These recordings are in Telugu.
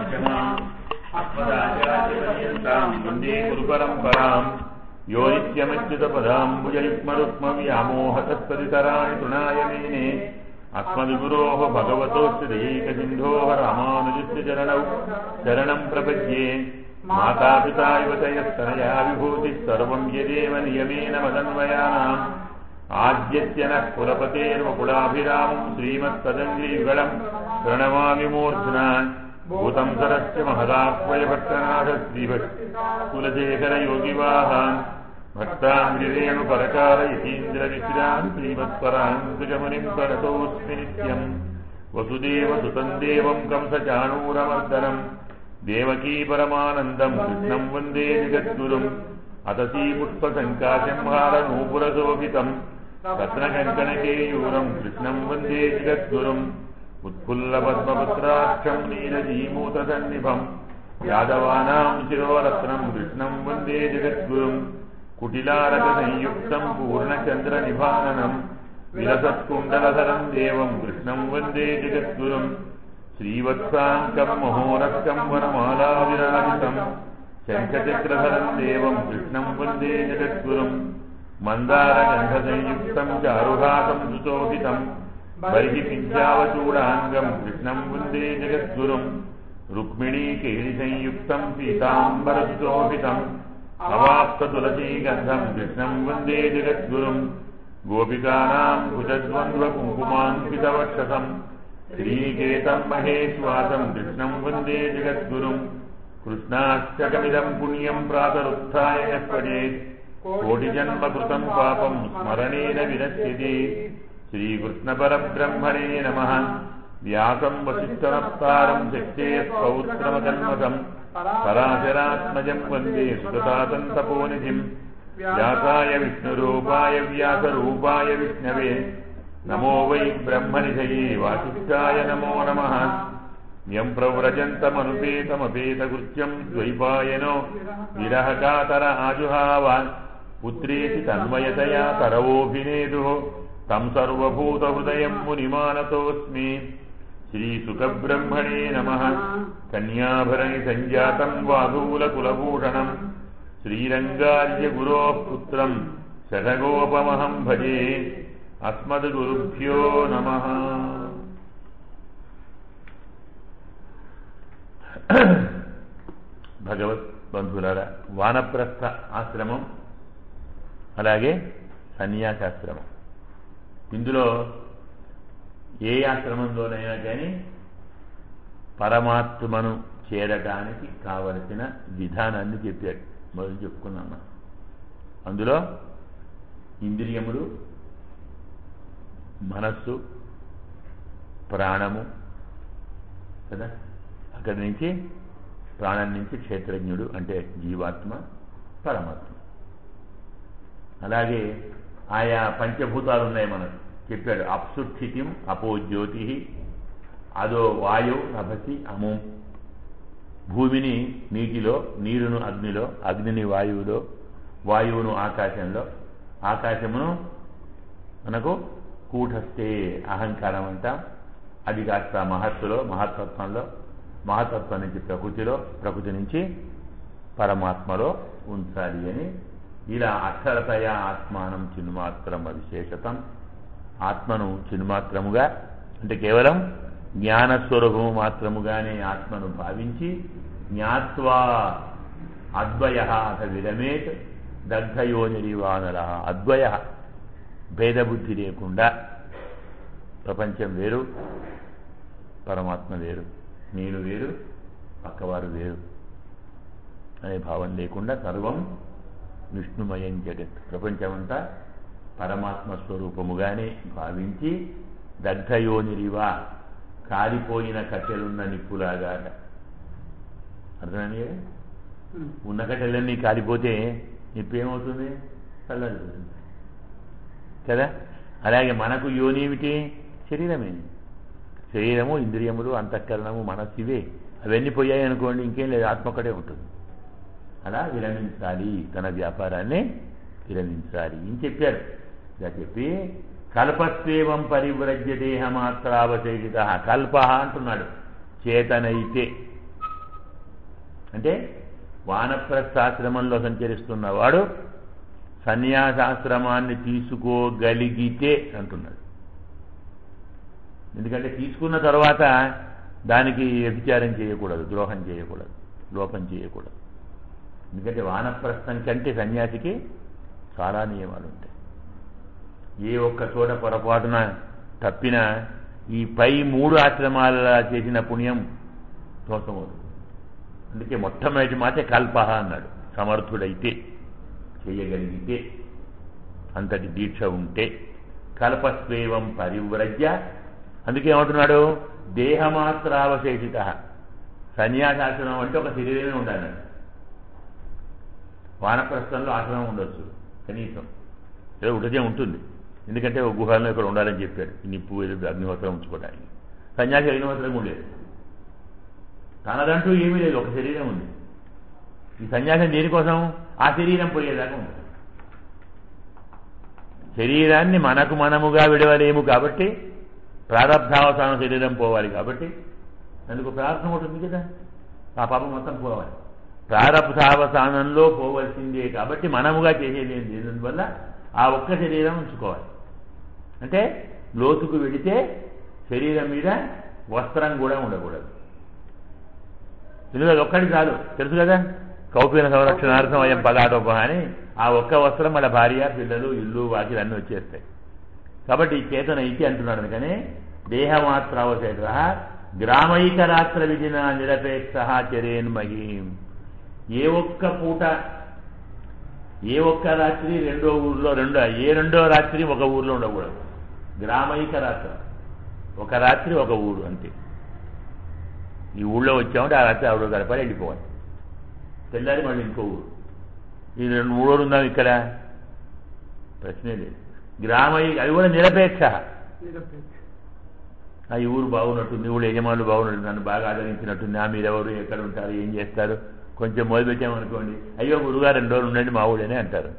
మధ్యమాం అస్మదాచార్యపర్యంతాం వందే గురు పరంపరాం యో నిత్యమిచ్యుతపదాంబుజయుగ్మరుక్మవ్యామోహతత్పరితరాణి తృణాయ మేనే అస్మద్గురోः భగవతోశ్చదేకసిन्धोः రామానుజस्य చరణौ శరణం ప్రపద్యే మాతాపితా యువతయస్తనయా విభూతిः సర్వం యదేవ నియమేన మదన్వయానాम् ఆద్యస్య నः కులపతేర్వకులాభిరామం శ్రీమత్పదంగ్రీయుగళం ప్రణమామి మూర్ధ్నా భూతం సరస్య మహదాహ్వయ భక్తనాథ శ్రీభట్ కులశేఖర యోగివాహాన్ భక్తాంగిరేణు పరకాల యతీంద్ర విశ్రాన్ శ్రీమత్పరాంకుజమునిం ప్రణతోస్మి నిత్యం వసుదేవ సుతం దేవం కంసచాణూరమర్దనం దేవకీ పరమానందం కృష్ణం వందే జగద్గురుం అతసీ పుష్పసంకాశం హారనూపురశోభితం రత్నకంకణకేయూరం కృష్ణం వందే జగద్గురుం ఉత్ఫుల్లపద్మపత్రాక్షం నీరజీమూతసన్నిభం యాదవానాం శిరోరత్నం కృష్ణం వందే జగద్గురుం కుటిలారక సంయుక్తం పూర్ణచంద్ర నిభాననం విలసత్కుండలధరం దేవం కృష్ణం వందే జగద్గురుం శ్రీవత్సాంకం మహోరస్కం వనమాలా విరాజితం శంఖచక్రధరం దేవం కృష్ణం వందే జగద్గురుం మందారగంధసంయుక్తం చారుహాసం సుశోభితం బర్హి పింఛావచూడాంగం కృష్ణం వందే జగద్గురుం రుక్మిణీ కేళి సంయుక్తం పీతాంబరసుశోభితం అవాప్త తులసీగంధం కృష్ణం వందే జగద్గురుం గోపికానాం భుజద్వంద్వ కుంకుమాంకితవక్షసం శ్రీనికేతం మహేశ్వాసం కృష్ణం వందే జగద్గురుం కృష్ణాష్టకమిదం పుణ్యం ప్రాతరుత్థాయ యః పఠేత్ కోటిజన్మకృతం పాపం స్మరణేన వినశ్యతి శ్రీకృష్ణపరబ్రహ్మణే నమ వ్యాసం వసిష్ఠనప్తారం శక్తే పౌత్రమకల్మకం పరాశరాత్మజం వందే సుగతాతం తపోనిధిం వ్యాసాయ విష్ణురూపాయ వ్యాసరూపాయ విష్ణవే నమో వై బ్రహ్మనిధయే వాసిష్ఠాయ నమో నమ యం ప్రవ్రజంతమనుపేతమపేతకృత్యం ద్వైపాయనో విరహకాతర ఆజుహావ పుత్రేతి తన్మయతయా తరవోభినేదు తం సర్వభూతహృదయం మునిమానతోస్మి శ్రీసుఖబ్రహ్మణే నమ కన్యాభరణి సంజాతం వాదూలకులభూషణం శ్రీరంగార్య గురో పుత్రం శఠగోపమహం భజే అస్మద్గురుభ్యో నమ భగవత్ బంధువులారా వానప్రస్థ ఆశ్రమం అలాగే సన్యాసాశ్రమం ఇందులో ఏ ఆశ్రమంలోనైనా కానీ పరమాత్మను చేరడానికి కావలసిన విధానాన్ని చెప్పాడు మొదలు చెప్పుకున్నాం మనం. అందులో ఇంద్రియములు మనస్సు ప్రాణము కదా అక్కడి నుంచి ప్రాణం నుంచి క్షేత్రజ్ఞుడు అంటే జీవాత్మ పరమాత్మ అలాగే ఆయా పంచభూతాలు ఉన్నాయి మనకు చెప్పాడు అప్సుస్థితిం అపో జ్యోతి అదో వాయు నభసి అము భూమిని నీటిలో నీరును అగ్నిలో అగ్నిని వాయువులో వాయువును ఆకాశంలో ఆకాశమును మనకు కూటస్థే అహంకారం అంటాం అది కాస్త మహత్తులో మహత్తత్వంలో మహతత్వం నుంచి ప్రకృతిలో ప్రకృతి నుంచి పరమాత్మలో ఉంచాలి అని ఇలా అక్షరతయ ఆత్మానం చిన్మాత్రం విశేషతం ఆత్మను చిన్మాత్రముగా అంటే కేవలం జ్ఞానస్వరూపము మాత్రముగానే ఆత్మను భావించి జ్ఞాత్వా అద్వయ అథ విరమేత్ దగ్ధయోనిరివానర అద్వయ భేదబుద్ధి లేకుండా ప్రపంచం వేరు పరమాత్మ వేరు నేను వేరు పక్కవారు వేరు అనే భావం లేకుండా సర్వం విష్ణుమయం జగత్ ప్రపంచమంతా పరమాత్మ స్వరూపముగానే భావించి దగ్ధయోనిరివా కాలిపోయిన కట్టెలున్న నిప్పులాగా అర్థమైంది కదా ఉన్న కట్టెలన్నీ కాలిపోతే నిప్పు ఏమవుతుంది చల్లడిపోతుంది కదా అలాగే మనకు యోని ఏమిటి శరీరమే శరీరము ఇంద్రియములు అంతఃకరణము మనస్సు ఇవే అవన్నీ పోయాయి అనుకోండి ఇంకేం లేదు ఆత్మ ఒక్కటే ఉంటుంది అలా విరమించాలి తన వ్యాపారాన్ని విరమించాలి అని చెప్పారు ఇలా చెప్పి కల్పస్వేవం పరివ్రజ్య దేహమాత్రావశేషిత కల్ప అంటున్నాడు చేతనైతే అంటే వానప్రస్థాశ్రమంలో సంచరిస్తున్నవాడు సన్యాసాశ్రమాన్ని తీసుకోగలిగితే అంటున్నాడు ఎందుకంటే తీసుకున్న తర్వాత దానికి వ్యభిచారం చేయకూడదు ద్రోహం చేయకూడదు లోపం చేయకూడదు ఎందుకంటే వానప్రస్థం కంటే సన్యాసికి చాలా నియమాలు ఉంటాయి ఏ ఒక్క చోట పొరపాటున తప్పిన ఈ పై మూడు ఆశ్రమాల చేసిన పుణ్యం దోషమవుతుంది అందుకే మొట్టమొదటి మాటే కల్పహ అన్నాడు సమర్థుడైతే చేయగలిగితే అంతటి దీక్ష ఉంటే కల్పస్వేవం పరివ్రజ్య అందుకే ఏమంటున్నాడు దేహమాత్రావశేషిత సన్యాసాశ్రమం అంటే ఒక శరీరమే ఉండాలి వానప్రస్థంలో ఆశ్రమం ఉండొచ్చు కనీసం ఏదో ఒకటే ఉంటుంది ఎందుకంటే ఒక గుహలో ఇక్కడ ఉండాలని చెప్పాడు ఈ నిప్పు ఏదో అగ్నిహోత్రం ఉంచుకోవడానికి సన్యాసి అగ్నిహోత్రం ఉండేది తనదంటూ ఏమీ లేదు ఒక శరీరం ఉంది ఈ సన్యాసం దేనికోసం ఆ శరీరం పోయేదాకా ఉంటుంది శరీరాన్ని మనకు మనముగా విడవలేము కాబట్టి ప్రారంధావసాన శరీరం పోవాలి కాబట్టి అందుకు ప్రార్థన ఉంటుంది కదా ఆ పాపం మొత్తం పోవాలి ప్రారంధావసానంలో పోవలసిందే కాబట్టి మనముగా చేసేది ఏం లేనందువల్ల ఆ ఒక్క శరీరం ఉంచుకోవాలి అంటే లోతుకు వెడితే శరీరం మీద వస్త్రం కూడా ఉండకూడదు ఎందుకంటే ఒక్కటి చాలు తెలుసు కదా కౌపీన సంరక్షణార్థం అయం పదాటోపం అని ఆ ఒక్క వస్త్రం మన భార్య పిల్లలు ఇల్లు వాకిలు అన్నీ వచ్చేస్తాయి కాబట్టి ఈ చేతన ఇతి అంటున్నాడు అందుకని దేహమాత్రావశేష గ్రామైక రాత్ర విధిన నిరపేక్ష చరేన్మహీం ఏ ఒక్క పూట ఏ ఒక్క రాత్రి రెండో ఊర్లో రెండో ఏ రెండో రాత్రి ఒక ఊర్లో ఉండకూడదు గ్రామైక రాత్రి ఒక రాత్రి ఒక ఊరు అంతే ఈ ఊళ్ళో వచ్చామంటే ఆ రాత్రి ఆవిడ గడపాలి వెళ్ళిపోవాలి తెల్లారి మళ్ళీ ఇంకో ఊరు ఈ రెండు మూడు రోజులు ఉందాం ఇక్కడ ప్రశ్నే లేదు గ్రామై అవి కూడా నిరపేక్ష ఆ ఈ ఊరు బాగున్నట్టుంది ఊళ్ళో యజమానులు బాగున్నట్టు నన్ను బాగా ఆదరించినట్టుంది ఆ మీరెవరు ఎక్కడ ఉంటారు ఏం చేస్తారు కొంచెం మొదలుపెట్టామనుకోండి అయ్యో గురుగారు రెండు రోజులు ఉండండి మా ఊళ్ళనే అంటారు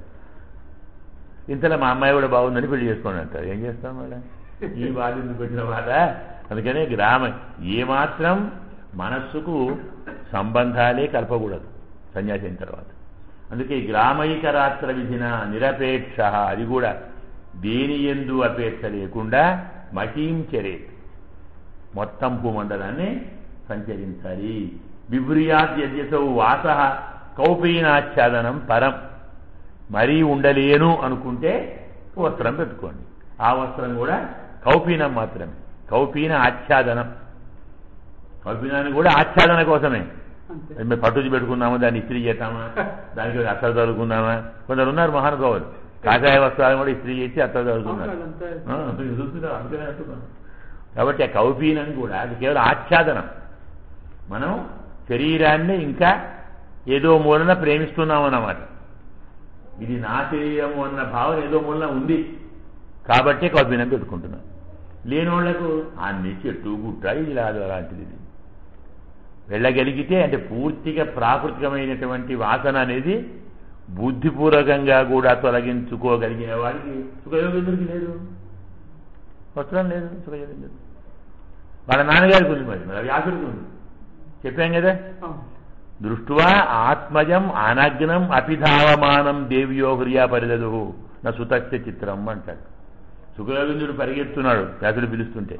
ఇంతలో మా అమ్మాయి కూడా బాగుందని పెళ్లి చేసుకోండి అంటారు ఏం చేస్తాం మళ్ళీ ఈ బాధ్యత పెట్టిన వాళ్ళ అందుకనే గ్రామ ఏమాత్రం మనస్సుకు సంబంధాలే కలపకూడదు సన్యాసి అయిన తర్వాత అందుకే గ్రామైక రాత్ర విధిన నిరపేక్ష అది కూడా దేని ఎందు అపేక్ష లేకుండా మఠీంచరే మొత్తం భూమండలాన్ని సంచరించాలి విభ్రియాత్ యజ్ఞసౌ వాస కౌపీనాచ్ఛాదనం పరం మరీ ఉండలేను అనుకుంటే వస్త్రం పెట్టుకోండి ఆ వస్త్రం కూడా కౌపీనం మాత్రమే కౌపీన ఆచ్ఛాదనం కౌపీనాన్ని కూడా ఆచ్ఛాదన కోసమే మేము పట్టుది పెట్టుకున్నామా దాన్ని ఇస్త్రీ చేస్తామా దానికి అత్తలు చదువుకుందామా కొందరు ఉన్నారు మహానుభావులు కాషాయ వస్త్రాలను కూడా ఇస్త్రీ చేసి అత్తలు చదువుతున్నారు ఆ, మీరు చూస్తున్నారు అందుకనే అంటున్నాను కాబట్టి ఆ కౌపీనం కూడా అది కేవలం ఆచ్ఛాదనం మనం శరీరాన్ని ఇంకా ఏదో మూలన ప్రేమిస్తున్నాం అన్నమాట ఇది నా శరీరము అన్న భావన ఏదో మూలన ఉంది కాబట్టే కౌపీనం పెట్టుకుంటున్నాం లేని వాళ్లకు అన్ని చెట్టు గుట్ట ఇది లాదు అలాంటిది ఇది వెళ్ళగలిగితే అంటే పూర్తిగా ప్రాకృతికమైనటువంటి వాసన అనేది బుద్ధిపూర్వకంగా కూడా తొలగించుకోగలిగిన వాడికి సుఖయోగేంద్రుడికి లేదు వస్త్రం లేదు సుఖయోగేంద్రుడు వాళ్ళ నాన్నగారికి ఉంది మరి మరి వ్యాసుడికి ఉంది చెప్పాం కదా దృష్ట్వా ఆత్మజం అనగ్నం అపిధావమానం దేవ్యో హ్రియా పరిదదు నా సుతస్య చిత్రం అంటాడు సుఖయోగింద్రుడు పరిగెత్తున్నాడు వ్యాసుడు పిలుస్తుంటే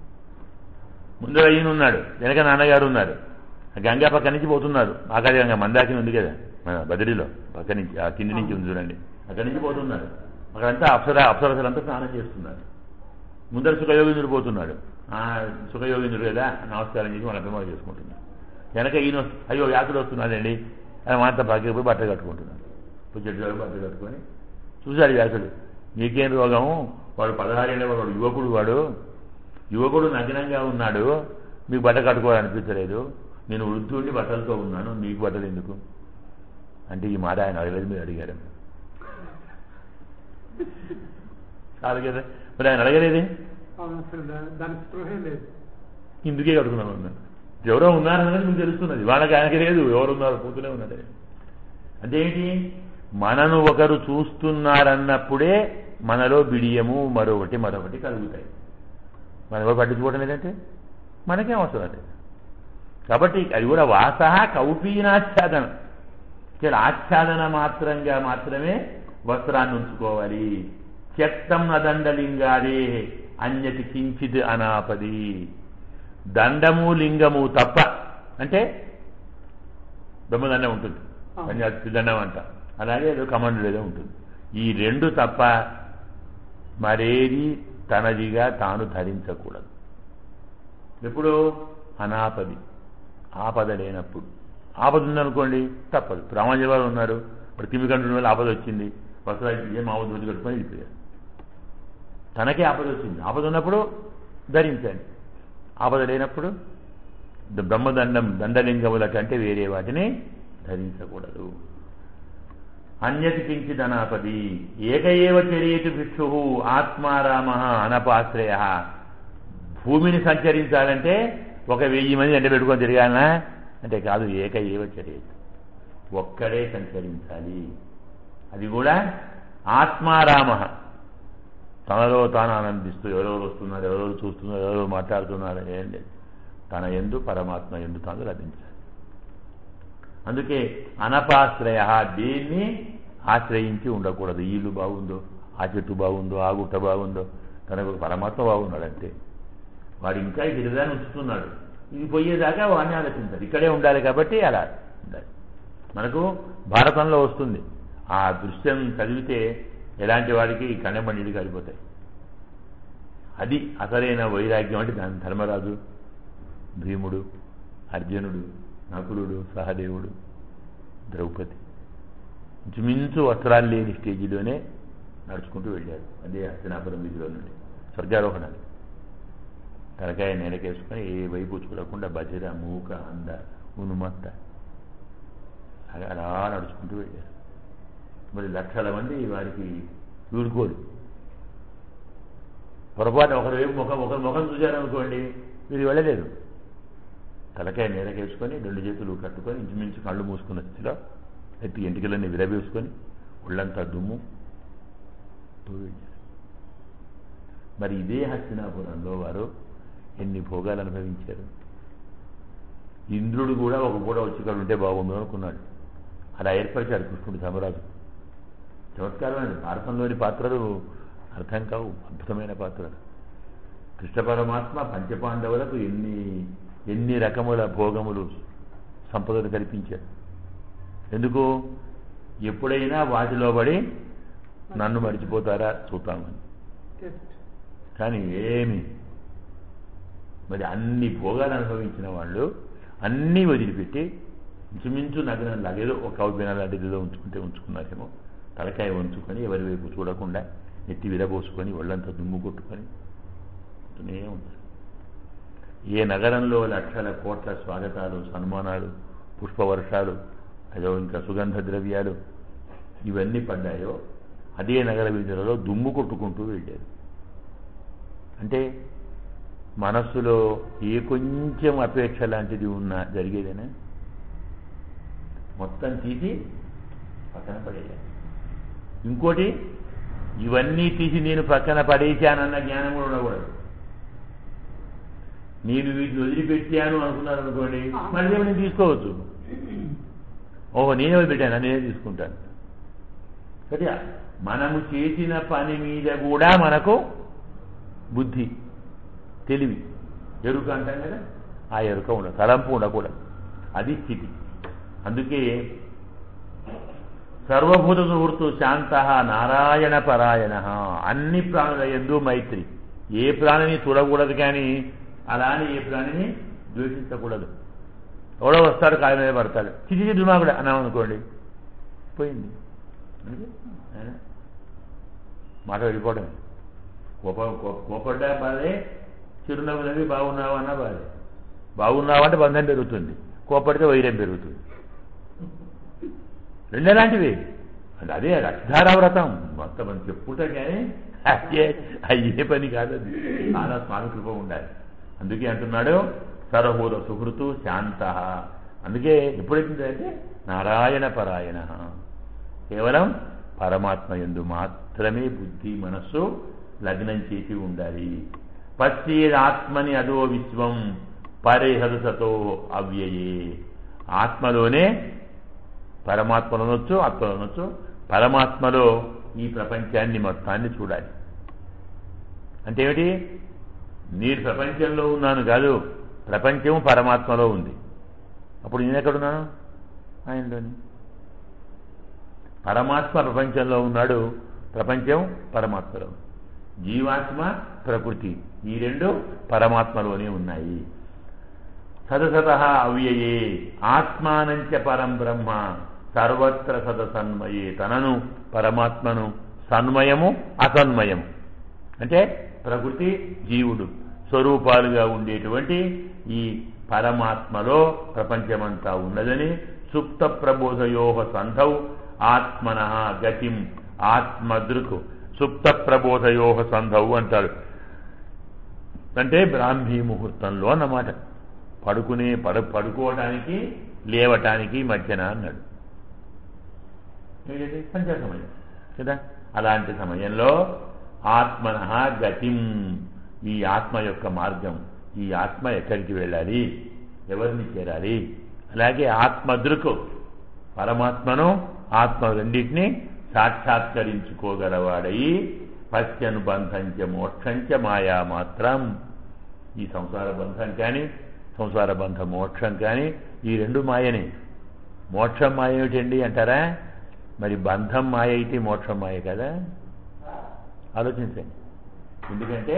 ముందర ఈయన ఉన్నాడు వెనక నాన్నగారు ఉన్నారు ఆ గంగా పక్క నుంచి పోతున్నారు ఆకాశ గంగ మందాకిని ఉంది కదా మన బదిరిలో పక్క నుంచి ఆ కింది నుంచి ఉంది చూడండి అక్కడి నుంచి పోతున్నారు అక్కడంతా అప్సర అప్సరసలంతా స్నానం చేస్తున్నారు ముందర సుఖయోగింద్రుడు పోతున్నాడు ఆ సుఖయోగింద్రుడు కదా నమస్కారం చేసి వాళ్ళ అభిమానం చేసుకుంటున్నాడు వెనక ఈయన వస్తు- అయ్యో వ్యాసుడు వస్తున్నాడండి అని మాత్రం పక్కకి పోయి బట్టలు కట్టుకుంటున్నాడు పుచ్చటి బట్టలు కట్టుకొని చూశాడు వ్యాసుడు నీకేం రోగం వాడు పదహారేళ్ళ వాడు యువకుడు వాడు యువకుడు నగ్నంగా ఉన్నాడు మీకు బట్ట కట్టుకోవాలనిపించలేదు నేను వృద్ధుండి బట్టలతో ఉన్నాను నీకు బట్టలు ఎందుకు అంటే ఈ మాట ఆయన అడగలేదు మీరు అడిగారు కాదు కదా మరి ఆయన అడగలేదే అసలు దా- దానికి స్పృహే లేదు ఇందుకే కడుతున్నాను అన్నాడు ఎవరో ఉన్నారన్నది మీకు తెలుస్తున్నది వాళ్ళకి ఆయనకి లేదు ఎవరు ఉన్నారు పోతూనే ఉన్నదే అదేంటి మనను ఒకరు చూస్తున్నారన్నప్పుడే మనలో బిడియము మరొకటి మరొకటి కలుగుతాయి మనం ఎవరు పట్టించుకోవడం లేదంటే మనకేం అవసరం లేదు కాబట్టి అది కూడా వాస కౌపీనాచ్ఛాదనం ఇక్కడ ఆచ్ఛాదన మాత్రంగా మాత్రమే వస్త్రాన్ని ఉంచుకోవాలి త్యక్తం నదండలింగాదే అన్యతి కించిత్ అనాపది దండము లింగము తప్ప అంటే బ్రహ్మదండం ఉంటుంది ఆ. పంచాయతీ దండం అంట అలాగే ఏదో కమాండర్ ఏదో ఉంటుంది ఈ రెండు తప్ప మరేది తనదిగా తాను ధరించకూడదు ఎప్పుడు అనాపది ఆపద లేనప్పుడు ఆపద ఉందనుకోండి తప్పదు రామాజీ వారు ఉన్నారు ఇప్పుడు కిమికండ్రుల వల్ల ఆపద వచ్చింది వస్త్రాలు మామూలు దోచి కట్టుకొని వెళ్ళిపోయారు తనకే ఆపద వచ్చింది ఆపద ఉన్నప్పుడు ధరించండి ఆపద లేనప్పుడు ద- బ్రహ్మదండం దండలింగముల కంటే వేరే వాటిని ధరించకూడదు అన్యతి కించిదనాపది ఏక ఏవ చర్యేతు భిక్షు ఆత్మారామ అనపాశ్రయ భూమిని సంచరించాలంటే ఒక వెయ్యి మంది ఎండ పెట్టుకొని తిరగాలనా అంటే కాదు ఏక ఏవ చర్యేతు ఒక్కడే సంచరించాలి అది కూడా ఆత్మారామ తనలో తాను ఆనందిస్తూ ఎవరెవరు వస్తున్నారు ఎవరెవరు చూస్తున్నారు ఎవరెవరు మాట్లాడుతున్నారు ఏం లేదు తన ఎందు పరమాత్మ ఎందు తాను లభించాలి అందుకే అనపాశ్రయ దేన్ని ఆశ్రయించి ఉండకూడదు ఈ ఇల్లు బాగుందో ఆ చెట్టు బాగుందో ఆ గుట్ట బాగుందో తనకు పరమాత్మ బాగున్నాడంతే వాడు ఇంకా ఈ గిరిదాన్ని ఉంచుతున్నాడు ఇది పోయేదాకా వాడిని ఆలోచించాలి ఇక్కడే ఉండాలి కాబట్టి అలా ఉండాలి మనకు భారతంలో వస్తుంది ఆ దృశ్యం చదివితే ఎలాంటి వాడికి కన్నెబండిలు కలిపోతాయి అది అసలైన వైరాగ్యం అంటే దాని ధర్మరాజు భీముడు అర్జునుడు నకులుడు సహదేవుడు ద్రౌపది ఇంచుమించు వస్త్రాలు లేని స్టేజిలోనే నడుచుకుంటూ వెళ్ళారు అదే హస్తినాపురం వీధిలో నుండి స్వర్గారోహణాలు తలకాయ నేలకేసుకొని ఏ వైపు చూడకుండా బజిర మూక అంద ఉనుమత్త అలా అలా నడుచుకుంటూ వెళ్ళారు మరి లక్షల మంది వారికి వీడుకోరు పొరపాటు ఒకరి వైపు ముఖం ఒకరి ముఖం చూశారనుకోండి వీరు వెళ్ళలేదు తలకాయ నేలకేసుకొని రెండు చేతులు కట్టుకొని ఇంచుమించు కళ్ళు మూసుకున్న స్థితిలో ఎత్తి ఎంటికలన్నీ విరవేసుకొని ఒళ్ళంతా దుమ్ము తో వెళ్ళారు మరి ఇదే హస్తినాపురంలో వారు ఎన్ని భోగాలు అనుభవించారు ఇంద్రుడు కూడా ఒక పూట వచ్చి ఇక్కడ ఉంటే బాగుండు అనుకున్నాడు అలా ఏర్పరిచాడు కృష్ణుడు ధర్మరాజు చమత్కారమైన భారతంలోని పాత్రలు అర్థం కావు అద్భుతమైన పాత్రలు కృష్ణ పరమాత్మ పంచపాండవులకు ఎన్ని ఎన్ని రకముల భోగములు సంపదలు కల్పించారు ఎందుకు ఎప్పుడైనా వాటిలో పడి నన్ను మర్చిపోతారా చూద్దామని Test. కానీ ఏమి మరి అన్ని భోగాలు అనుభవించిన వాళ్ళు అన్నీ వదిలిపెట్టి ఇంచుమించు నగరం లాగేదో ఒక కౌపిన లాంటిది ఏదో ఉంచుకుంటే ఉంచుకున్నారేమో తలకాయ ఉంచుకొని ఎవరి వైపు చూడకుండా నెత్తి విరబోసుకొని ఒళ్ళంతా దుమ్ము కొట్టుకొని ఉంటూనే ఉంటారు ఏ నగరంలో లక్షల కోట్ల స్వాగతాలు సన్మానాలు పుష్పవర్షాలు అదో ఇంకా సుగంధ ద్రవ్యాలు ఇవన్నీ పడ్డాయో అదే నగర వీధులలో దుమ్ము కొట్టుకుంటూ వెళ్ళారు అంటే మనస్సులో ఏ కొంచెం అపేక్ష లాంటిది ఉన్నా జరిగేదేనా మొత్తం తీసి పక్కన పడేయాలి ఇంకోటి ఇవన్నీ తీసి నేను పక్కన పడేశానన్న జ్ఞానం కూడా ఉండకూడదు నేను వీటిని వదిలిపెట్టాను అనుకున్నాను అనుకోండి మళ్ళీ నేను తీసుకోవచ్చు ఓహో నేనే వదిలిపెట్టాను నేనే తీసుకుంటాను సరే మనము చేసిన పని మీద కూడా మనకు బుద్ధి తెలివి ఎరుక అంటాం కదా ఆ ఎరుక ఉండదు తలంపు ఉండకూడదు అది స్థితి అందుకే సర్వభూత సుహృతు శాంత నారాయణ పరాయణ అన్ని ప్రాణుల ఎందు మైత్రి ఏ ప్రాణిని చూడకూడదు కానీ అలా అని ఏ ప్రాణిని ద్వేషించకూడదు ఎవడో వస్తాడు కాళ్ళ మీద పడతాడు చిచి దుమాకుడు అన్నాం అనుకోండి పోయింది అందుకే ఆయన మాట వెళ్ళిపోవడమే కోప కో- కోపడ్డా బాధే చిరునవ్వు నవ్వి బాగున్నావా అన్నా బాధే బాగున్నావా అంటే బంధం పెరుగుతుంది కోపడితే వైరం పెరుగుతుంది రెండేలాంటివి అది అదే రక్షధారా వ్రతం మొత్తం మనం చెప్పుకుంటాం కానీ అయ్యే అయ్యే పని కాదు అది చాలా స్వామి కృప ఉండాలి అందుకే అంటున్నాడు సర్వభూత సుహృతు శాంత అందుకే ఎప్పుడైతుందంటే నారాయణ పరాయణ కేవలం పరమాత్మ ఎందు మాత్రమే బుద్ధి మనస్సు లగ్నం చేసి ఉండాలి పశ్చేదాత్మని అదో విశ్వం పరిహర్షతో అవ్యయే ఆత్మలోనే పరమాత్మలో అనొచ్చు ఆత్మలో అనొచ్చు పరమాత్మలో ఈ ప్రపంచాన్ని మొత్తాన్ని చూడాలి అంటే ఏమిటి నేను ప్రపంచంలో ఉన్నాను కాదు ప్రపంచం పరమాత్మలో ఉంది అప్పుడు నేను ఎక్కడున్నాను ఆయనలోని పరమాత్మ ప్రపంచంలో ఉన్నాడు ప్రపంచం పరమాత్మలో ఉంది. జీవాత్మ ప్రకృతి ఈ రెండు పరమాత్మలోనే ఉన్నాయి సదసత అవ్యయే ఆత్మానంచ పరం బ్రహ్మ సర్వత్ర సదసన్మయే తనను పరమాత్మను సన్మయము అసన్మయము అంటే ప్రకృతి జీవుడు స్వరూపాలుగా ఉండేటువంటి ఈ పరమాత్మలో ప్రపంచమంతా ఉన్నదని సుప్త ప్రబోధయోహ సంధౌ ఆత్మన గతిం ఆత్మదృక్ సుప్త ప్రబోధయోహ సంధౌ అంటారు అంటే బ్రాహ్మీ ముహూర్తంలో అన్నమాట పడుకునే పడు పడుకోవటానికి లేవటానికి మధ్యన అన్నాడు ఏంటంటే సంధ్యా సమయం కదా అలాంటి సమయంలో ఆత్మన గతిం ఈ ఆత్మ యొక్క మార్గం ఈ ఆత్మ ఎక్కడికి వెళ్ళాలి ఎవరిని చేరాలి అలాగే ఆత్మదృకు పరమాత్మను ఆత్మ రెండింటిని సాక్షాత్కరించుకోగలవాడై పశ్చను బంధంచ మోక్షంచ మాయా మాత్రం ఈ సంసార బంధం కానీ సంసార బంధ మోక్షం కానీ ఈ రెండు మాయని మోక్షం మాయ ఏమిటండి అంటారా మరి బంధం మాయ అయితే మోక్షం మాయ కదా ఆలోచించండి ఎందుకంటే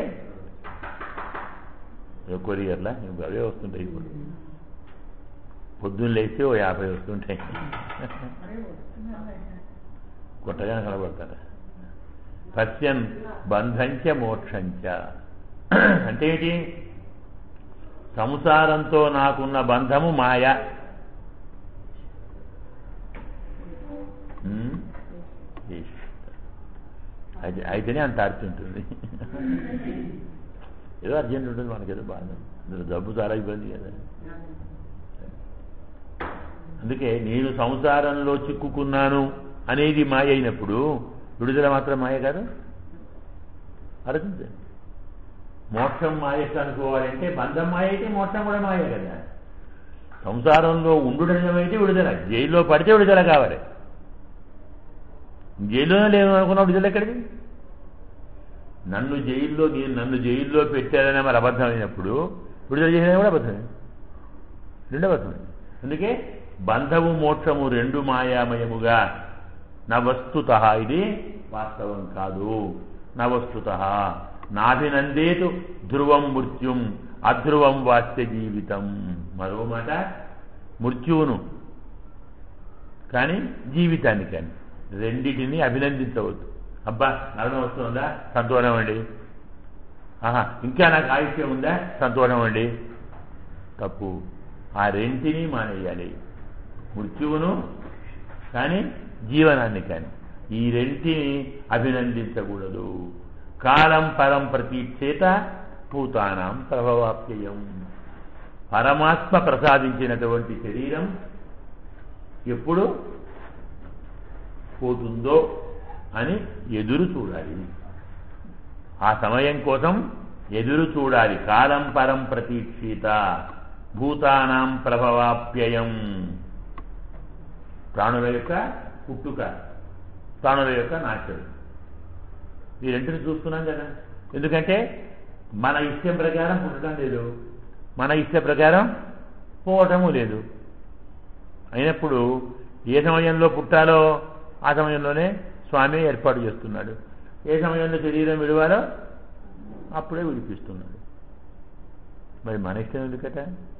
ఏ కొరియర్లా ఇంకా అవే వస్తుంటాయి ఇప్పుడు పొద్దున్న లేస్తే ఓ యాభై వస్తుంటాయి కొట్టగానే కనబడతారు పశ్యన్ బంధంచ మోక్షంచ అంటే ఏంటి సంసారంతో నాకున్న బంధము మాయ ఉమ్, ఇష్. అయితే అయితేనే అంత అర్థం ఉంటుంది ఏదో అర్జెంట్ ఉంటుంది మనకేదో బాధ ఇందులో డబ్బు చాలా ఇబ్బంది కదా అందుకే నేను సంసారంలో చిక్కుకున్నాను అనేది మాయ అయినప్పుడు విడుదల మాత్రం మాయ కాదు ఆలోచించండి మోక్షం మాయ అనుకోవాలంటే బంధం మాయ అయితే మోక్షం కూడా మాయ కదా సంసారంలో ఉండుడనం అయితే విడుదల జైల్లో పడితే విడుదల కావాలి జైల్లోనే లేను అనుకున్న విడుదల ఎక్కడిది నన్ను జైల్లో నేను నన్ను జైల్లో పెట్టారనే మరి అబద్ధమైనప్పుడు విడుదల చేసిన కూడా అబద్ధమే రెండు అబద్ధమే అందుకే బంధము మోక్షము రెండు మాయామయముగా నవస్తుత ఇది వాస్తవం కాదు నవస్తుత నాభినందేతు ధ్రువం మృత్యుం అధ్రువం వాస్య జీవితం మరో మాట మృత్యువును కానీ జీవితాన్ని కానీ రెండిటిని అభినందించవద్దు అబ్బా మరణం వస్తుందా సంతోషం అండి ఆహా ఇంకా నాకు ఆయుష్యం ఉందా సంతోషం అండి తప్పు ఆ రెంటిని మానేయాలి మృత్యువును కానీ జీవనాన్ని కానీ ఈ రెంటిని అభినందించకూడదు కాలం పరం ప్రతీక్షేత భూతానాం ప్రభవాప్యయం పరమాత్మ ప్రసాదించినటువంటి శరీరం ఎప్పుడు పోతుందో అని ఎదురు చూడాలి ఆ సమయం కోసం ఎదురు చూడాలి కాలం పరం ప్రతీక్షిత భూతానాం ప్రభవాప్యయం ప్రాణుల యొక్క పుట్టుక ప్రాణుల యొక్క నాశనం ఈ రెంటిని చూస్తున్నాం కదా ఎందుకంటే మన ఇష్టం ప్రకారం పుట్టడం లేదు మన ఇష్ట ప్రకారం పోవటము లేదు అయినప్పుడు ఏ సమయంలో పుట్టాలో ఆ సమయంలోనే స్వామి ఏర్పాటు చేస్తున్నాడు ఏ సమయంలో శరీరం విడవాలో అప్పుడే విడిపిస్తున్నాడు మరి మన ఇష్టం ఎందుకట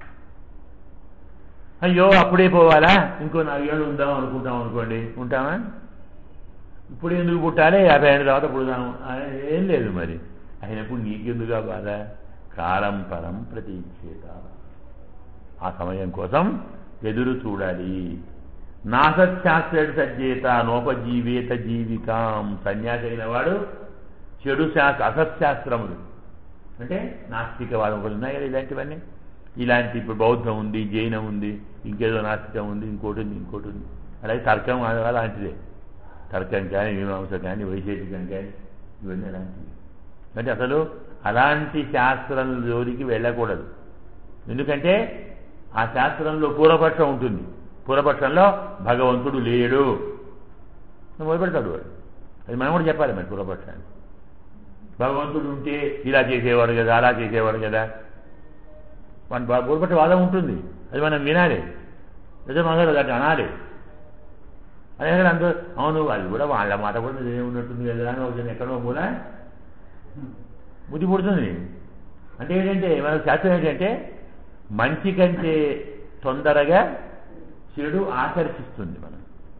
అయ్యో అప్పుడే పోవాలా ఇంకో నాలుగేళ్ళు ఉందాం అనుకుంటాం అనుకోండి ఉంటామా ఇప్పుడు ఎందుకు పుట్టాలి యాభై ఏళ్ళ తర్వాత పుడదాం అని ఏం లేదు మరి అయినప్పుడు నీకెందుగా బాధ కాలం పరం ప్రతీక్షేత ఆ సమయం కోసం ఎదురు చూడాలి నాసత్శాస్త్రుడు సజ్జేత నోపజీవేత జీవికాం సన్యాసి అయిన వాడు చెడు శాస్త్ర అసత్శాస్త్రములు అంటే నాస్తికవాదం ఒకటి ఉన్నాయి కదా ఇలాంటివన్నీ ఇలాంటి ఇప్పుడు బౌద్ధం ఉంది జైనం ఉంది ఇంకేదో నాస్తికం ఉంది ఇంకోటి ఉంది ఇంకోటి ఉంది అలాగే తర్కం అలాంటిదే తర్కం కానీ మీమాంస కానీ వైశేషికం కానీ ఇవన్నీ అలాంటివి అంటే అసలు అలాంటి శాస్త్రం జోలికి వెళ్ళకూడదు ఎందుకంటే ఆ శాస్త్రంలో పూర్వపక్షం ఉంటుంది పూర్వపక్షంలో భగవంతుడు లేడు మొదలుపెడతాడు వాడు అది మనం కూడా చెప్పాలి మరి పూర్వపక్షాన్ని భగవంతుడు ఉంటే ఇలా చేసేవాడు కదా అలా చేసేవాడు కదా మన పూర్వపక్ష వాదం ఉంటుంది అది మనం వినాలి లేదా మనం అట్లా అనాలి అదే కదా అందరూ అవును అది కూడా వాళ్ళ మాట కూడా నిజమే ఉన్నట్టుంది కదా అని ఒక ఎక్కడో మూల బుద్ధి పుడుతుంది అంటే ఏంటంటే మన శాస్త్రం ఏంటంటే మంచి కంటే తొందరగా చెడు ఆకర్షిస్తుంది మనం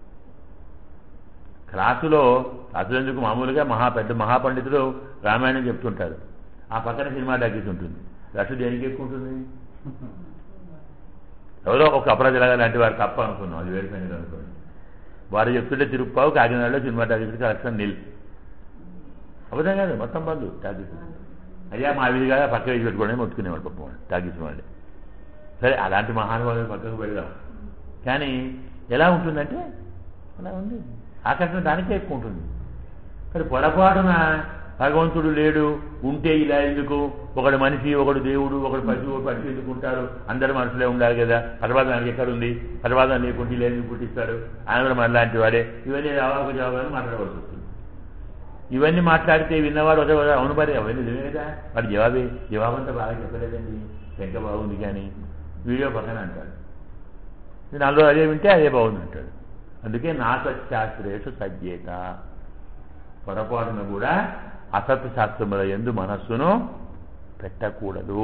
క్లాసులో క్లాసులో ఎందుకు మామూలుగా మహా పెద్ద మహాపండితుడు రామాయణం చెప్తుంటారు ఆ పక్కన సినిమా టాకీస్ ఉంటుంది రష్ దేనికి ఎక్కువ ఉంటుంది ఎవరో ఒక అపరాధిలాగా లాంటి వారు తప్ప అనుకున్నాం అది వేరు సంగతి అనుకోండి వారు చెప్తుంటే తిరుప్పావు కాకినాడలో సినిమా టాకీస్ కలెక్షన్ నిల్ అబద్ధం కాదు మొత్తం బంధు టాకీస్ అయ్యా మా వీధి కాదా పక్క వేసి పెట్టుకోవడం మొత్తుకునేవాడు పాపం వాడు టాకీస్ వాళ్ళు సరే అలాంటి మహానుభావులు పక్కకు పెడదాం కానీ ఎలా ఉంటుందంటే అలా ఉంది ఆకర్షణ దానికే ఎక్కువ ఉంటుంది మరి పొరపాటున భగవంతుడు లేడు ఉంటే ఇలా ఎందుకు ఒకడు మనిషి ఒకడు దేవుడు ఒకడు పశువు పశువు ఎందుకు ఉంటారు అందరు మనుషులే ఉండాలి కదా పరమాత్మ ఆయనకి ఎక్కడ ఉంది పరమాత్మ లేకుంటే ఇలా ఎందుకు పుట్టిస్తాడు ఆయన కూడా మనలాంటి వాడే ఇవన్నీ జవాబు జవాబు మాట్లాడవలసి వస్తుంది ఇవన్నీ మాట్లాడితే విన్నవాడు ఒక అవును మరి అవన్నీ నిజమే కదా వాడి జవాబే జవాబంతా బాగా చెప్పలేదండి శంక బాగుంది కానీ వీడియో పక్కన అంటాడు నేను అందులో అదే వింటే అదే బాగుంది అంటాడు అందుకే నాసశాస్త్రేషు సజ్జేత పొరపాటున కూడా అసత్ శాస్త్రముల ఎందు మనస్సును పెట్టకూడదు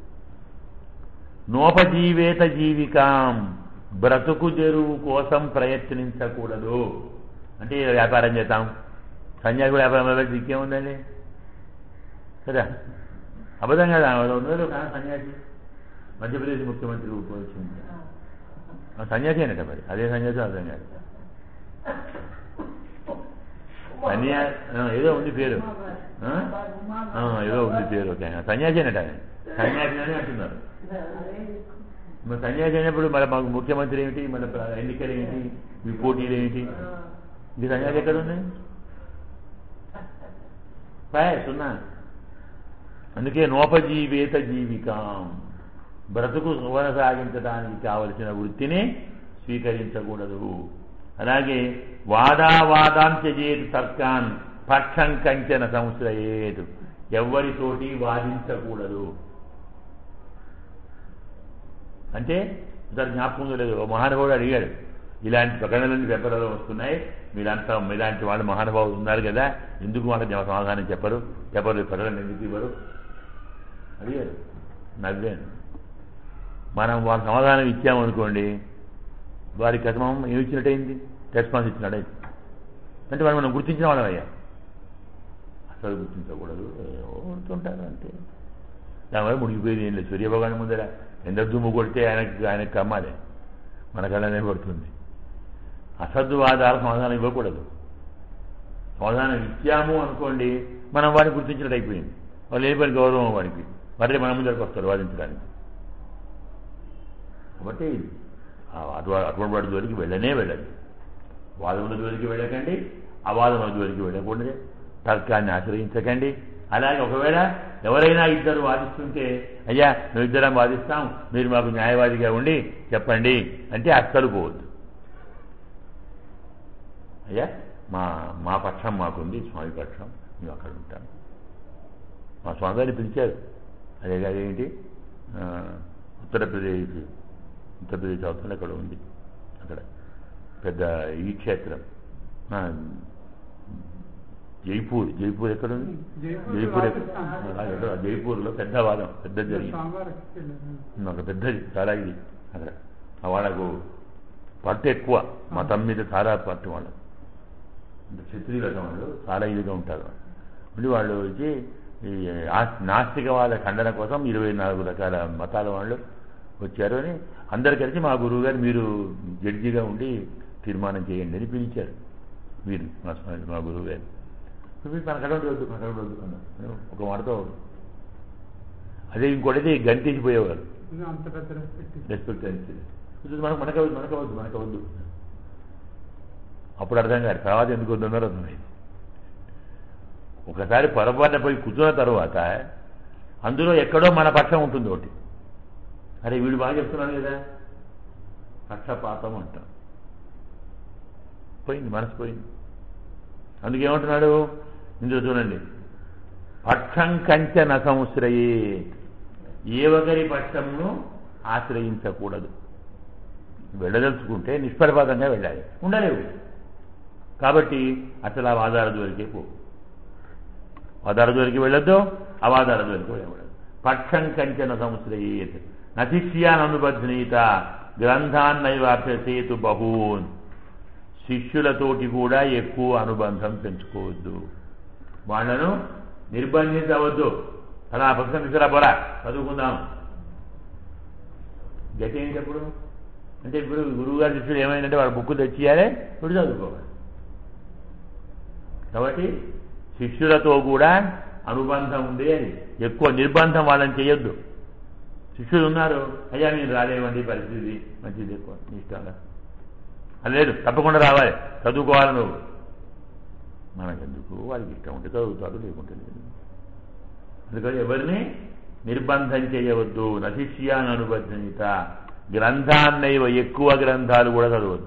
నోపజీవేత జీవికాం బ్రతుకు తెరువు కోసం ప్రయత్నించకూడదు అంటే ఏదో వ్యాపారం చేద్దాం సన్యాసి వ్యాపారం వల్ల దిక్కేముందండి కదా అబద్ధం కదా ఉన్నది ఒక సన్యాసి మధ్యప్రదేశ్ ముఖ్యమంత్రి వచ్చింది ఆ సన్యాసి అనట మరి అదే సన్యాసి అర్థం కాదు సన్యా ఆ, ఏదో ఉంది పేరు ఆ? ఆ, ఏదో ఉంది పేరు ఓకే సన్యాసి అనట ఆయన సన్యాసి అని అంటున్నారు మరి సన్యాసి అయినప్పుడు మరి మాకు ముఖ్యమంత్రి ఏమిటి మన ఎన్నికలు ఏంటి మీ పోటీలు ఏంటి ఇది సన్యాసి ఎక్కడ ఉంది పాయ్ సున్నా అందుకే నోపజీవేత జీవికాం బ్రతుకు కొనసాగించడానికి కావలసిన వృత్తిని స్వీకరించకూడదు అలాగే వాదావాదాంచ చేతు తర్కాన్ పక్షం కంచెన సంశ్రయేదు ఎవరితోటి వాదించకూడదు అంటే ఇతర జ్ఞాపకం లేదు ఓ మహానుభావుడు అడిగాడు ఇలాంటి ప్రకటనలన్నీ పేపర్లలో వస్తున్నాయి మీరంతా మీలాంటి వాళ్ళు మహానుభావులు ఉన్నారు కదా ఎందుకు వాళ్ళకి సమాధానం చెప్పరు పేపర్లు ప్రకటన ఎందుకు ఇవ్వరు అడిగారు నవ్వాను మనం వాళ్ళ సమాధానం ఇచ్చామనుకోండి వారి కథమం ఏమి ఇచ్చినట్టయింది రెస్పాన్స్ ఇచ్చినట్టు అంటే వాళ్ళు మనం గుర్తించిన వాళ్ళం అయ్యా అసలు గుర్తించకూడదు ఏవో ఉంటుంటారు అంతే దానివల్ల మునిగిపోయేది ఏం లేదు సూర్యభగవాన్ ముందర ఎంత దుమ్ము కొడితే ఆయనకి ఆయనకు కమ్మాలి మన కళ్ళనే పడుతుంది అసద్వాదాలు సమాధానం ఇవ్వకూడదు సమాధానం ఇచ్చాము అనుకోండి మనం వాడిని గుర్తించినట్టు అయిపోయింది వాళ్ళు ఏ పని గౌరవం వాడికి మళ్ళీ మన ముందరికి వస్తారు వాదించడానికి కాబట్టి ఆ అటు- అటువంటి వాడి జోలికి వెళ్ళనే వెళ్ళదు వాదముల జోలికి వెళ్ళకండి అవాదముల జోలికి వెళ్ళకూడదు తర్కాన్ని ఆశ్రయించకండి అలాగే ఒకవేళ ఎవరైనా ఇద్దరు వాదిస్తుంటే అయ్యా మేము ఇద్దరం వాదిస్తాం మీరు మాకు న్యాయవాదిగా ఉండి చెప్పండి అంటే అస్సలు పోవద్దు అయ్యా మా మా పక్షం మాకుంది స్వామి పక్షం మేము అక్కడ ఉంటాం మా స్వామి గారిని పిలిచారు అదే కాదు ఏంటి ఆ, ఉత్తరప్రదేశ్ ఉత్తరప్రదేశ్ అవతల అక్కడ ఉంది అక్కడ పెద్ద ఈ క్షేత్రం ఆ, జైపూర్ జైపూర్ ఎక్కడ ఉంది జైపూర్ జైపూర్ ఎక్కడ- రాజస్థాన్. ఆ, ఎక్కడ? జైపూర్లో పెద్ద వాదం పెద్ద జరిగింది సోమవారం వెళ్ళారు ఒక పెద్దది చాలా ఇది అక్కడ ఆ వాళ్ళకు పట్టు ఎక్కువ మతం మీద చాలా పట్టు వాళ్ళు క్షత్రియ రకం వాళ్ళు చాలా ఇదిగా ఉంటారు ఉండి వాళ్ళు వచ్చి ఈ ఆస్- నాస్తికవాద ఖండన కోసం ఇరవై నాలుగు రకాల మతాల వాళ్ళు వచ్చారు అని అందరు కలిసి మా గురువు గారు మీరు జడ్జిగా ఉండి తీర్మానం చేయండి అని పిలిచారు మీరు మా స్వామి మా గురువు గారు మీరు మనకు అటువంటి వద్దు మనకు అటువంటి వద్దు అన్నారు ఒక మాటతో అదే ఇంకోటిది గంతేసిపోయేవారు ఇది అంత పెద్ద రెస్పెక్ట్ రెస్పెక్ట్ అనిపించింది ఇది మనకు మనకవద్దు మనకవద్దు మనకవద్దు అప్పుడు అర్థం కాదు తర్వాత ఎందుకు వద్దన్నారో అర్థమైంది ఒకసారి పొరపాటున పోయి కూర్చున్న తర్వాత అందులో ఎక్కడో మన పక్షం ఉంటుంది ఒకటి అరే వీడు బాగా చెప్తున్నాడు కదా పక్షపాతం అంటాం పోయింది మనసు పోయింది అందుకేమంటున్నాడు ఇందులో చూడండి పక్షం కంచె న సంశ్రయే ఏ ఒకరి పక్షంను ఆశ్రయించకూడదు వెళ్ళదలుచుకుంటే నిష్పరపాతంగా వెళ్ళాలి ఉండలేవు కాబట్టి అసలు ఆ వాదాల జోలికే పో వాదాల జోలికి వెళ్ళొద్దు అవాదాల జోలికి వెళ్ళకూడదు పక్షం కంచెన సంశ్రయేత్ నశిష్యాననుబధ్నీత గ్రంథాన్నైవాభ్యసేతు బహూన్ శిష్యులతోటి కూడా ఎక్కువ అనుబంధం పెంచుకోవద్దు వాళ్ళను నిర్బంధించవద్దు అలా ఆ పుస్తకం తీసుకురా పోరా చదువుకుందాం గతి ఏంటి అప్పుడు అంటే ఇప్పుడు గురువు గారి శిష్యుడు ఏమైందంటే వాడు బుక్ తెచ్చియాలే ఇప్పుడు చదువుకోవాలి కాబట్టి శిష్యులతో కూడా అనుబంధం ఉంది అని ఎక్కువ నిర్బంధం వాళ్ళని చేయొద్దు శిష్యులు ఉన్నారు అయ్యా మీరు రాలేవండి పరిస్థితి మంచిది ఎక్కువ నీ ఇష్టంగా అది లేదు తప్పకుండా రావాలి చదువుకోవాలి నువ్వు మనకెందుకు వాడికి ఇష్టం ఉంటే చదువుతాడు లేకుంటే లేదు అందుకని ఎవరిని నిర్బంధం చేయవద్దు నశిష్యాన్ అనుబద్ధనిత గ్రంథాన్నైవ ఎక్కువ గ్రంథాలు కూడా చదవద్దు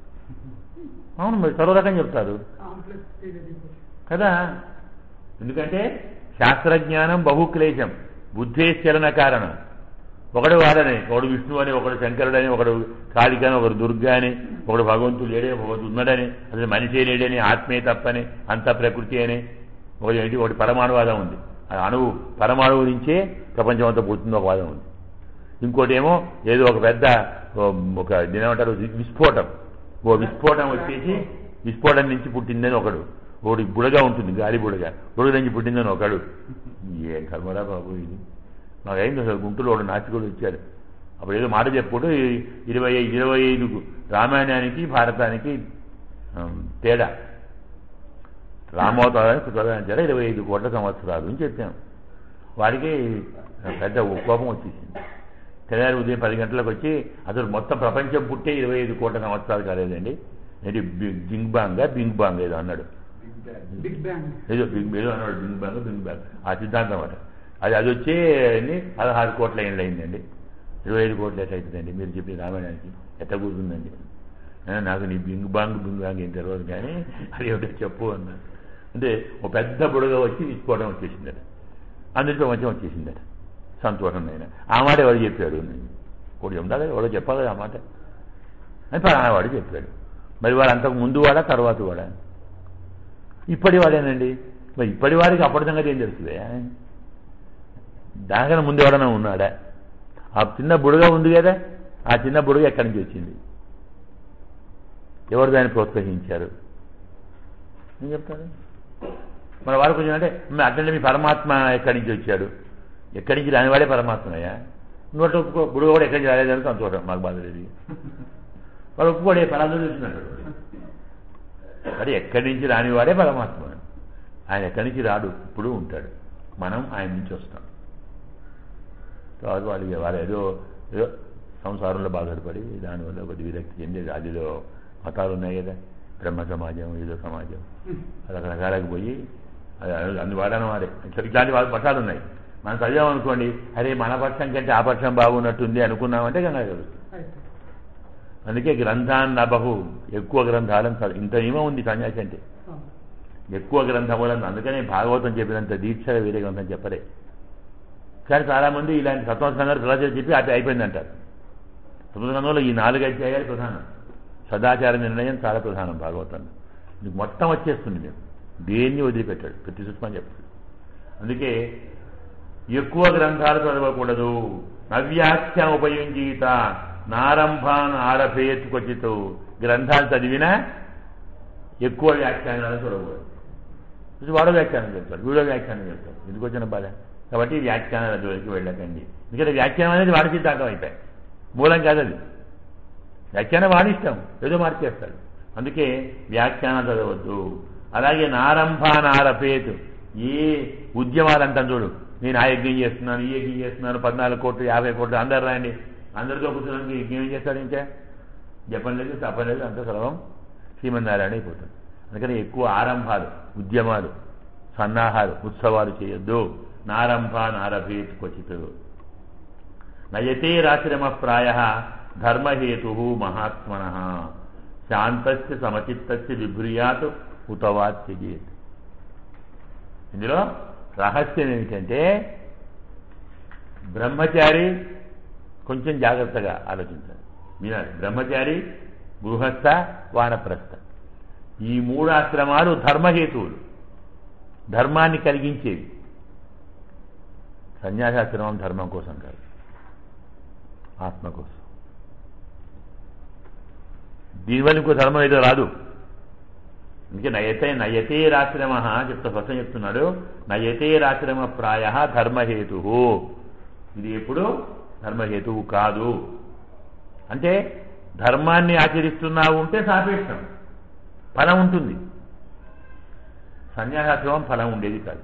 అవును మరి చదవరకం చెప్తారు కాంప్లెక్సిటీ వెళ్ళిపోతుంది కదా ఎందుకంటే శాస్త్రజ్ఞానం బహుక్లేశం బుద్ధేశ్చరణ కారణం ఒకడు వాడని ఒకడు విష్ణువు అని ఒకడు శంకరుడని ఒకడు కాళిక అని ఒకడు దుర్గా అని ఒకడు భగవంతుడు లేడని ఒకడు ఉన్నాడని అసలు మనిషే లేడని ఆత్మే తప్పని అంత ప్రకృతి అని ఒకటి ఏంటి ఒకటి పరమాణువాదం ఉంది ఆ అణువు పరమాణువు నుంచే ప్రపంచం అంతా పుట్టింది ఒక వాదం ఉంది ఇంకోటి ఏమో ఏదో ఒక పెద్ద ఓ, ఒక ఏమంటారు విస్ఫోటం ఓ విస్ఫోటం వచ్చేసి విస్ఫోటం నుంచి పుట్టిందని ఒకడు ఒకటి బుడగా ఉంటుంది గాలి బుడగ బుడగ నుంచి పుట్టిందని ఒకడు ఏం కర్మరా బాబు ఇది నాకు అయింది అసలు గుంటూరు వాడు నాస్తికుడు వచ్చాడు అప్పుడు ఏదో మాట చెప్పుకుంటూ ఈ ఇరవై ఇరవై ఐదు రామాయణానికి భారతానికి ఆ, తేడా రామోవతారానికి కృతజ్ఞత ఇరవై ఐదు కోట్ల సంవత్సరాలు అని చెప్పాం వాడికి పెద్ద కోపం వచ్చేసింది తెల్లారి ఉదయం పది గంటలకు వచ్చి అసలు మొత్తం ప్రపంచం పుట్టే ఇరవై ఐదు కోట్ల సంవత్సరాలు కాలేదండి ఏంటి బి- బింగ్ బాంగ్ బింగ్ బాంగ్ ఏదో అన్నాడు బిగ్ బ్యాంగ్ ఏదో బింగ్ ఏదో అన్నాడు బింగ్ బాంగ్ బింగ్ బాంగ్ ఆ సిద్ధాంతం అట అది అది వచ్చే ఎన్ని పదహారు కోట్ల ఏళ్ళు అయిందండి ఇరవై ఐదు కోట్ల ఎట్లా అవుతుందండి మీరు చెప్పి రామాయణానికి ఎట్ట కూర్చుందండి ఆ, నాకు నీ బింగ్ బాంగ్ బింగ్ బాంగ్ ఏం తెలియదు కానీ అది ఏమిటో చెప్పు అన్నాడు అంటే ఒక పెద్ద బుడగ వచ్చి తీసుకోవడం వచ్చేసిందట అందరికీ మంచిగా వచ్చేసిందట సంతోషం ఆయన ఆ మాట ఎవరు చెప్పాడు ఒకటి ఉండాలి ఎవడో చెప్పాలి కదా ఆ మాట అని పలానా వాడు చెప్పాడు మరి వాడు అంతకు ముందు వాడా తర్వాత వాడా ఇప్పటి వాడేనండి మరి ఇప్పటి వాడికి అప్పటి సంగతి ఏం తెలుస్తుంది దానికన్నా ముందు ఎవడన్నా ఉన్నాడా ఆ చిన్న బుడగ ఉంది కదా ఆ చిన్న బుడగ ఎక్కడి నుంచి వచ్చింది ఎవరు దాన్ని ప్రోత్సహించారు ఏం చెప్తారు మన వారు కొంచెం అంటే "మ్మ్, అట్లనే మీ పరమాత్మ ఎక్కడి నుంచి వచ్చాడు ఎక్కడి నుంచి రానివాడే పరమాత్మయ్యా నువ్వు అట్లా ఒప్పుకో బుడగ కూడా ఎక్కడి నుంచి రాలేదని సంతోషం మాకు బాధ లేదు వాడు ఒప్పుకోడే పరాధులు చూస్తున్నాడు మరి ఎక్కడి నుంచి రానివాడే పరమాత్మ ఆయన ఎక్కడి నుంచి రాడు ఇప్పుడు ఉంటాడు మనం ఆయన నుంచి వస్తాం తర్వాత వాళ్ళు వాళ్ళు ఏదో ఏదో సంసారంలో బాధపడి దానివల్ల కొద్ది విరక్తి చెంది అదిలో మతాలు ఉన్నాయి కదా బ్రహ్మ సమాజం ఏదో సమాజం రకరకాలకు పోయి అది అన్ని వాడన వారే ఇట్లాంటి వాళ్ళ పట్టాలు ఉన్నాయి మనం చదివాం అనుకోండి అరే మన పక్షం కంటే ఆ పక్షం బాగున్నట్టుంది అనుకున్నామంటే కనుక కలుగుతుంది అయితే అందుకే గ్రంథాన్ని బహు ఎక్కువ గ్రంథాలను చదువు ఇంత నియమం ఉంది సన్యాసి అంటే అవును. ఎక్కువ గ్రంథములను అందుకనే భాగవతం చెప్పినంత దీక్షగా వేరే గ్రంథం చెప్పలే కానీ చాలామంది ఇలాంటి సత్వసంగారు ప్రజలు చెప్పి అటు అయిపోయింది అంటారు సత్వసంగంలో ఈ నాలుగు అధ్యాయాలు ప్రధానం సదాచార నిర్ణయం చాలా ప్రధానం భాగవతంలో నీకు మొత్తం వచ్చేస్తుంది నేను దేన్ని వదిలిపెట్టాడు ప్రతి సుష్మని చెప్తాడు అందుకే ఎక్కువ గ్రంథాలు చదవకూడదు నవ్యాఖ్య ఉపయోగీత నారంభాన్ ఆరభేత్కొచ్చితూ గ్రంథాలు చదివినా ఎక్కువ వ్యాఖ్యానాలు చదవకూడదు ఇది వాడో వ్యాఖ్యానం చెప్తాడు వీడో వ్యాఖ్యానం చెప్తాడు ఎందుకు వచ్చిన బాధ కాబట్టి వ్యాఖ్యానాల జోలికి వెళ్ళకండి ఎందుకంటే వ్యాఖ్యానం అనేది వాడి సిద్ధాంతం అయిపోయి మూలం కాదు అది వ్యాఖ్యానం వాడి ఇష్టం ఏదో మార్చేస్తాడు అందుకే వ్యాఖ్యానం చదవద్దు అలాగే నారంభ నారపేతు ఏ ఉద్యమాలు అంటాం చూడు నేను ఆ యజ్ఞం చేస్తున్నాను ఈ యజ్ఞం చేస్తున్నాను పద్నాలుగు కోట్లు యాభై కోట్లు అందరు రాయండి అందరితో కూర్చోడానికి యజ్ఞం ఏం చేస్తాడు ఇంకా జపం లేదు తపం లేదు అంత సర్వం శ్రీమన్నారాయణ అయిపోతుంది అందుకని ఎక్కువ ఆరంభాలు ఉద్యమాలు సన్నాహాలు ఉత్సవాలు చేయొద్దు నారంభ నారభేత్ క్వచిత్ నయతేరాశ్రమ ప్రాయ ధర్మహేతు మహాత్మన శాంతస్య సమచిత్తస్య విభ్రియాత్ ఉతవా త్యజేత్ ఇందులో రహస్యం ఏమిటంటే బ్రహ్మచారి కొంచెం జాగ్రత్తగా ఆలోచించాలి వినాలి బ్రహ్మచారి గృహస్థ వానప్రస్థ ఈ మూడు ఆశ్రమాలు ధర్మహేతువులు ధర్మాన్ని కలిగించేవి సన్యాసాశ్రమం ధర్మం కోసం కాదు ఆత్మ కోసం దీనివల్ల ఇంకో ధర్మం ఏదో రాదు అందుకే నయతే నయతేరాశ్రమ చెప్తా స్పష్టం చెప్తున్నాడు నయతేరాశ్రమ ప్రాయ ధర్మహేతు ఇది ఎప్పుడు ధర్మహేతువు కాదు అంటే ధర్మాన్ని ఆచరిస్తున్నావు ఉంటే సాపేక్షం ఫలం ఉంటుంది సన్యాసాశ్రమం ఫలం ఉండేది కాదు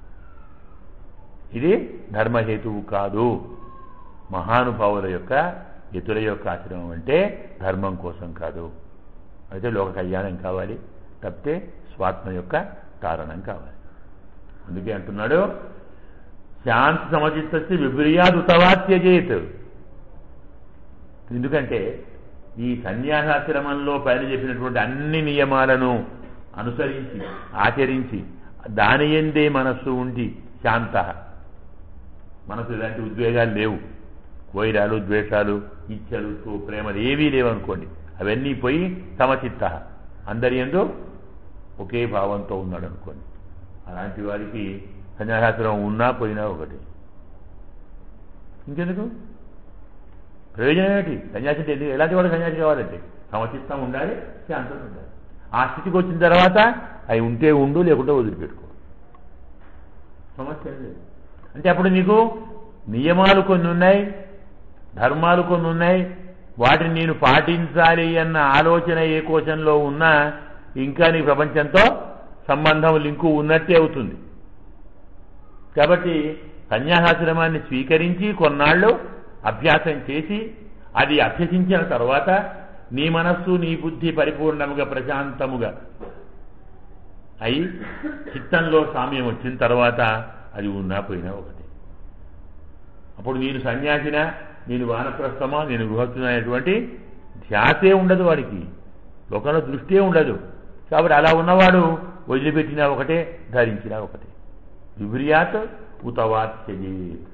ఇది ధర్మహేతువు కాదు మహానుభావుల యొక్క ఇతరుల యొక్క ఆశ్రమం అంటే ధర్మం కోసం కాదు అయితే లోక కళ్యాణం కావాలి తప్పితే స్వాత్మ యొక్క కారణం కావాలి అందుకే అంటున్నాడు శాంతి సమచిత్తస్య విభ్రియాదుతవాత్యజేత్ ఎందుకంటే ఈ సన్యాసాశ్రమంలో పైన చెప్పినటువంటి అన్ని నియమాలను అనుసరించి ఆచరించి దాని ఎందే మనస్సు ఉండి శాంత మనసు ఇలాంటి ఉద్వేగాలు లేవు వైరాలు ద్వేషాలు ఇచ్చలు తో- ప్రేమలు ఏవీ లేవు అనుకోండి అవన్నీ పోయి సమచిత్త అందరి ఎందు ఒకే భావంతో ఉన్నాడు అనుకోండి అలాంటి వారికి సన్యాసాశ్రమం ఉన్నా పోయినా ఒకటి ఇంకెందుకు ప్రయోజనం ఏమిటి సన్యాసి అంటే ఎందుకు- ఎలాంటి వాడు సన్యాసి కావాలంటే సమచిత్తం ఉండాలి శాంతం ఉండాలి ఆ స్థితికి వచ్చిన తర్వాత అవి ఉంటే ఉండు లేకుంటే వదిలిపెట్టుకో సమస్య ఏం లేదు అంటే అప్పుడు నీకు నియమాలు కొన్ని ఉన్నాయి ధర్మాలు కొన్ని ఉన్నాయి వాటిని నేను పాటించాలి అన్న ఆలోచన ఏ కోశంలో ఉన్నా ఇంకా నీ ప్రపంచంతో సంబంధం లింకు ఉన్నట్టే అవుతుంది కాబట్టి సన్యాసాశ్రమాన్ని స్వీకరించి కొన్నాళ్ళు అభ్యాసం చేసి అది అభ్యసించిన తర్వాత నీ మనస్సు నీ బుద్ధి పరిపూర్ణముగా ప్రశాంతముగా అయి చిత్తంలో సామ్యం వచ్చిన తర్వాత అది ఉన్నా పోయినా ఒకటి అప్పుడు నేను సన్యాసినా నేను వానప్రస్థమా నేను గృహస్థునైనటువంటి ధ్యాసే ఉండదు వాడికి లోకంలో దృష్టే ఉండదు కాబట్టి అలా ఉన్నవాడు వదిలిపెట్టినా ఒకటే ధరించినా ఒకటే విభ్రియాత్ ఉతవాత్ త్యజేత్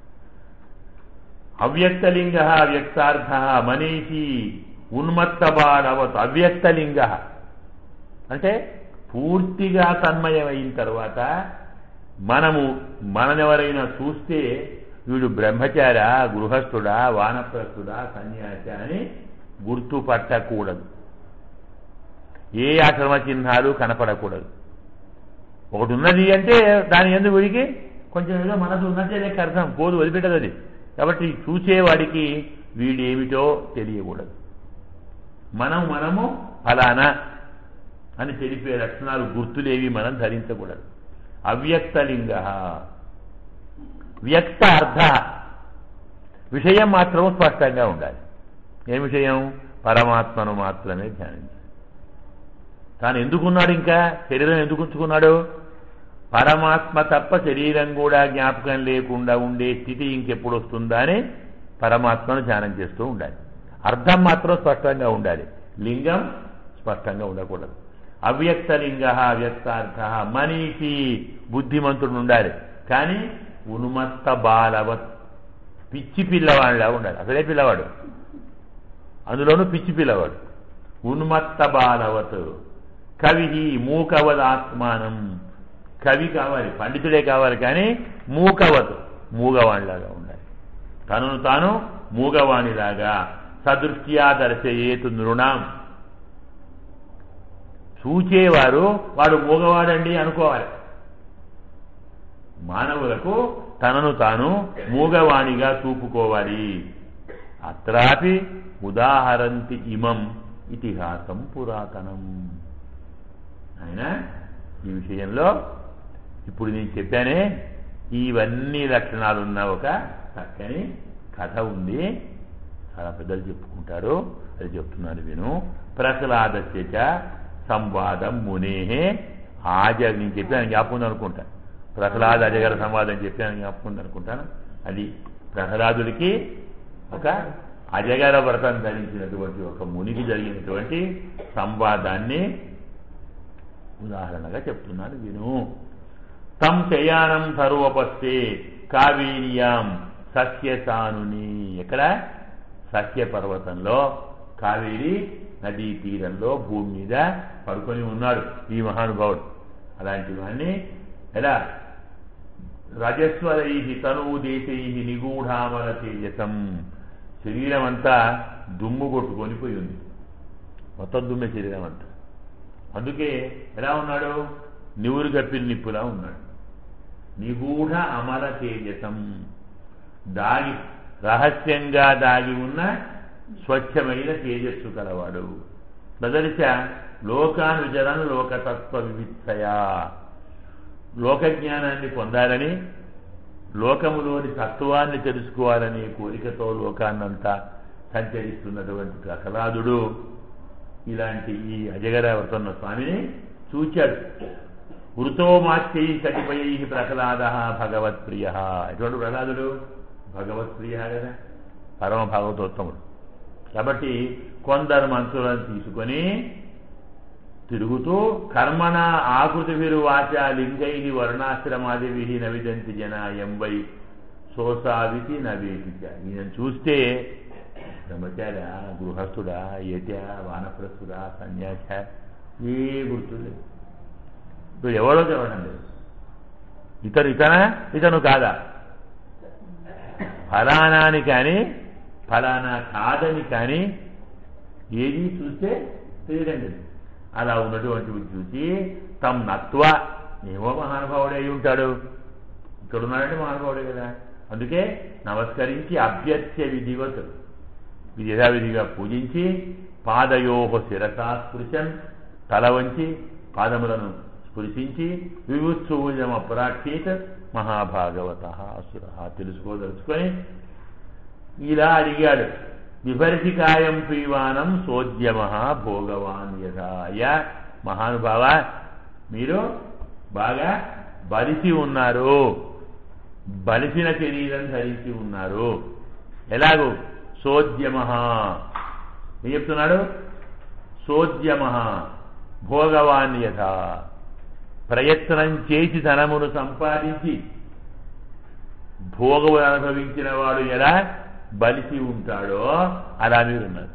అవ్యక్తలింగ వ్యక్తార్థ మనీషి ఉన్మత్తబాడవత్ అవ్యక్తలింగ అంటే పూర్తిగా తన్మయమైన తర్వాత మనము మననెవరైనా చూస్తే వీడు బ్రహ్మచార గృహస్థుడా వానప్రస్థుడా సన్యాసి అని గుర్తుపట్టకూడదు ఏ ఆశ్రమ చిహ్నాలు కనపడకూడదు ఒకటి ఉన్నది అంటే దాని ఎందుకు వీడికి కొంచెం ఏదో మనసు ఉన్నట్టే లెక్క అర్థం పోదు వదిలిపెట్టదు అది కాబట్టి చూసేవాడికి వీడేమిటో తెలియకూడదు మనం మనము ఫలానా అని తెలిపే లక్షణాలు గుర్తులేవి మనం ధరించకూడదు అవ్యక్తలింగ వ్యక్త అర్థ విషయం మాత్రం స్పష్టంగా ఉండాలి ఏ విషయం పరమాత్మను మాత్రమే ధ్యానించాలి తాను ఎందుకున్నాడు ఇంకా శరీరం ఎందుకు ఉంచుకున్నాడు పరమాత్మ తప్ప శరీరం కూడా జ్ఞాపకం లేకుండా ఉండే స్థితి ఇంకెప్పుడు వస్తుందా అని పరమాత్మను ధ్యానం చేస్తూ ఉండాలి అర్థం మాత్రం స్పష్టంగా ఉండాలి లింగం స్పష్టంగా ఉండకూడదు అవ్యక్త లింగ అవ్యక్తార్థ మనీషి బుద్ధిమంతుడు ఉండాలి కానీ ఉన్మత్త బాలవత్ పిచ్చి పిల్లవాడిలా ఉండాలి అసలే పిల్లవాడు అందులోనూ పిచ్చి పిల్లవాడు ఉన్మత్త బాలవత్ కవి మూకవదాత్మానం కవి కావాలి పండితుడే కావాలి కానీ మూకవత్ మూగవాణిలాగా ఉండాలి తనను తాను మూగవాణిలాగా సదృష్ట్యా దర్శయేతు నృణాం చూచేవారు వాడు మూగవాడండి అనుకోవాలి మానవులకు తనను తాను మూగవాణిగా చూపుకోవాలి అత్రాపి ఉదాహరంతి ఇమం ఇతిహాసం పురాతనం ఆయన ఈ విషయంలో ఇప్పుడు నేను చెప్పానే ఇవన్నీ లక్షణాలున్న ఒక చక్కని కథ ఉంది చాలా పెద్దలు చెప్పుకుంటారు అది చెప్తున్నాను విను ప్రహ్లాదస్య సంవాదం మునేహే ఆజ నేను చెప్పాను జ్ఞాపకం అనుకుంటా ప్రహ్లాద అజగర సంవాదం చెప్పాను జ్ఞాపకం అనుకుంటాను అది ప్రహ్లాదుడికి ఒక అజగర వ్రతం ధరించినటువంటి ఒక మునికి జరిగినటువంటి సంవాదాన్ని ఉదాహరణగా చెప్తున్నాను విను తం శయానం సర్వపస్తే కావేరియాం సస్యసానుని ఎక్కడ సస్య పర్వతంలో కావేరి నదీ తీరంలో భూమి మీద పడుకొని ఉన్నాడు ఈ మహానుభావుడు అలాంటి వాడిని ఎలా రజస్వరై తనువు దేశై నిగూఢామల తేజసం శరీరం అంతా దుమ్ము కొట్టుకొని పోయి ఉంది మొత్తం దుమ్మే శరీరం అంతా అందుకే ఎలా ఉన్నాడు నివురు కప్పిన నిప్పులా ఉన్నాడు నిగూఢ అమల తేజసం దాగి రహస్యంగా దాగి ఉన్న స్వచ్ఛమైన తేజస్సు కలవాడు ప్రదర్శ లోకానుచరణ లోకతత్వ వివిత్సయా లోకజ్ఞానాన్ని పొందాలని లోకములోని తత్వాన్ని తెలుసుకోవాలనే కోరికతో లోకాన్నంతా సంచరిస్తున్నటువంటి ప్రహ్లాదుడు ఇలాంటి ఈ అజగర వ్రతన్న స్వామిని చూచాడు వృతో మాత్యై కటిపై ప్రహ్లాద భగవత్ప్రియ ఎటువంటి ప్రహ్లాదుడు భగవత్ప్రియ కదా పరమ భాగవతోత్తముడు కాబట్టి కొందరు మంత్రులను తీసుకొని తిరుగుతూ కర్మణ ఆకృతిభిరు వాచ లింగై వర్ణాశ్రమాదివి నవిదంతి జన ఎంబై సోసావితి నవేపిచ ఈయన చూస్తే బ్రహ్మచార గృహస్థుడా యత వానప్రస్థుడా సన్యాస ఏ గుర్తులేదు ఇప్పుడు ఎవరో తెలవడం లేదు ఇతను ఇతనా ఇతను కాదా ఫలానాని కానీ ఫలానా కాదని కానీ ఏది చూస్తే తెలియడం లేదు అలా ఉన్నటువంటి చూసి తమ్ నత్వ ఏమో మహానుభావుడే అయి ఉంటాడు ఇక్కడ ఉన్నాడంటే మహానుభావుడే కదా అందుకే నమస్కరించి అభ్యర్థ్య విధివత్ యథావిధిగా పూజించి పాదయోహ శిరసా స్పృశన్ తల వంచి పాదములను స్పృశించి వివుత్సూజం అప్రాక్షేత మహాభాగవత అసుర తెలుసుకోదలుచుకొని ఇలా అడిగాడు విభర్షికాయం పీవానం సోద్యమ భోగవాన్ యథాయ మహానుభావ మీరు బాగా బలిసి ఉన్నారు బలిసిన శరీరం ధరించి ఉన్నారు ఎలాగూ సోద్యమ ఏం చెప్తున్నాడు సోద్యమ భోగవాన్ యథ ప్రయత్నం చేసి ధనమును సంపాదించి భోగములు అనుభవించిన వాడు ఎలా బలిసి ఉంటాడో అలా మీరున్నారు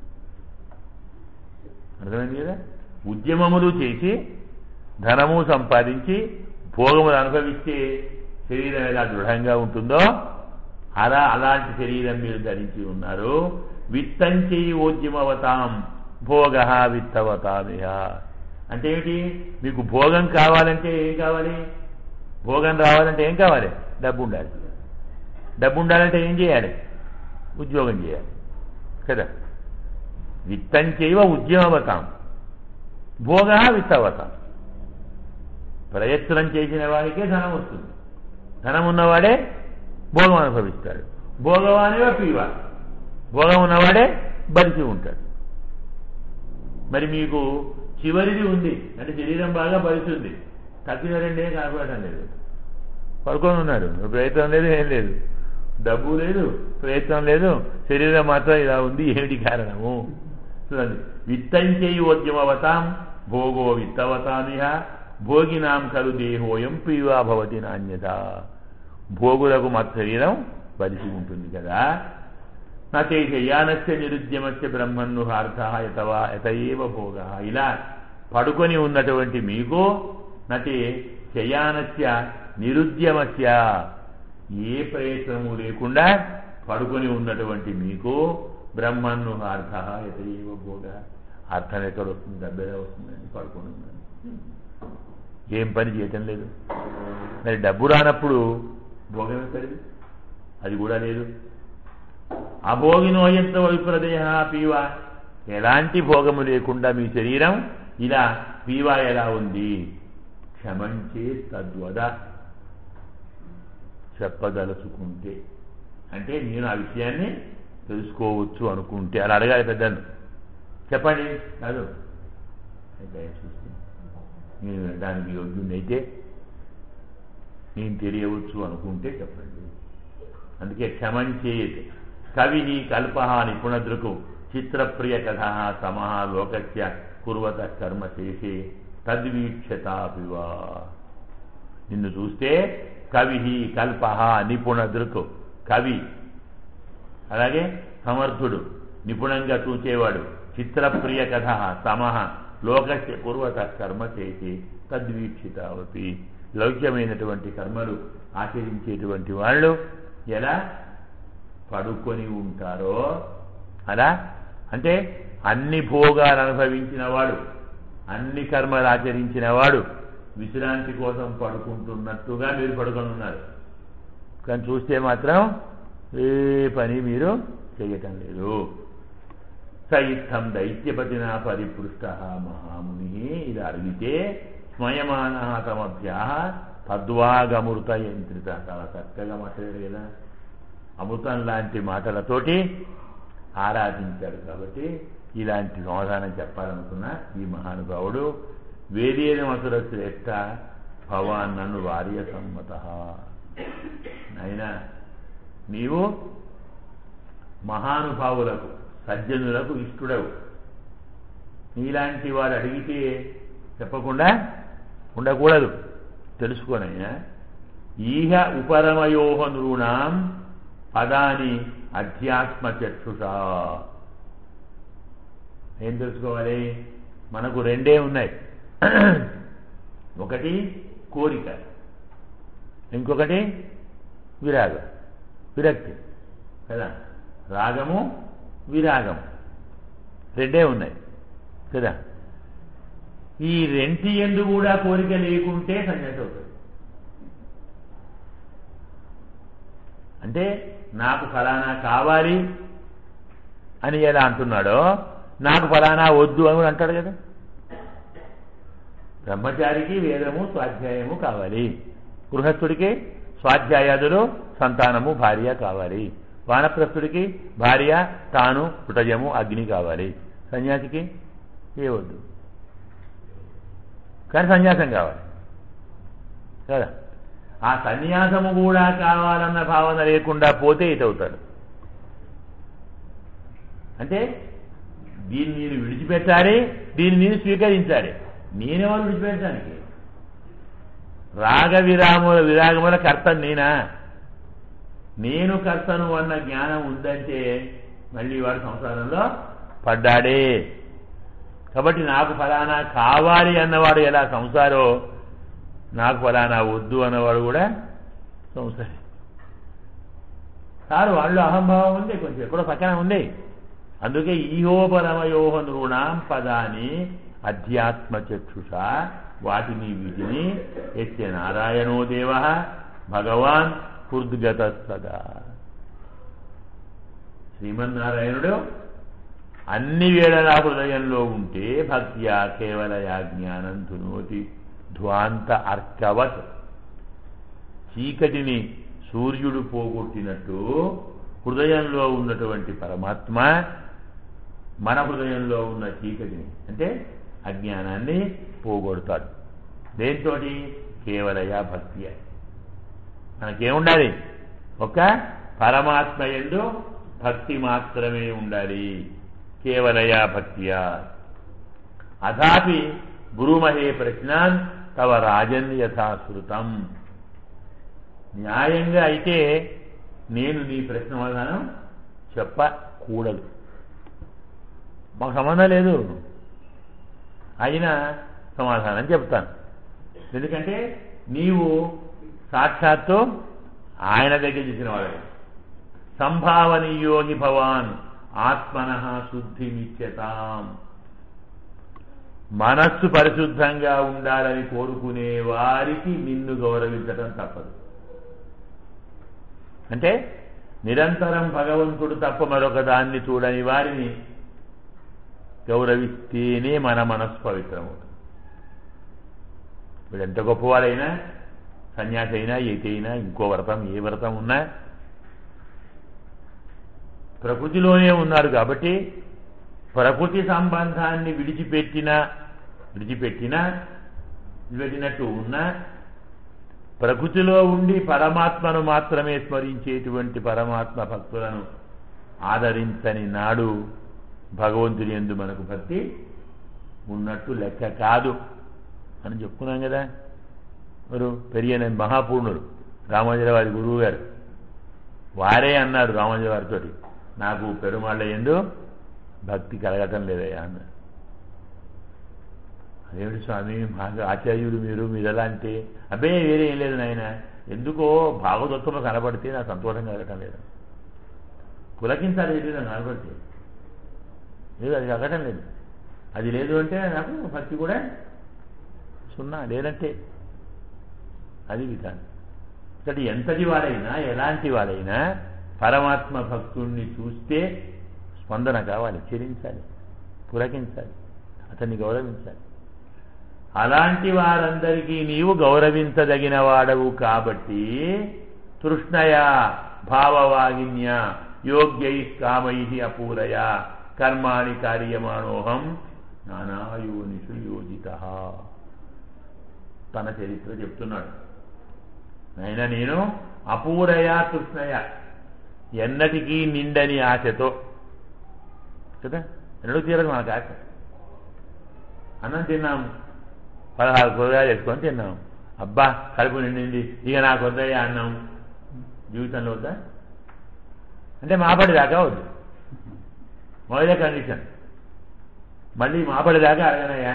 అర్థమైంది కదా ఉద్యమములు చేసి ధనము సంపాదించి భోగములు అనుభవిస్తే శరీరం ఎలా దృఢంగా ఉంటుందో అలా అలాంటి శరీరం మీరు ధరించి ఉన్నారు విత్తంచే ఓద్యమవతాం భోగ విత్తవతామిహ అంటే ఏమిటి మీకు భోగం కావాలంటే ఏం కావాలి భోగం రావాలంటే ఏం కావాలి డబ్బు ఉండాలి డబ్బు ఉండాలంటే ఏం చేయాలి ఉద్యోగం చేయాలి కదా విత్తం చేయవ ఉద్యమవతాం భోగ విత్తవతాం ప్రయత్నం చేసిన వాడికే ధనం వస్తుంది ధనం ఉన్నవాడే భోగం అనుభవిస్తాడు భోగవానివా పీవా భోగం ఉన్నవాడే బలిసి ఉంటాడు మరి మీకు చివరిది ఉంది అంటే శరీరం బాగా బలిసి ఉంది తగ్గిన రెండేం కనపడటం లేదు పడుకొని ఉన్నాడు ప్రయత్నం లేదు ఏం లేదు డబ్బు లేదు ప్రయత్నం లేదు శరీరం మాత్రం ఇలా ఉంది ఏమిటి కారణము చూడండి విత్తంచేయోద్యమవతాం భోగో విత్తవతామిహ భోగినాం ఖలు దేహోయం పీవా భవతి నాణ్యత భోగులకు మా శరీరం బలిసి ఉంటుంది కదా నతే శయానస్య నిరుద్యమస్య బ్రహ్మన్ను హార్థ యతవా యతయేవ భోగ ఇలా పడుకొని ఉన్నటువంటి మీకు నతే శయానస్య నిరుద్యమస్య ఏ ప్రయత్నము లేకుండా పడుకొని ఉన్నటువంటి మీకు బ్రహ్మన్ను అర్థ యతయేవ భోగ అర్థం ఎక్కడ వస్తుంది డబ్బేలా వస్తుందండి పడుకొని ఉన్నాను ఏం పని చేయటం లేదు మరి డబ్బు రానప్పుడు భోగం ఎక్కడిది అది కూడా లేదు అభోగినోయంత వైప్రదేహ పీవా ఎలాంటి భోగము లేకుండా మీ శరీరం ఇలా పీవా ఎలా ఉంది క్షమంచే తద్వద చెప్పదలుచుకుంటే అంటే నేను ఆ విషయాన్ని తెలుసుకోవచ్చు అనుకుంటే అలా అడగాలి పెద్దను చెప్పండి కాదు దయచేసి నేను వినడానికి యోగ్యునైతే నేను తెలియవచ్చు అనుకుంటే చెప్పండి అందుకే క్షమం చేయదు కవి కల్ప నిపుణదృకు చిత్రప్రియ కథ సమహ లోకస్య కుర్వత కర్మ చేసి తద్వీక్షతాపివా నిన్ను చూస్తే కవి కల్ప నిపుణ దృక్ కవి అలాగే సమర్థుడు నిపుణంగా చూచేవాడు చిత్రప్రియ కథ సమహ లోకస్య కుర్వత కర్మ చేసి తద్వీక్షితావపి లౌక్యమైనటువంటి కర్మలు ఆచరించేటువంటి వాళ్ళు ఎలా పడుకొని ఉంటారో అలా అంటే అన్ని భోగాలు అనుభవించిన వాడు అన్ని కర్మలు ఆచరించిన వాడు విశ్రాంతి కోసం పడుకుంటున్నట్టుగా మీరు పడుకొని ఉన్నారు కానీ చూస్తే మాత్రం ఏ పని మీరు చేయటం లేదు సయిత్తం దైత్యపతిన పరిపృష్ట మహాముని ఇది అడిగితే స్మయమాన తమభ్యా తద్వాగమృత యంత్రిత చాలా చక్కగా మాట్లాడారు కదా అమృతం లాంటి మాటలతోటి ఆరాధించాడు కాబట్టి ఇలాంటి సమాధానం చెప్పాలనుకున్న ఈ మహానుభావుడు వేదేన మసుర శ్రేష్ట భవాన్ నన్ను వార్య సమ్మత నాయనా నీవు మహానుభావులకు సజ్జనులకు ఇష్టడవు నీలాంటి వాడు అడిగితే చెప్పకుండా ఉండకూడదు తెలుసుకోనయ్యా ఈహ ఉపరమయోహ నృణాం పదాని అధ్యాత్మ చక్షుషా ఏం తెలుసుకోవాలి మనకు రెండే ఉన్నాయి ఒకటి కోరిక ఇంకొకటి విరాగం విరక్తి కదా రాగము విరాగము రెండే ఉన్నాయి కదా ఈ రెంటి ఎందు కూడా కోరిక లేకుంటే సన్యాసి అవుతుంది అంటే నాకు ఫలానా కావాలి అని ఎలా అంటున్నాడో నాకు ఫలానా వద్దు అని కూడా అంటాడు కదా బ్రహ్మచారికి వేదము స్వాధ్యాయము కావాలి గృహస్థుడికి స్వాధ్యాయాదులు సంతానము భార్య కావాలి వానప్రస్థుడికి భార్య తాను హృదయము అగ్ని కావాలి సన్యాసికి ఏ వద్దు కానీ సన్యాసం కావాలి కదా ఆ సన్యాసము కూడా కావాలన్న భావన లేకుండా పోతే ఇటవుతాడు అంటే దీన్ని నేను విడిచిపెట్టాలి దీన్ని నేను స్వీకరించాలి నేనెవరు విడిచిపెట్టడానికి రాగ విరాముల విరాగముల కర్త నేనా నేను కర్తను అన్న జ్ఞానం ఉందంటే మళ్ళీ వాడు సంసారంలో పడ్డాడే కాబట్టి నాకు ఫలానా కావాలి అన్నవాడు ఎలా సంసారో నాకు ఫలానా వద్దు అన్నవాడు కూడా సంసారి సార్ వాళ్ళు అహంభావం ఉంది కొంచెం ఎక్కడో పక్కన ఉంది అందుకే ఈహోపరమయోహ నృణాం పదాన్ని అధ్యాత్మ చక్షుష వాటిని వీటిని ఎత్తే నారాయణో దేవ భగవాన్ హృద్గత సదా శ్రీమన్నారాయణుడు అన్ని వేళలా హృదయంలో ఉంటే భక్త్యా కేవలయా జ్ఞానం ధునోతి ధ్వాంత అర్కవత్ చీకటిని సూర్యుడు పోగొట్టినట్టు హృదయంలో ఉన్నటువంటి పరమాత్మ మన హృదయంలో ఉన్న చీకటిని అంటే అజ్ఞానాన్ని పోగొడతాడు దేంతో కేవలయ భక్తి మనకేముండాలి ఒక పరమాత్మ ఎందు భక్తి మాత్రమే ఉండాలి కేవలయ భక్తియా అథాపి గురుమహే ప్రశ్నాన్ తవ రాజన్ యథాశ్రుతం న్యాయంగా అయితే నేను నీ ప్రశ్న సమాధానం చెప్పకూడదు మాకు సంబంధం లేదు అయినా సమాధానం చెప్తాను ఎందుకంటే నీవు సాక్షాత్తు ఆయన దగ్గర చేసిన వాడు సంభావనీయోగి భవాన్ ఆత్మన శుద్ధిమిచ్చతాం మనస్సు పరిశుద్ధంగా ఉండాలని కోరుకునే వారికి నిన్ను గౌరవించటం తప్పదు అంటే నిరంతరం భగవంతుడు తప్ప మరొక దాన్ని చూడని వారిని గౌరవిస్తేనే మన మనస్సు పవిత్రమవుతుంది వీడు ఎంత గొప్పవాడైనా సన్యాసి అయినా ఏతైనా ఇంకో వ్రతం ఏ వ్రతం ఉన్నా ప్రకృతిలోనే ఉన్నారు కాబట్టి ప్రకృతి సంబంధాన్ని విడిచిపెట్టిన విడిచిపెట్టిన విడిచిపెట్టినట్టు ఉన్నా ప్రకృతిలో ఉండి పరమాత్మను మాత్రమే స్మరించేటువంటి పరమాత్మ భక్తులను ఆదరించని నాడు భగవంతుని ఎందు మనకు భక్తి ఉన్నట్టు లెక్క కాదు అని చెప్పుకున్నాం కదా ఎవరు పెరియన మహాపూర్ణుడు రామానుజుల వారి గురువు గారు వారే అన్నారు రామానుజుల వారితో నాకు పెరుమాళ్ళ ఎందు భక్తి కలగటం లేదయ్యా అన్నారు అదేమిటి స్వామి మాకు ఆచార్యులు మీరు మీరు ఎలా అంటే అబ్బే వేరే ఏం లేదు నాయన ఎందుకో భాగవతంలో కనబడితే నాకు సంతోషం కలగటం లేదు పులకించాలి ఏది నాకు కనబడితే లేదు అది కలగటం లేదు అది లేదు అంటే నాకు భక్తి కూడా సున్నా లేదంటే అది విధానం ఇక్కడ ఎంతటి వాడైనా ఎలాంటి వాడైనా పరమాత్మ భక్తుణ్ణి చూస్తే స్పందన కావాలి చెరించాలి పులకించాలి అతన్ని గౌరవించాలి అలాంటి వారందరికీ నీవు గౌరవించదగిన వాడవు కాబట్టి తృష్ణయ భావవాగిన్య యోగ్యై కామై అపూరయ కర్మాణి కార్యమాణోహం నానాయోనిషు యోజిత తన చరిత్ర చెప్తున్నాడు అయినా నేను అపూరయ తృష్ణయ ఎన్నటికీ నిండని ఆశతో కదా ఎన్నడూ తీరదు మనకు ఆశ అన్నం తిన్నాం పదహారు కూరగాయలు వేసుకొని తిన్నాం అబ్బా కడుపు నిండింది ఇక నాకు వద్దయ్యా అన్నం జీవితంలో వద్దా అంటే మాపడి దాకా వద్దు మొదలే కండిషన్ మళ్ళీ మాపడి దాకా అడగనయ్యా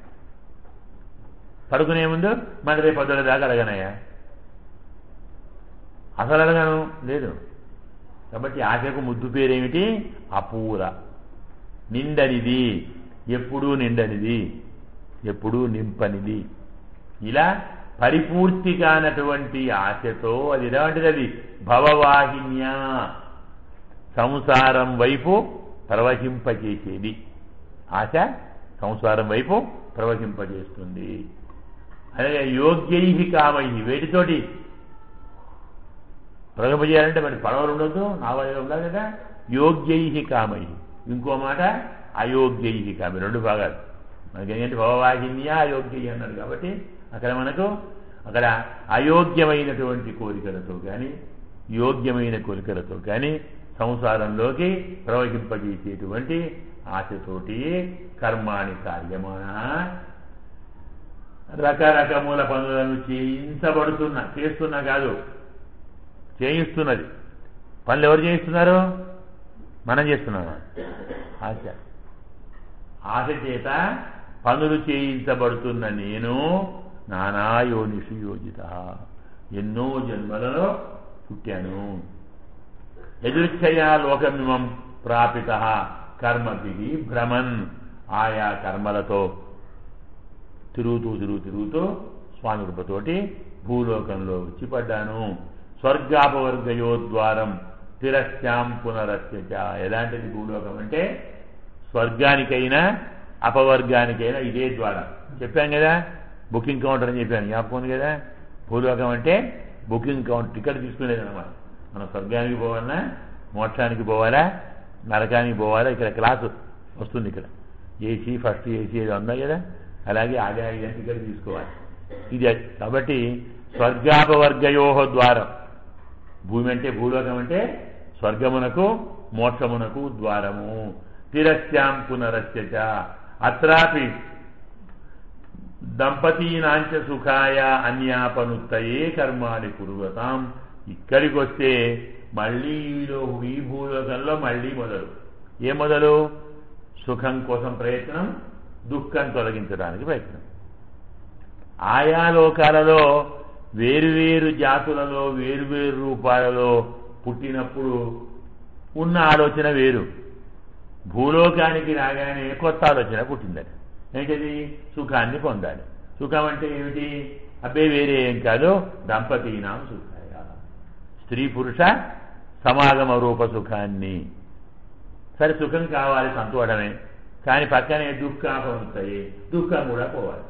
పడుకునే ముందు మళ్ళీ రేపు పొద్దుల దాకా అడగనయ్యా అసలు అడగను లేదు కాబట్టి ఆశకు ముద్దు పేరేమిటి అపూర నిండనిది ఎప్పుడూ నిండనిది ఎప్పుడూ నింపనిది ఇలా పరిపూర్తి కానటువంటి ఆశతో అది ఎలాంటిది అది భవవాహిన్య సంసారం వైపు ప్రవహింపచేసేది ఆశ సంసారం వైపు ప్రవహింపజేస్తుంది అలాగే యోగ్యై కామై వేటితోటి ప్రవహింపజేయాలంటే మరి పడవలు ఉండొద్దు నావలు ఉండాలి కదా యోగ్యై కామై ఇంకో మాట అయోగ్యై కామి రెండు భాగాలు మనకి ఏంటంటే భవవాహిన్య అయోగ్య అన్నాడు కాబట్టి అక్కడ మనకు అక్కడ అయోగ్యమైనటువంటి కోరికలతో కానీ యోగ్యమైన కోరికలతో కానీ సంసారంలోకి ప్రవహింపజేసేటువంటి ఆశతోటి కర్మాణి కార్యమాన రకరకముల పనులను చేయించబడుతున్నా చేస్తున్నా కాదు చేయిస్తున్నది పనులు ఎవరు చేయిస్తున్నారు మనం చేస్తున్నామా ఆశ ఆశ చేత పనులు చేయించబడుతున్న నేను నానాయోనిషు యోజిత ఎన్నో జన్మలలో పుట్టాను ఎదుర్చయా లోకమిమం ప్రాపిత కర్మభి భ్రమన్ ఆయా కర్మలతో తిరుగుతూ తిరుగుతూ తిరుగుతూ స్వామి కృపతోటి భూలోకంలో వచ్చి పడ్డాను స్వర్గాపవర్గయోద్వారం తిరస్యాం పునరస్యచ ఎలాంటిది భూలోకం అంటే స్వర్గానికైనా అపవర్గానికైనా ఇదే ద్వారం చెప్పాం కదా బుకింగ్ కౌంటర్ అని చెప్పాను జ్ఞాపకం ఉంది కదా భూలోకం అంటే బుకింగ్ కౌంటర్ టికెట్ తీసుకునేది అనమాట మనం స్వర్గానికి పోవాలన్నా మోక్షానికి పోవాలా నరకానికి పోవాలా ఇక్కడ క్లాసు వస్తుంది ఇక్కడ ఏసీ ఫస్ట్ ఏసీ ఏదో ఉందా కదా అలాగే ఆగా ఇదే టికెట్ తీసుకోవాలి ఇది అది. కాబట్టి స్వర్గాపవర్గయోహ ద్వారం భూమి అంటే భూలోకం అంటే స్వర్గమునకు మోక్షమునకు ద్వారము తిరస్యాం పునరస్యచ అత్రాపి దంపతీనాంచ సుఖాయ అన్యాపనుత్తయే కర్మాని కురువతాం ఇక్కడికి వస్తే మళ్ళీ ఈలో ఈ భూలోకంలో మళ్ళీ మొదలు ఏ మొదలు సుఖం కోసం ప్రయత్నం దుఃఖం తొలగించడానికి ప్రయత్నం ఆయా లోకాలలో వేరువేరు జాతులలో వేరువేరు రూపాలలో పుట్టినప్పుడు ఉన్న ఆలోచన వేరు భూలోకానికి రాగానే కొత్త ఆలోచన పుట్టిందట ఏంటది సుఖాన్ని పొందాలి సుఖం అంటే ఏమిటి అబ్బే వేరే ఏం కాదు దంపతీనాం సుఖాయ స్త్రీ పురుష సమాగమ రూప సుఖాన్ని సరే సుఖం కావాలి సంతోషమే కానీ పక్కనే దుఃఖాపం వస్తాయి దుఃఖం కూడా పోవాలి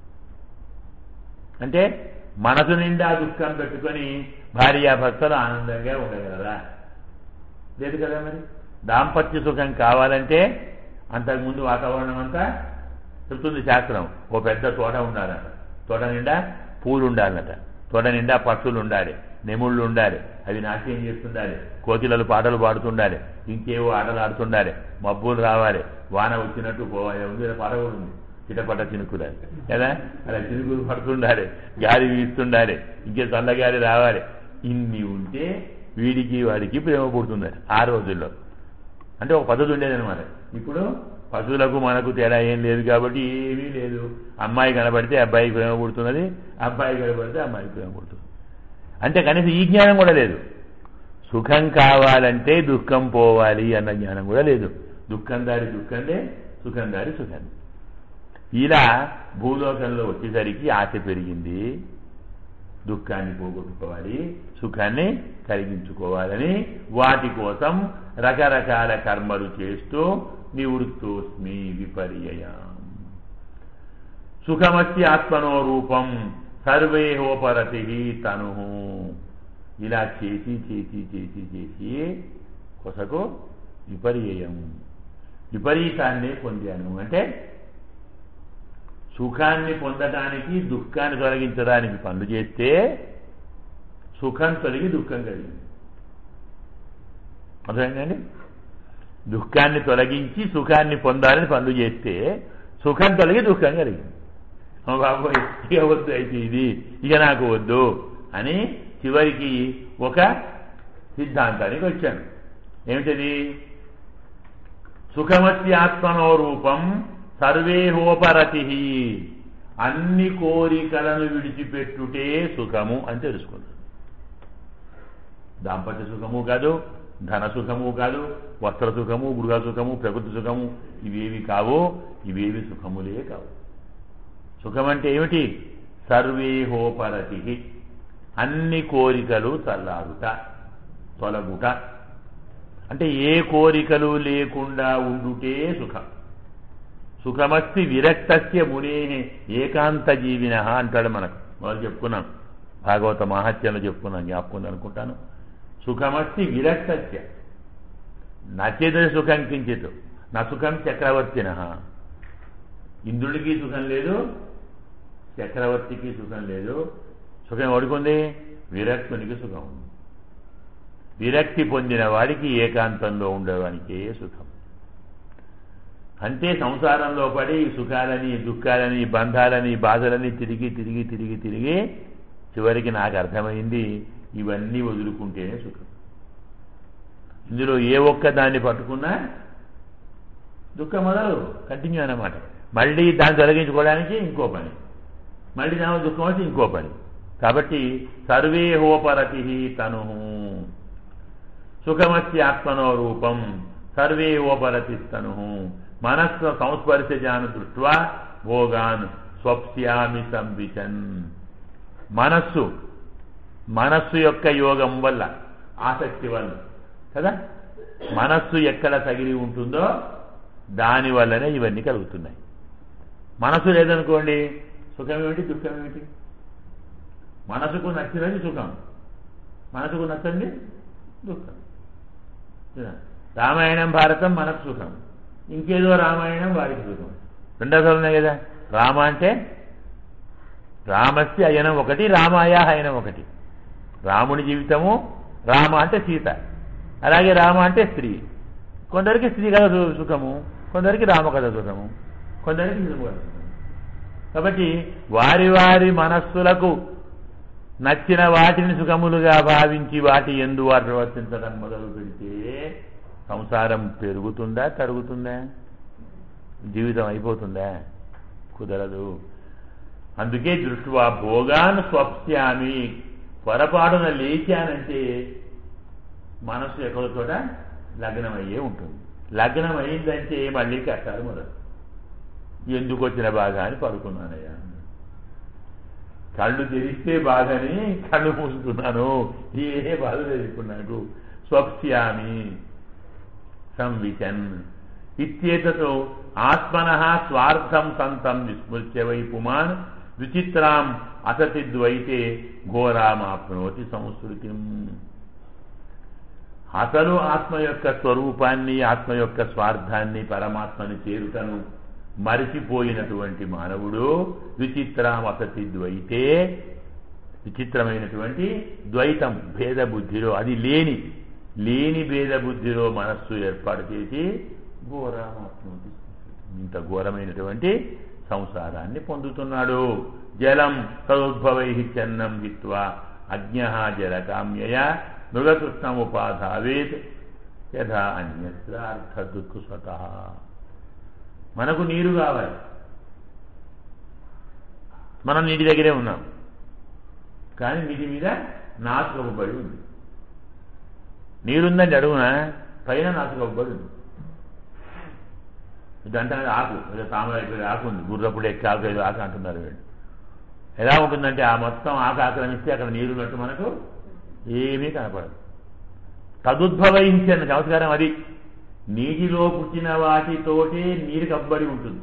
అంటే మనసు నిండా దుఃఖం పెట్టుకొని భార్యాభర్తలు ఆనందంగా ఉండగలరా లేదు కదా మరి దాంపత్య సుఖం కావాలంటే అంతకుముందు వాతావరణం అంతా చెప్తుంది శాస్త్రం ఓ పెద్ద తోట ఉండాలట తోట నిండా పూలు ఉండాలట తోట నిండా పక్షులు ఉండాలి నెముళ్ళు ఉండాలి అవి నాట్యం చేస్తుండాలి కోకిలలు పాటలు పాడుతుండాలి ఇంకేవో ఆటలు ఆడుతుండాలి మబ్బులు రావాలి వాన వచ్చినట్టు పోవాలి ఉంది పడవ ఉంది చిటపట చినుకులాలి కదా అలా చినుకులు పడుతుండాలి గాలి వీస్తుండాలి ఇంకే చల్లగాలి రావాలి ఇన్ని ఉంటే వీడికి వాడికి ప్రేమ పుడుతుంది ఆ రోజుల్లో అంటే ఒక పద్ధతి ఉండేది అనమాట ఇప్పుడు పశువులకు మనకు తేడా ఏం లేదు కాబట్టి ఏమీ లేదు అమ్మాయి కనబడితే అబ్బాయికి ప్రేమ పుడుతున్నది అబ్బాయి కనబడితే అమ్మాయికి ప్రేమ పుడుతుంది అంటే కనీసం ఈ జ్ఞానం కూడా లేదు సుఖం కావాలంటే దుఃఖం పోవాలి అన్న జ్ఞానం కూడా లేదు దుఃఖం దారి దుఃఖందే సుఖం దారి సుఖం ఇలా భూలోకంలో వచ్చేసరికి ఆశ పెరిగింది దుఃఖాన్ని పోగొట్టుకోవాలి సుఖాన్ని కలిగించుకోవాలని వాటి కోసం రకరకాల కర్మలు చేస్తూ నివృత్తోస్మి విపర్యయం సుఖమస్తి ఆత్మనో రూపం సర్వేహోపరతి తను ఇలా చేసి చేసి చేసి చేసి కొసకు విపర్యయం విపరీతాన్ని పొందాను అంటే సుఖాన్ని పొందటానికి దుఃఖాన్ని తొలగించడానికి పనులు చేస్తే సుఖం తొలగి దుఃఖం కలిగింది అర్థమైందండి దుఃఖాన్ని తొలగించి సుఖాన్ని పొందాలని పనులు చేస్తే సుఖం తొలగి దుఃఖం కలిగింది అమ్మ బాబోయ్ ఇక వద్దు అయితే ఇది ఇక నాకు వద్దు అని చివరికి ఒక సిద్ధాంతానికి వచ్చాను ఏమిటది సుఖమస్తి ఆత్మనో రూపం సర్వేహోపరతి అన్ని కోరికలను విడిచిపెట్టుటే సుఖము అని తెలుసుకున్నాను దాంపత్య సుఖము కాదు ధన సుఖము కాదు వస్త్ర సుఖము గృహ సుఖము ప్రకృతి సుఖము ఇవేవి కావు ఇవేవి సుఖములే కావు సుఖం అంటే ఏమిటి సర్వేహోపరతి అన్ని కోరికలు చల్లారుట తొలగుట అంటే ఏ కోరికలు లేకుండా ఉండుటే సుఖం సుఖమస్తి విరక్తస్య మునే ఏకాంత జీవిన అంటాడు మనకు మొదలు చెప్పుకున్నాం భాగవత మహత్యంలో చెప్పుకున్నాం జ్ఞాపకం అనుకుంటాను సుఖమస్తి విరక్తస్య నచేత సుఖం కించిత్ నా సుఖం చక్రవర్తిన ఇంద్రుడికి సుఖం లేదు చక్రవర్తికి సుఖం లేదు సుఖం ఎవడుకుంది విరక్తునికి సుఖం ఉంది విరక్తి పొందిన వాడికి ఏకాంతంలో ఉండేవానికే సుఖం అంటే సంసారంలో పడి సుఖాలని దుఃఖాలని బంధాలని బాధలని తిరిగి తిరిగి తిరిగి తిరిగి చివరికి నాకు అర్థమైంది ఇవన్నీ వదులుకుంటేనే సుఖం ఇందులో ఏ ఒక్క దాన్ని పట్టుకున్నా దుఃఖం మొదలు కంటిన్యూ అన్నమాట మళ్ళీ దాన్ని తొలగించుకోవడానికి ఇంకో పని మళ్ళీ దాని దుఃఖం వచ్చి ఇంకో పని కాబట్టి సర్వే హోపరతి తను సుఖమస్తి ఆత్మనో రూపం సర్వే ఓపరతి తను మనస్సు సంస్పర్శజాను దృష్ట్వా భోగాన్ స్వప్స్యామి సంవిచన్ మనస్సు మనస్సు యొక్క యోగం వల్ల ఆసక్తి వల్ల కదా మనస్సు ఎక్కడ తగిలి ఉంటుందో దాని వల్లనే ఇవన్నీ కలుగుతున్నాయి మనసు లేదనుకోండి సుఖం ఏమిటి దుఃఖం ఏమిటి మనసుకు నచ్చినది సుఖం మనసుకు నచ్చండి దుఃఖం రామాయణం భారతం మనకు సుఖం ఇంకేదో రామాయణం వారికి సుఖం రెండో ఉన్నాయి కదా రామ అంటే రామస్య అయనం ఒకటి రామాయ అయనం ఒకటి రాముని జీవితము రామ అంటే సీత అలాగే రామ అంటే స్త్రీ కొందరికి స్త్రీ కథ సు- సుఖము కొందరికి రామకథ సుఖము కొందరికి హిందూ కథ సుఖము కాబట్టి వారి వారి మనస్సులకు నచ్చిన వాటిని సుఖములుగా భావించి వాటి ఎందు వారు ప్రవర్తించడం మొదలు పెడితే సంసారం పెరుగుతుందా తరుగుతుందా జీవితం అయిపోతుందా కుదరదు అందుకే దృష్టివా భోగాన్ స్వప్స్యామి పొరపాటున లేచానంటే మనసు ఎక్కడో చోట లగ్నమయ్యే ఉంటుంది లగ్నం అయిందంటే మళ్ళీ కష్టాలు మొదలు ఎందుకు వచ్చిన బాధ అని పడుకున్నానయ్యా కళ్ళు తెరిస్తే బాధని కళ్ళు మూసుకున్నాను ఏ బాధ లేదు ఇప్పుడు నాకు స్వప్స్యామి సంవిచన్ ఇత్యేతతో ఆత్మన స్వార్థం సంతం విస్మృత్య వై పుమాన్ విచిత్రాం అసతి ద్వైతే ఘోరామాప్నోతి సంస్కృతిం అసలు ఆత్మ యొక్క స్వరూపాన్ని ఆత్మ యొక్క స్వార్థాన్ని పరమాత్మని చేరుటను మరిచిపోయినటువంటి మానవుడు విచిత్రం అసతి ద్వైతే విచిత్రమైనటువంటి ద్వైతం భేద బుద్ధిలో అది లేని లేని భేద బుద్ధిలో మనస్సు ఏర్పాటు చేసి ఘోరమాత్మ ఇంత ఘోరమైనటువంటి సంసారాన్ని పొందుతున్నాడు జలం తదుద్భవై చన్నం హిత్వా అజ్ఞ జలకామ్యయ మృగతృష్ణముపాధావేత్ యథా అన్యత్ర అర్థదుక్కు స్వతః మనకు నీరు కావాలి మనం నీటి దగ్గరే ఉన్నాం కానీ నీటి మీద నాసుకబడి ఉంది నీరుందండి అడుగున పైన నాసుకబడి ఉంది ఇదంటే ఆకు ఏదో తామర అయిపోయి ఆకు ఉంది గుర్రప్పుడు ఎక్కి ఆకు ఏదో ఆకు అంటున్నారు వీళ్ళు ఎలా ఉంటుందంటే ఆ మొత్తం ఆకు ఆక్రమిస్తే అక్కడ నీరు ఉన్నట్టు మనకు ఏమీ కనపడదు తదుద్భవించిన చమత్కారం అది నీటిలో పుట్టిన వాటితోటే నీరు కబ్బడి ఉంటుంది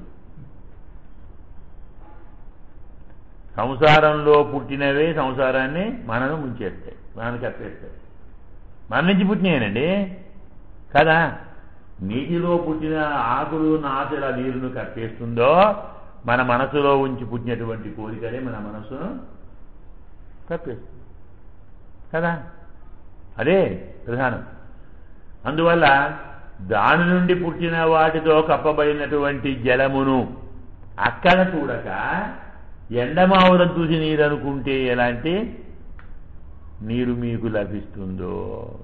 సంసారంలో పుట్టినవే సంసారాన్ని మనను ముంచేస్తాయి మనల్ని కప్పేస్తాయి మన నుంచి పుట్టినాయనండి కదా నీటిలో పుట్టిన ఆకులు నాచుల నీరును కప్పేస్తుందో మన మనసులో ఉంచి పుట్టినటువంటి కోరికలే మన మనసును కప్పేస్తుంది కదా అదే ప్రధానం అందువల్ల దాని నుండి పుట్టిన వాటితో కప్పబడినటువంటి జలమును అక్కడ చూడక ఎండమావులను చూసి నీరు అనుకుంటే ఎలాంటి నీరు మీకు లభిస్తుందో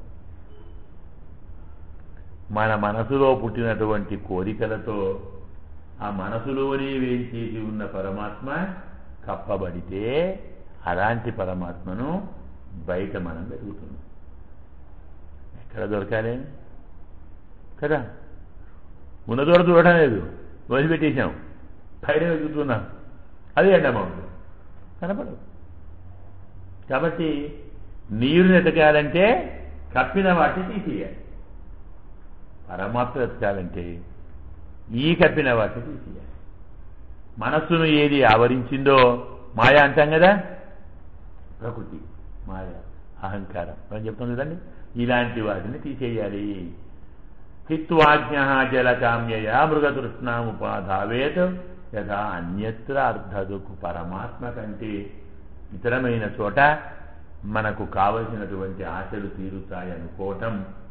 మన మనసులో పుట్టినటువంటి కోరికలతో ఆ మనసులోనే వేంచేసి ఉన్న పరమాత్మ కప్పబడితే అలాంటి పరమాత్మను బయట మనం వెతుకుతున్నాం ఎక్కడ దొరకాలి కదా ఉన్న దూర చూడటం లేదు వదిలిపెట్టేశాం బయట వెతుకుతున్నాం అది ఎండమౌంట్ కనపడదు కాబట్టి నీరుని ఎతకాలంటే కప్పిన వాటిని తీసేయాలి పరమాత్మ ఎతకాలంటే ఈ కప్పిన వాటిని తీసేయాలి మనస్సును ఏది ఆవరించిందో మాయ అంటాం కదా ప్రకృతి మాయ అహంకారం మనం చెప్తాం కదండి ఇలాంటి వాటిని తీసేయాలి హిత్వాజ్ఞ జలకామ్యయ మృగతృష్ణాముపాధావేత్ యథా అన్యత్ర అర్ధదుకు పరమాత్మ కంటే ఇతరమైన చోట మనకు కావలసినటువంటి ఆశలు తీరుతాయనుకోవటం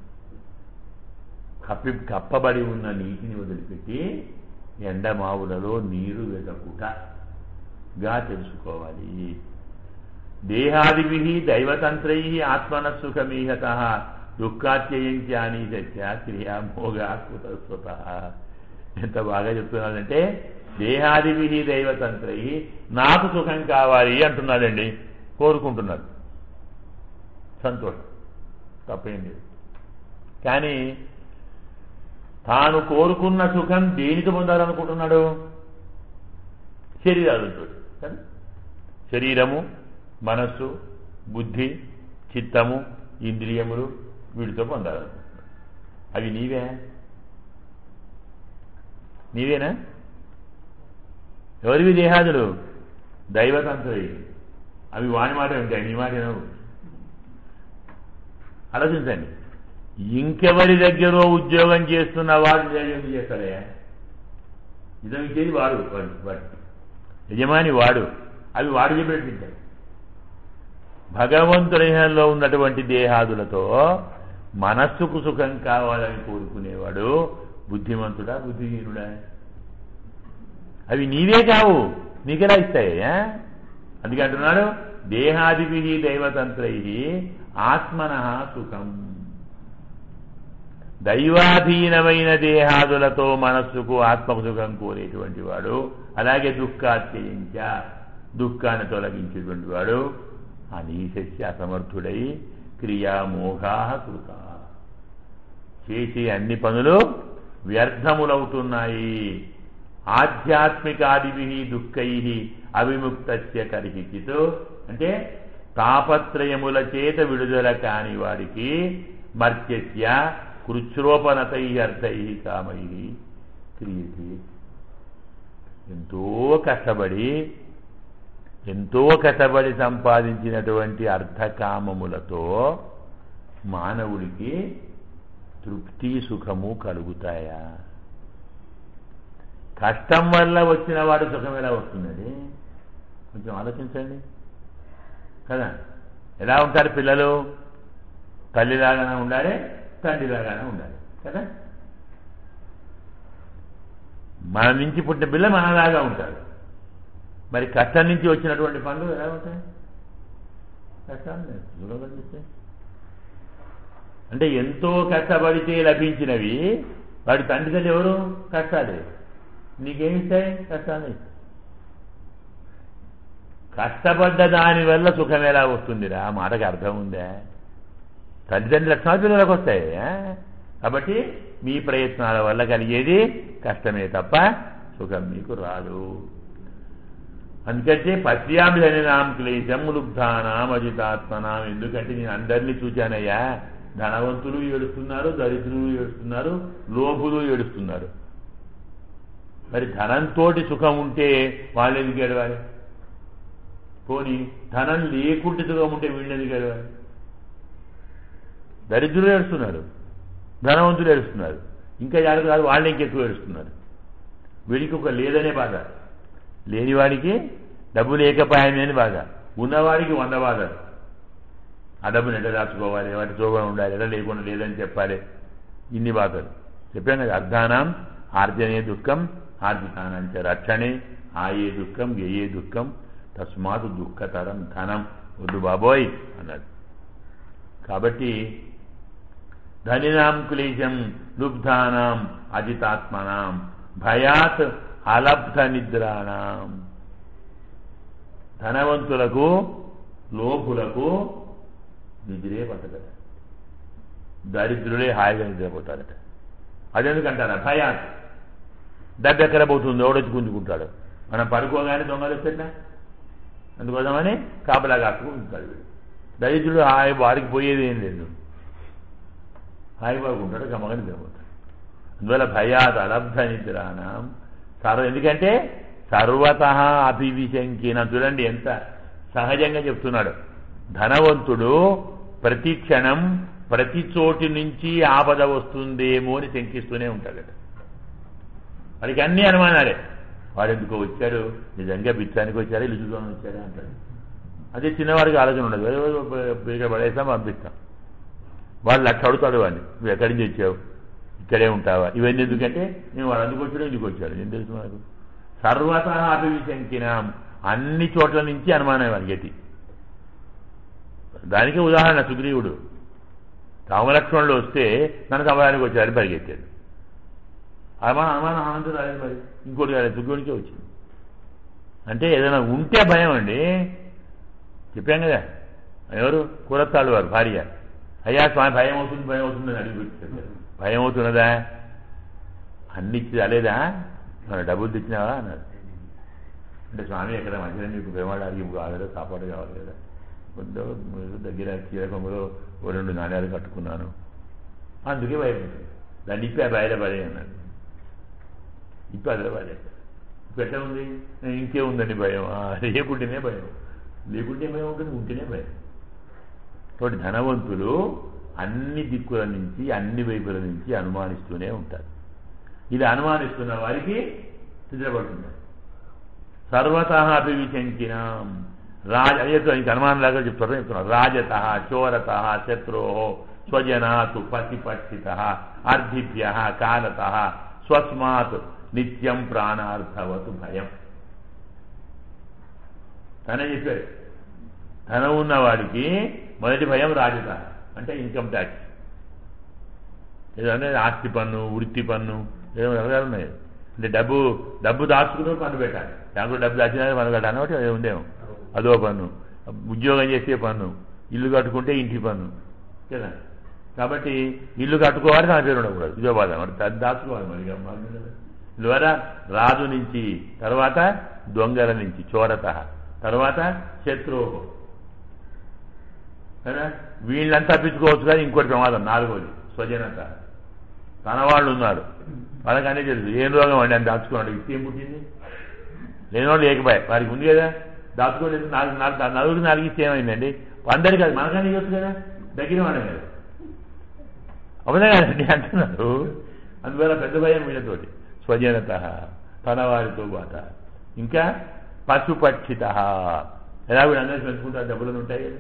కప్పి కప్పబడి ఉన్న నీటిని వదిలిపెట్టి ఎండమావులలో నీరు వెదకుటగా తెలుసుకోవాలి దేహాదిభి దైవతంత్రై ఆత్మన సుఖమీహత దుఃఖాత్యయించాని సత్య క్రియామోగా కుతస్వత ఎంత బాగా చెప్తున్నాడంటే దేహాదిభి దైవతంత్రై నాకు సుఖం కావాలి అంటున్నాడండి కోరుకుంటున్నాడు సంతోషం తప్పేం లేదు కానీ తాను కోరుకున్న సుఖం దేనికి పొందాలనుకుంటున్నాడు శరీరాలతో కదా శరీరము మనస్సు బుద్ధి చిత్తము ఇంద్రియములు వీటితో పొందాలనుకుంటున్నాడు అవి నీవే నీవేనా ఎవరివి దేహాదులు దైవతంత్రవి అవి వాని మాట ఉంటాయి నీ మాట వినవు ఆలోచించండి ఇంకెవరి దగ్గర ఉద్యోగం చేస్తున్న వాడు నిజం చేస్తాడే నిజం ఇచ్చేది వాడు వాడు వాడు యజమాని వాడు అవి వాడు చెప్పినట్టు తింటాయి భగవంతునిలో ఉన్నటువంటి దేహాదులతో మనస్సుకు సుఖం కావాలని కోరుకునేవాడు బుద్ధిమంతుడా బుద్ధిహీనుడా అవి నీవే కావు నీకెలా ఇస్తాయా అందుకే అంటున్నాడు దేహాదిభి దైవతంత్రై ఆత్మన సుఖం దైవాధీనమైన దేహాదులతో మనస్సుకు ఆత్మకు సుఖం కోరేటువంటి వాడు అలాగే దుఃఖాత్యయించ దుఃఖాన్ని తొలగించేటువంటి వాడు అనీశస్య అసమర్థుడై క్రియామోఘా కృత చేసే అన్ని పనులు వ్యర్థములవుతున్నాయి ఆధ్యాత్మికాదిభి దుఃఖై అవిముక్తస్య కరిహిచిత్ అంటే తాపత్రయముల చేత విడుదల కాని వాడికి మర్త్యస్య కృచ్రోపణతై అర్థై కామై క్రియతే ఎంతో కష్టపడి ఎంతో కష్టపడి సంపాదించినటువంటి అర్థకామములతో మానవుడికి తృప్తి సుఖము కలుగుతాయా కష్టం వల్ల వచ్చిన వాడు సుఖం ఎలా వస్తుందండి కొంచెం ఆలోచించండి కదా ఎలా ఉంటారు పిల్లలు తల్లిలాగానే ఉండాలి తండ్రిలాగానే ఉండాలి కదా మన నుంచి పుట్టిన పిల్ల మనలాగా ఉంటాడు మరి కష్టం నుంచి వచ్చినటువంటి పనులు ఎలా ఉంటాయి కష్టాలు లేదు. సుఖంగా కనిపిస్తాయి అంటే ఎంతో కష్టపడితే లభించినవి వాడి తండ్రి తల్లి ఎవరు కష్టాలే నీకేమిస్తాయి కష్టాలు ఇస్తాయి కష్టపడ్డ దాని వల్ల సుఖం ఎలా వస్తుందిరా ఆ మాటకి అర్థం ఉందా తల్లిదండ్రుల లక్షణాలు పిల్లలకు వస్తాయి ఆ? కాబట్టి మీ ప్రయత్నాల వల్ల కలిగేది కష్టమే తప్ప సుఖం మీకు రాదు అందుకంటే పశ్యాభిధనినాం క్లేశం లుబ్ధానాం అజితాత్మనాం ఎందుకంటే నేను అందరినీ చూచానయ్యా ధనవంతులు ఏడుస్తున్నారు దరిద్రులు ఏడుస్తున్నారు లోపులు ఏడుస్తున్నారు మరి ధనంతో సుఖం ఉంటే వాళ్ళు ఎందుకు ఏడవాలి పోనీ ధనం లేకుంటే సుఖం ఉంటే వీళ్ళు ఎందుకు ఏడవాలి దరిద్రులు ఏడుస్తున్నారు ధనవంతులు ఏడుస్తున్నారు ఇంకా జాగ్రత్త కాదు వాళ్ళు ఇంకెక్కువ ఏడుస్తున్నారు వీడికి ఒక లేదనే బాధ లేనివాడికి డబ్బు లేకపోయామే అని బాధ ఉన్నవాడికి వంద బాధలు ఆ డబ్బుని ఎట్లా దాచుకోవాలి వాటి జోగా ఉండాలి ఎట్లా లేకుండా లేదని చెప్పాలి ఇన్ని బాధలు చెప్పాను కదా అర్ధానం ఆర్జనే దుఃఖం ఆర్జితానంచ రక్షణే ఆయే దుఃఖం వ్యయే దుఃఖం తస్మాత్ దుఃఖతరం ధనం వద్దు బాబోయ్ అన్నాడు కాబట్టి ధనినాం క్లేశం లుబ్ధానాం అజితాత్మనాం భయాత్ అలబ్ధ నిద్రాణం ధనవంతులకు లోపులకు నిద్రే పట్టదట దరిద్రులే హాయిగా నిద్రపోతారట అదెందుకంటారా భయాత్ డబ్బు ఎక్కడ పోతుంది ఎవడొచ్చి గుంజుకుంటాడు మనం పడుకోగానే దొంగలు వచ్చేట్లా అందుకోసమని కాపలా కాసుకుంటాడు వీడు దరిద్రుడు హాయి వాడికి పోయేది ఏం లేదు హాయి పడుకుంటాడు గమ్మగా నిద్రపోతాడు అందువల్ల భయాత్ అలబ్ధ నిద్రానం సర్వ ఎందుకంటే సర్వత అభివిశంకిన చూడండి ఎంత సహజంగా చెప్తున్నాడు ధనవంతుడు ప్రతి క్షణం ప్రతి చోటి నుంచి ఆపద వస్తుందేమో అని శంకిస్తూనే ఉంటాడట వాడికి అన్ని అనుమానాలే వాడు ఎందుకో వచ్చాడు నిజంగా బిచ్చానికి వచ్చాడా ఇల్లు చూద్దామని వచ్చాడా అంటాడు అదే చిన్నవాడికి ఆలోచన ఉండదు ఏదో ఇక్కడ పడేస్తాం పంపిస్తాం వాడు లక్ష అడుగుతాడు వాడిని నువ్వు ఎక్కడి నుంచి వచ్చావు ఇక్కడే ఉంటావా ఇవన్నీ ఎందుకంటే నేను వాడు అందుకు వచ్చాడు ఎందుకు వచ్చాడు ఏం తెలుసు మనకు సర్వత అభివిశంకినాం అన్ని చోట్ల నుంచి అనుమానం వాడికి గతి దానికే ఉదాహరణ సుగ్రీవుడు రామలక్ష్మణులు వస్తే తన సమయానికి వచ్చాడని పరిగెత్తాడు అనుమానం అనుమానం ఆనందం రాలేదు మరి ఇంకోటి కాదు సుగ్రీవుడికే వచ్చింది అంటే ఏదైనా ఉంటే భయం అండి చెప్పాం కదా ఎవరు కూరత్తాడు వారు భార్య అయ్యా స్వామి భయం అవుతుంది భయం అవుతుంది అని అడిగి పెట్టారు భయం అవుతున్నదా అన్ని ఇచ్చి రాలేదా మన డబ్బులు తెచ్చినావా అన్నారు అంటే స్వామి ఎక్కడ మంచిగా మీకు భయపడాలి కావాలి కాపాడు కావాలి కదా కొద్దిగా మీరు దగ్గర కీలకంలో ఓ రెండు నాణ్యాలు కట్టుకున్నాను అందుకే భయపడుతుంది దాన్ని ఇప్పి ఆ బయట పడే అన్నాడు ఇప్పి అదే పడే పెట్ట ఉంది ఇంకే ఉందండి భయం ఆ, లేకుంటేనే భయం లేకుంటే భయం ఉంటుంది ఉంటేనే భయం కాబట్టి ధనవంతులు అన్ని దిక్కుల నుంచి అన్ని వైపుల నుంచి అనుమానిస్తూనే ఉంటారు ఇది అనుమానిస్తున్న వారికి నిద్రపడుతుంది సర్వత అభివిశంకినాం రాజ అయ్యతో ఇంక అనుమానంలాగా చెప్తారు చెప్తున్నారు రాజత చోరత శత్రో స్వజనాత్ పతిపక్షిత అర్ధిభ్య కాలత స్వస్మాత్ నిత్యం ప్రాణార్థవతు భయం తనే చెప్పారు ధనం ఉన్నవాడికి మొదటి భయం రాజత అంటే ఇన్కమ్ ట్యాక్స్ ఏదంటే ఆస్తి పన్ను వృత్తి పన్ను ఏదో రకాలు ఉన్నాయి అంటే డబ్బు డబ్బు దాచుకుని పన్ను పెట్టాలి బ్యాంకులో డబ్బు దాచినా పన్ను కట్టాలి ఒకటి అది ఉందేమో అదో పన్ను ఉద్యోగం చేసే పన్ను ఇల్లు కట్టుకుంటే ఇంటి పన్ను కదా కాబట్టి ఇల్లు కట్టుకోవాలి నా పేరు ఉండకూడదు ఇదో బాధ మరి అది దాచుకోవాలి మరి ఇక మాకు ఉండదు. ద్వారా రాజు నుంచి తర్వాత దొంగల నుంచి చోరత తర్వాత శత్రువు కదా వీళ్ళంతా తప్పించుకోవచ్చు కానీ ఇంకోటి ప్రమాదం నాలుగోది స్వజనత తన వాళ్ళు ఉన్నారు వాళ్ళకి అన్నీ తెలుసు ఏం రోగం అండి అని దాచుకున్నాడు వ్యక్తి ఏం పుట్టింది లేనివాడు లేకపోయా వారికి ఉంది కదా దాచుకోలేదు నాలుగు నాలుగు నలుగురు నాలుగు ఇస్తే ఏమైందండి అందరికీ అది మనకన్నా ఇవ్వచ్చు కదా దగ్గర వాడే కదా అవునా కదండి అంటున్నారు అందువల్ల పెద్ద భయం వీళ్ళతోటి స్వజనత తన వారితో బాట ఇంకా పశుపక్షిత ఎలా వీళ్ళు అందరూ పెంచుకుంటారు డబ్బులు ఉంటాయి కదా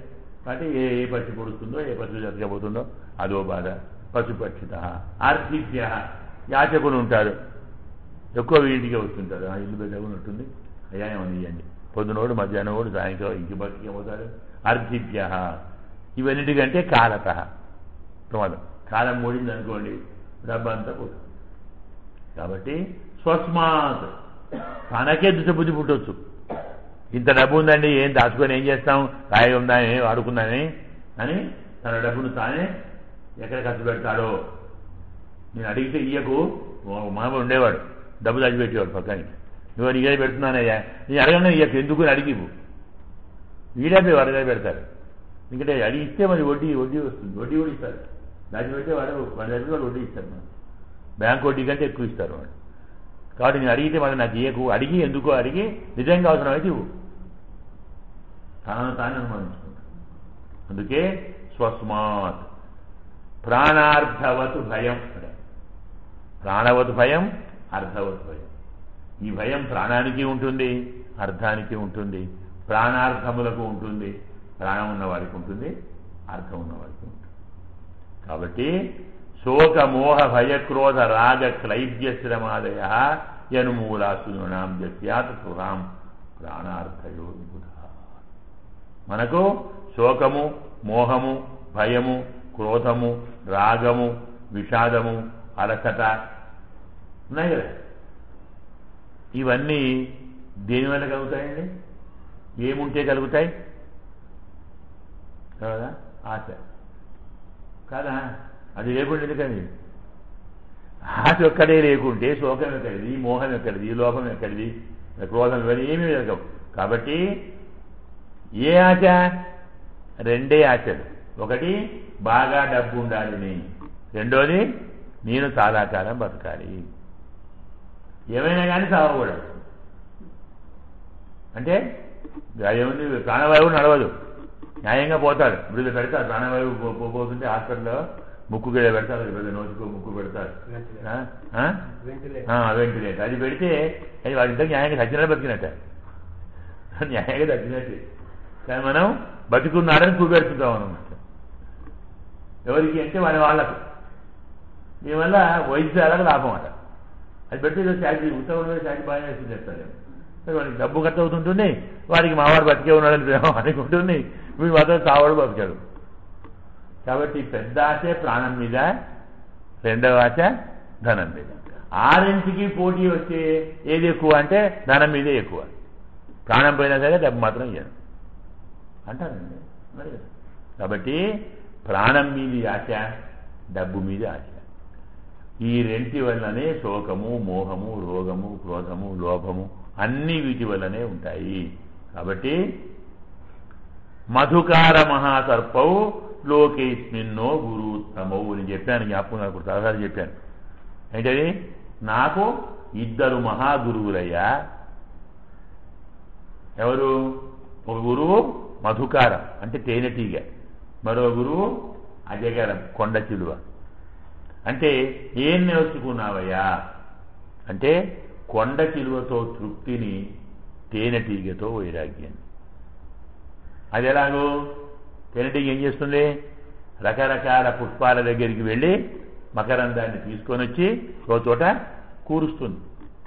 అంటే ఏ ఏ పక్షి పొడుస్తుందో ఏ పక్షి జరగబోతుందో అదో బాధ పశుపక్షిత ఆర్థిక్య యాచకులు ఉంటారు ఎక్కువ ఇంటికి వస్తుంటారు ఆ ఇల్లు పెద్దగా ఉంటుంది అయ్యా ఏమని ఇవ్వండి పొద్దునోడు మధ్యాహ్నం కూడా సాయంకాలం ఇంటి పక్కకి పోతారు అర్థిత్య ఇవన్నిటికంటే కాలత ప్రమాదం కాలం మూడింది అనుకోండి డబ్బంతా పోతుంది కాబట్టి స్వస్మాత్ తనకే దుష్టబుద్ధి పుట్టవచ్చు ఇంత డబ్బు ఉందండి ఏం దాచుకొని ఏం చేస్తాం కాయ ఉందా ఏం వాడుకుందాని అని తన డబ్బును తానే ఎక్కడ ఖర్చు పెడతాడో నేను అడిగితే ఇయ్యకు మామ ఉండేవాడు డబ్బు దాచిపెట్టేవాడు పక్కనికి నువ్వు నీకే పెడుతున్నానయ్యా నేను అడగను ఇయ్యకు ఎందుకు అని అడిగి ఇవ్వు. వీడే వరగా పెడతారు ఎందుకంటే అడిగి ఇస్తే మరి వడ్డీ వడ్డీ వస్తుంది వడ్డీ కూడా ఇస్తారు దాచిపెట్టే వాడు వాడి దగ్గర వాళ్ళు వడ్డీ ఇస్తారు మనం బ్యాంక్ వడ్డీ కంటే ఎక్కువ ఇస్తారు వాడు కాబట్టి నేను అడిగితే మరి నాకు ఇయ్యకు అడిగి ఎందుకో అడిగి నిజంగా అవసరమైతే ఇవ్వు తాను తాను అనుమానించుకుంటాను అందుకే స్వస్మాత్ ప్రాణార్థవతు భయం అదే. ప్రాణవతు భయం అర్థవతు భయం ఈ భయం ప్రాణానికి ఉంటుంది అర్థానికి ఉంటుంది ప్రాణార్థములకు ఉంటుంది ప్రాణం ఉన్న వారికి ఉంటుంది అర్థం ఉన్న వారికి ఉంటుంది కాబట్టి శోక మోహ భయక్రోధ రాగ క్లైబ్య శ్రమాదయ యనుమూలాసునాం జస్యాత్ సురాం ప్రాణార్థయో విబుధ మనకు శోకము మోహము భయము క్రోధము రాగము విషాదము అలసట ఉన్నాయి కదా ఇవన్నీ దేనివల్ల కలుగుతాయండి ఏముంటే కలుగుతాయి కదా ఆశ కాదా అది లేకుండా ఎందుకని ఆశ ఒక్కడే లేకుంటే శోకం ఎక్కడిది మోహం ఎక్కడిది లోపం ఎక్కడిది క్రోధం ఇవన్నీ ఏమీ జరగవు కాబట్టి ఏ ఆశ రెండే ఆశలు ఒకటి బాగా డబ్బు ఉండాలని రెండోది నేను చాలా కాలం బతకాలి ఏమైనా కానీ చావకూడదు అంటే ఏముంది ప్రాణవాయువు నడవదు న్యాయంగా పోతాడు ఇప్పుడు పెడతారు ప్రాణవాయువు పో- పో- పోతుంటే హాస్పిటల్లో ముక్కు గిడ పెడతారు పెద్ద నోటికో ముక్కు పెడతారు ఆ? ఆ? వెంటిలేటర్ ఆ, వెంటిలేటర్ అది పెడితే అది వాడి ఇంతకు న్యాయంగా చచ్చినట్టు బతికినట్ట న్యాయంగా చచ్చినట్టే కానీ మనం బతికున్నాడని చూపెడుతుంటాం అనమాట ఎవరికి అంటే వాడి వాళ్ళకు దీనివల్ల వైద్యాలకు లాభం అట అది పెడితే ఏదో శాఖ ఉత్తరం శాఖ బాగా వేసి చేస్తారు మరి వాడికి డబ్బు ఖర్చు అవుతుంటుంది వాడికి మావాడు బతికే ఉన్నాడని ప్రేమ వాడికి ఉంటుంది వీడు మాత్రం చావాడు బతికాడు కాబట్టి పెద్ద ఆశ ప్రాణం మీద రెండవ ఆశ ధనం మీద ఆరింటికి పోటీ వచ్చే ఏది ఎక్కువ అంటే ధనం మీదే ఎక్కువ ప్రాణం పోయినా సరే డబ్బు మాత్రం ఇయ్యను అంటారండి మరి కదా. కాబట్టి ప్రాణం మీది ఆశ డబ్బు మీద ఆశ ఈ రెంటి వల్లనే శోకము మోహము రోగము క్రోధము లోభము అన్ని వీటి వల్లనే ఉంటాయి కాబట్టి మధుకార మహాసర్పౌ లోకేస్మిన్నో గురుత్తమౌ అని చెప్పాను జ్ఞాపకం నాకు చాలాసార్లు చెప్పాను ఏంటది నాకు ఇద్దరు మహాగురువులయ్యా ఎవరు ఒక గురువు మధుకారం అంటే తేనెటీగ మరో గురువు అజగరం కొండ చిలువ అంటే ఏం నేర్చుకున్నావయ్యా అంటే కొండ చిలువతో తృప్తిని తేనెటీగతో వైరాగ్యాన్ని అది ఎలాగో తేనెటీగ ఏం చేస్తుంది రకరకాల పుష్పాల దగ్గరికి వెళ్ళి మకరందాన్ని తీసుకొని వచ్చి ఓ చోట కూరుస్తుంది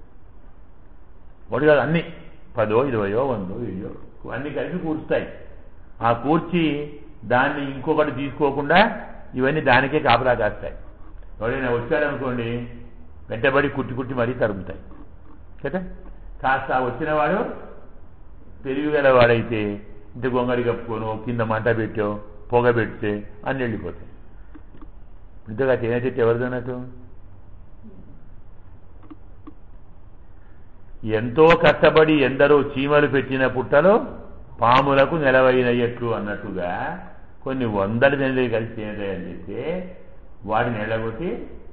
ఒకటి కాదు అన్ని పదో ఇరవయో వందో వెయ్యో అన్ని కలిపి కూర్చుతాయి ఆ కూర్చి దాన్ని ఇంకొకటి తీసుకోకుండా ఇవన్నీ దానికే కాపలా కాస్తాయి ఎవరైనా వచ్చారనుకోండి వెంటబడి కుట్టి కుట్టి మరీ తరుముతాయి కదా కాస్త వచ్చినవాడు తెలివిగలవాడైతే ఇంత గొంగడి కప్పుకోను కింద మంట పెట్టో పొగ పెడితే అన్ని వెళ్ళిపోతాయి ఇంతగా తేనె చెట్టు ఎవరిదన్నట్టు ఎంతో కష్టపడి ఎందరో చీమలు పెట్టిన పుట్టలో పాములకు నెలవైన ఎట్లు అన్నట్టుగా కొన్ని వందల నెలలు కలిసి తేనెతయారు చేస్తే వాటిని ఎడగొట్టి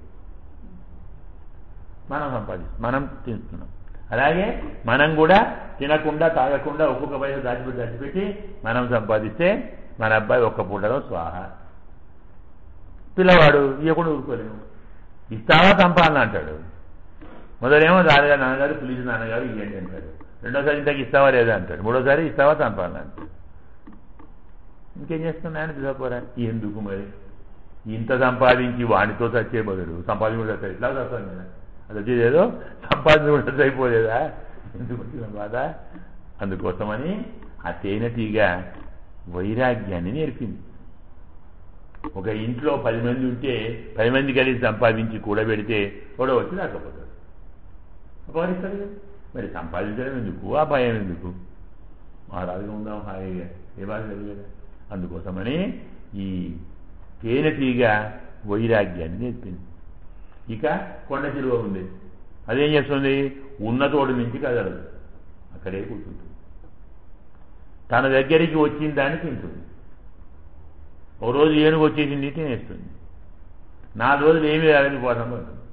మనం సంపాదిస్తాం మనం తింటున్నాం అలాగే మనం కూడా తినకుండా తాగకుండా ఒక్కొక్క పైసలు దాచిపెట్టి దాచిపెట్టి మనం సంపాదిస్తే మన అబ్బాయి ఒక్క పూటలో స్వాహ పిల్లవాడు ఇవ్వకుండా ఊరుకోలేము ఇస్తావా సంపాదన అంటాడు మొదలేమో దారిగా నాన్నగారు ప్లీజ్ నాన్నగారు ఇవ్వండి అంటాడు రెండోసారి ఇంతకు ఇస్తావా లేదా అంటాడు మూడోసారి ఇస్తావా సంపాదన అంటాడు ఇంకేం చేస్తున్నాయని చదువుకోరా ఎందుకు మరి ఇంత సంపాదించి వాడితో చచ్చే బదులు సంపాదించి కూడా చచ్చాయి ఇట్లా చస్తాను కదా అది వచ్చేది ఏదో సంపాదించి కూడా చచ్చిపోలేదా ఎందుకు వచ్చిన బాధ అందుకోసమని ఆ తేనెటీగ వైరాగ్యాన్ని నేర్పింది ఒక ఇంట్లో పది మంది ఉంటే పది మంది కలిసి సంపాదించి కూడబెడితే కూడా వచ్చి రాకపోతాడు అపహరిస్తాడు కదా మరి సంపాదించడం ఎందుకు ఆ భయం ఎందుకు మా రాజుగా ఉందాం హాయిగా ఏ బాధ లేదు కదా అందుకోసమని ఈ తేనెటీగ వైరాగ్యాన్ని నేర్పింది ఇక కొండ చిలువ ఉంది అదేం చేస్తుంది ఉన్న తోడు నుంచి కదలదు అక్కడే కూర్చుంటుంది తన దగ్గరికి వచ్చిన దాన్ని తింటుంది ఓ రోజు ఏనుగు వచ్చేసింది తినేస్తుంది నాలుగు రోజులు ఏమీ రాలేదు పోతాం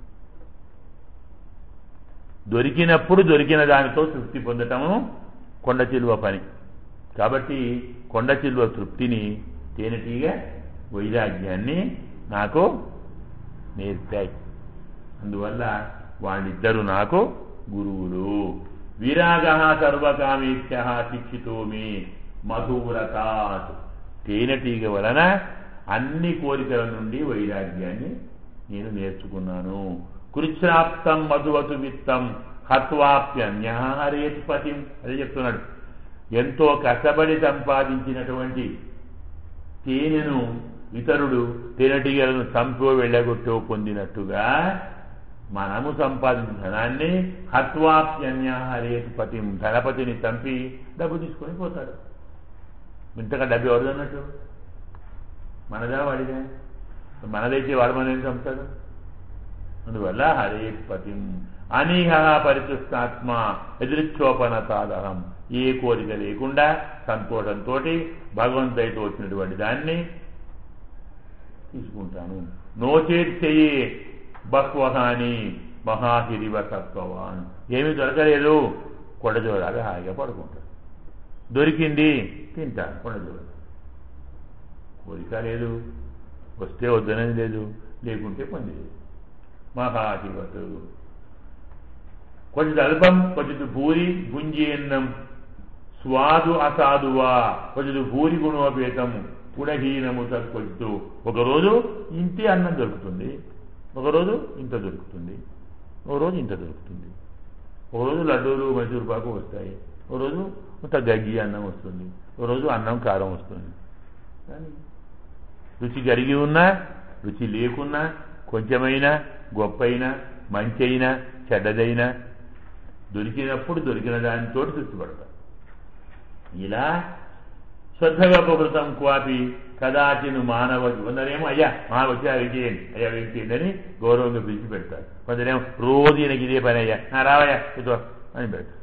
దొరికినప్పుడు దొరికిన దానితో తృప్తి పొందటము కొండ చిలువ పని కాబట్టి కొండ చిలువ తృప్తిని తేనెటీగ వైరాగ్యాన్ని నాకు నేర్పాయి అందువల్ల వాళ్ళిద్దరూ నాకు గురువులు విరాగ సర్వకామేభ్య శిక్షితోమి మధువ్రతాత్ తేనెటీగ వలన అన్ని కోరికల నుండి వైరాగ్యాన్ని నేను నేర్చుకున్నాను కృచ్రాప్తం మధువతు విత్తం హత్వాప్యన్యహరేత్ పతిం అదే చెప్తున్నాడు ఎంతో కష్టపడి సంపాదించినటువంటి తేనెను ఇతరుడు తేనెటీగలను చంపో వెళ్ళగొట్టో పొందినట్టుగా మనము సంపాదించిన ధనాన్ని హత్వాప్యన్యహరేత్ పతిం ధనపతిని చంపి డబ్బు తీసుకొని పోతాడు ఇంతగా డబ్బు ఎవరిది అన్నట్టు మనదా వాడిదా మనదైతే వాడు మన చంపుతాడు అందువల్ల హరే పతిం అనీహ పరితుష్టాత్మ ఎదురుక్షోపణ సాధనం ఏ కోరిక లేకుండా సంతోషంతో భగవంతుడితో వచ్చినటువంటి దాన్ని తీసుకుంటాను నోచేట్ చెయ్యి బహ్వహాని మహాహిరివ తత్వవాన్ ఏమీ దొరకలేదు కొడజోరాగా హాయిగా పడుకుంటాడు దొరికింది తింటాను కొడజోర కోరిక లేదు వస్తే వద్దనేది లేదు లేకుంటే పని లేదు మహాధివతు కొంచెం అల్పం కొంచెం భూరి గుంజేన్నం స్వాదు అసాధువా కొంచెం భూరి గుణోపేతం గుణహీనము తక్కువ ఒకరోజు ఇంతే అన్నం దొరుకుతుంది ఒకరోజు ఇంత దొరుకుతుంది ఒకరోజు ఇంత దొరుకుతుంది ఒకరోజు లడ్డూలు మైసూరు పాకు వస్తాయి ఒకరోజు కొంత గగ్గి అన్నం వస్తుంది ఒకరోజు అన్నం కారం వస్తుంది కానీ రుచి గరిగి ఉన్నా రుచి లేకున్నా కొంచెమైనా గొప్పైనా మంచైనా చెడ్డదైనా దొరికినప్పుడు దొరికిన దానితో తృప్తిపడతాం ఇలా శ్రద్ధగోపకృతం క్వాపి కదాచిను మానవ కొందరేమో అయ్యా మా వచ్చి అవి చేయండి అయ్యా అవి చేయండి అని గౌరవంగా పిలిచి పెడతారు కొందరేమో రోజు ఈయనకి ఇదే పని అయ్యా నా రావయ్యా ఇదో అని పెడతారు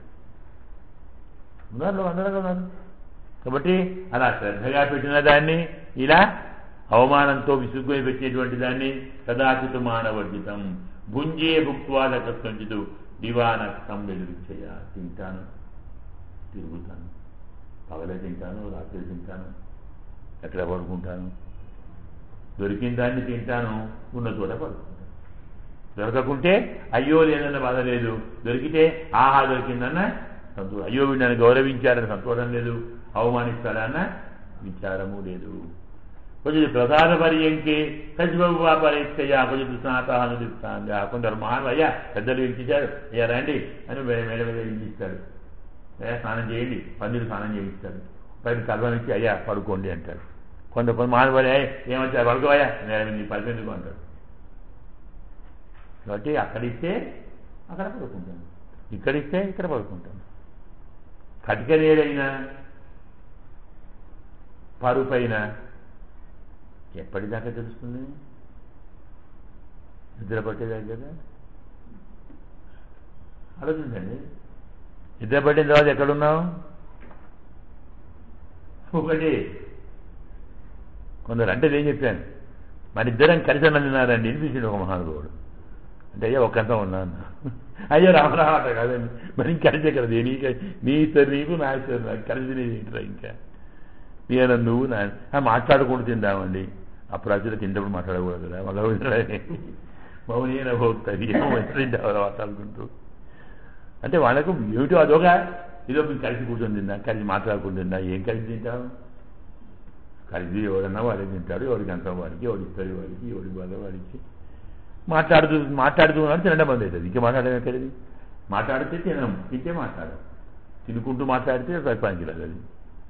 ఉన్నారు అందరూ ఉన్నారు కాబట్టి అలా శ్రద్ధగా పెట్టిన దాన్ని ఇలా అవమానంతో విసుగ్గుని పెట్టినటువంటి దాన్ని కదాచిత మానవర్జితం భుంజే భుక్వాదకత్వంచితు దివానక్తం వెలుగుచ్చయ తింటాను తిరుగుతాను పగలే తింటాను రాత్రి తింటాను ఎక్కడ పడుకుంటాను దొరికిన దాన్ని తింటాను ఉన్న చోట పడుకుంటాను దొరకకుంటే అయ్యో లేదన్న బాధ లేదు దొరికితే ఆహా దొరికిందన్న సంతోషం అయ్యో వీడు నన్ను గౌరవించారని సంతోషం లేదు అవమానిస్తాడన్న విచారము లేదు కొంచెం ప్రధాన పర్యంకే సచిబహువ పరీక్షయ కొంచెం స్నాతాను చెప్తాను కొందరు మానవ అయ్యా పెద్దలు ఇచ్చారు అయ్యా రండి అని మెడ మెడ మీద ఇస్తాడు అయ్యా స్నానం చేయండి పందిరు స్నానం చేయిస్తాడు పైన కల్వం ఇచ్చి అయ్యా పడుకోండి అంటాడు కొంత కొంత మానవాళ్ళు ఏమొచ్చారు పడుకోవయ్యా నేను నీ పరిపెందుకు అంటాడు కాబట్టి అక్కడిస్తే అక్కడ పడుకుంటాను ఇక్కడిస్తే ఇక్కడ పడుకుంటాను కటిక నేడైనా పరుపైన ఎప్పటిదాకా తెలుస్తుంది నిద్ర పట్టేదాకా కదా ఆలోచించండి నిద్ర పట్టిన తర్వాత ఎక్కడున్నావు ఒకటి కొందరు అంటే నేను చెప్పాను మన ఇద్దరం కలిసి అన్నదిన్నారండి వినిపించింది ఒక మహానుభావుడు అంటే అయ్యా ఒక్కంతా ఉన్నాను అయ్యో రామరామాట కాదండి మరి ఇంక కలిసే కదా నీ నీ ఇస్తారు నీకు నా ఇస్తారు నాకు కలిసి నేను ఏంటరా ఇంకా నేను నువ్వు నా ఆ, మాట్లాడుకుంటూ తిందామండి అప్పుడు అసలు తింటప్పుడు మాట్లాడకూడదు కదా మగ మౌనీన భోక్తది ఏమో తింటావు మాట్లాడుకుంటూ అంటే వాళ్ళకు ఏమిటో అదొక ఇదో మేము కలిసి కూర్చొని తిందా కలిసి మాట్లాడుకుంటూ తిందా ఏం కలిసి తింటావు కలిసి ఎవడన్నా వాడే తింటాడు ఎవడికి అంత వాడికి ఎవడి ఇస్తుంది వాడికి ఎవడి బాధ వాడికి మాట్లాడుతూ మాట్లాడుతూ ఉన్నాడు తినడం బంద్ అవుతుంది ఇంకా మాట్లాడడం ఎక్కడిది మాట్లాడితే తినడం తింటే మాట్లాడడం తినుకుంటూ మాట్లాడితే పనికి రాదు అది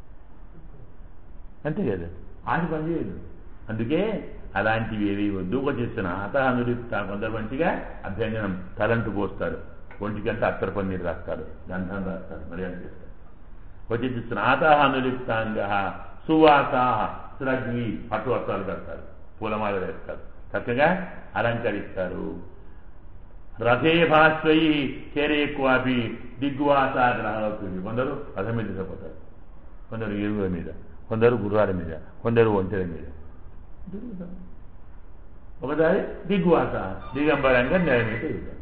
అంతే కదా ఆశ పని చేయదు అందుకే అలాంటివి ఏవి వద్దు ఒక చేస్తున్న అతహనురిప్త కొందరు మంచిగా అభ్యంజనం తలంటు పోస్తారు ఒంటికంతా అత్తర పన్నీరు రాస్తారు గంధం రాస్తారు మర్యాద చేస్తారు వచ్చి స్నాతహనులిప్తాంగ సువాస స్రగ్వి పట్టు వస్త్రాలు కడతారు పూలమాల వేస్తారు చక్కగా అలంకరిస్తారు రథే భాష్వయి చేరే ఎక్కువపి దిగ్వాస గ్రహాలు కొందరు రథం మీద తీసుకుపోతారు కొందరు ఏనుగుల మీద కొందరు గుర్రాల మీద కొందరు ఒంటెల మీద ఒకసారి దిగ్వాస దిగంబరంగా నేల మీద తిరుగుతారు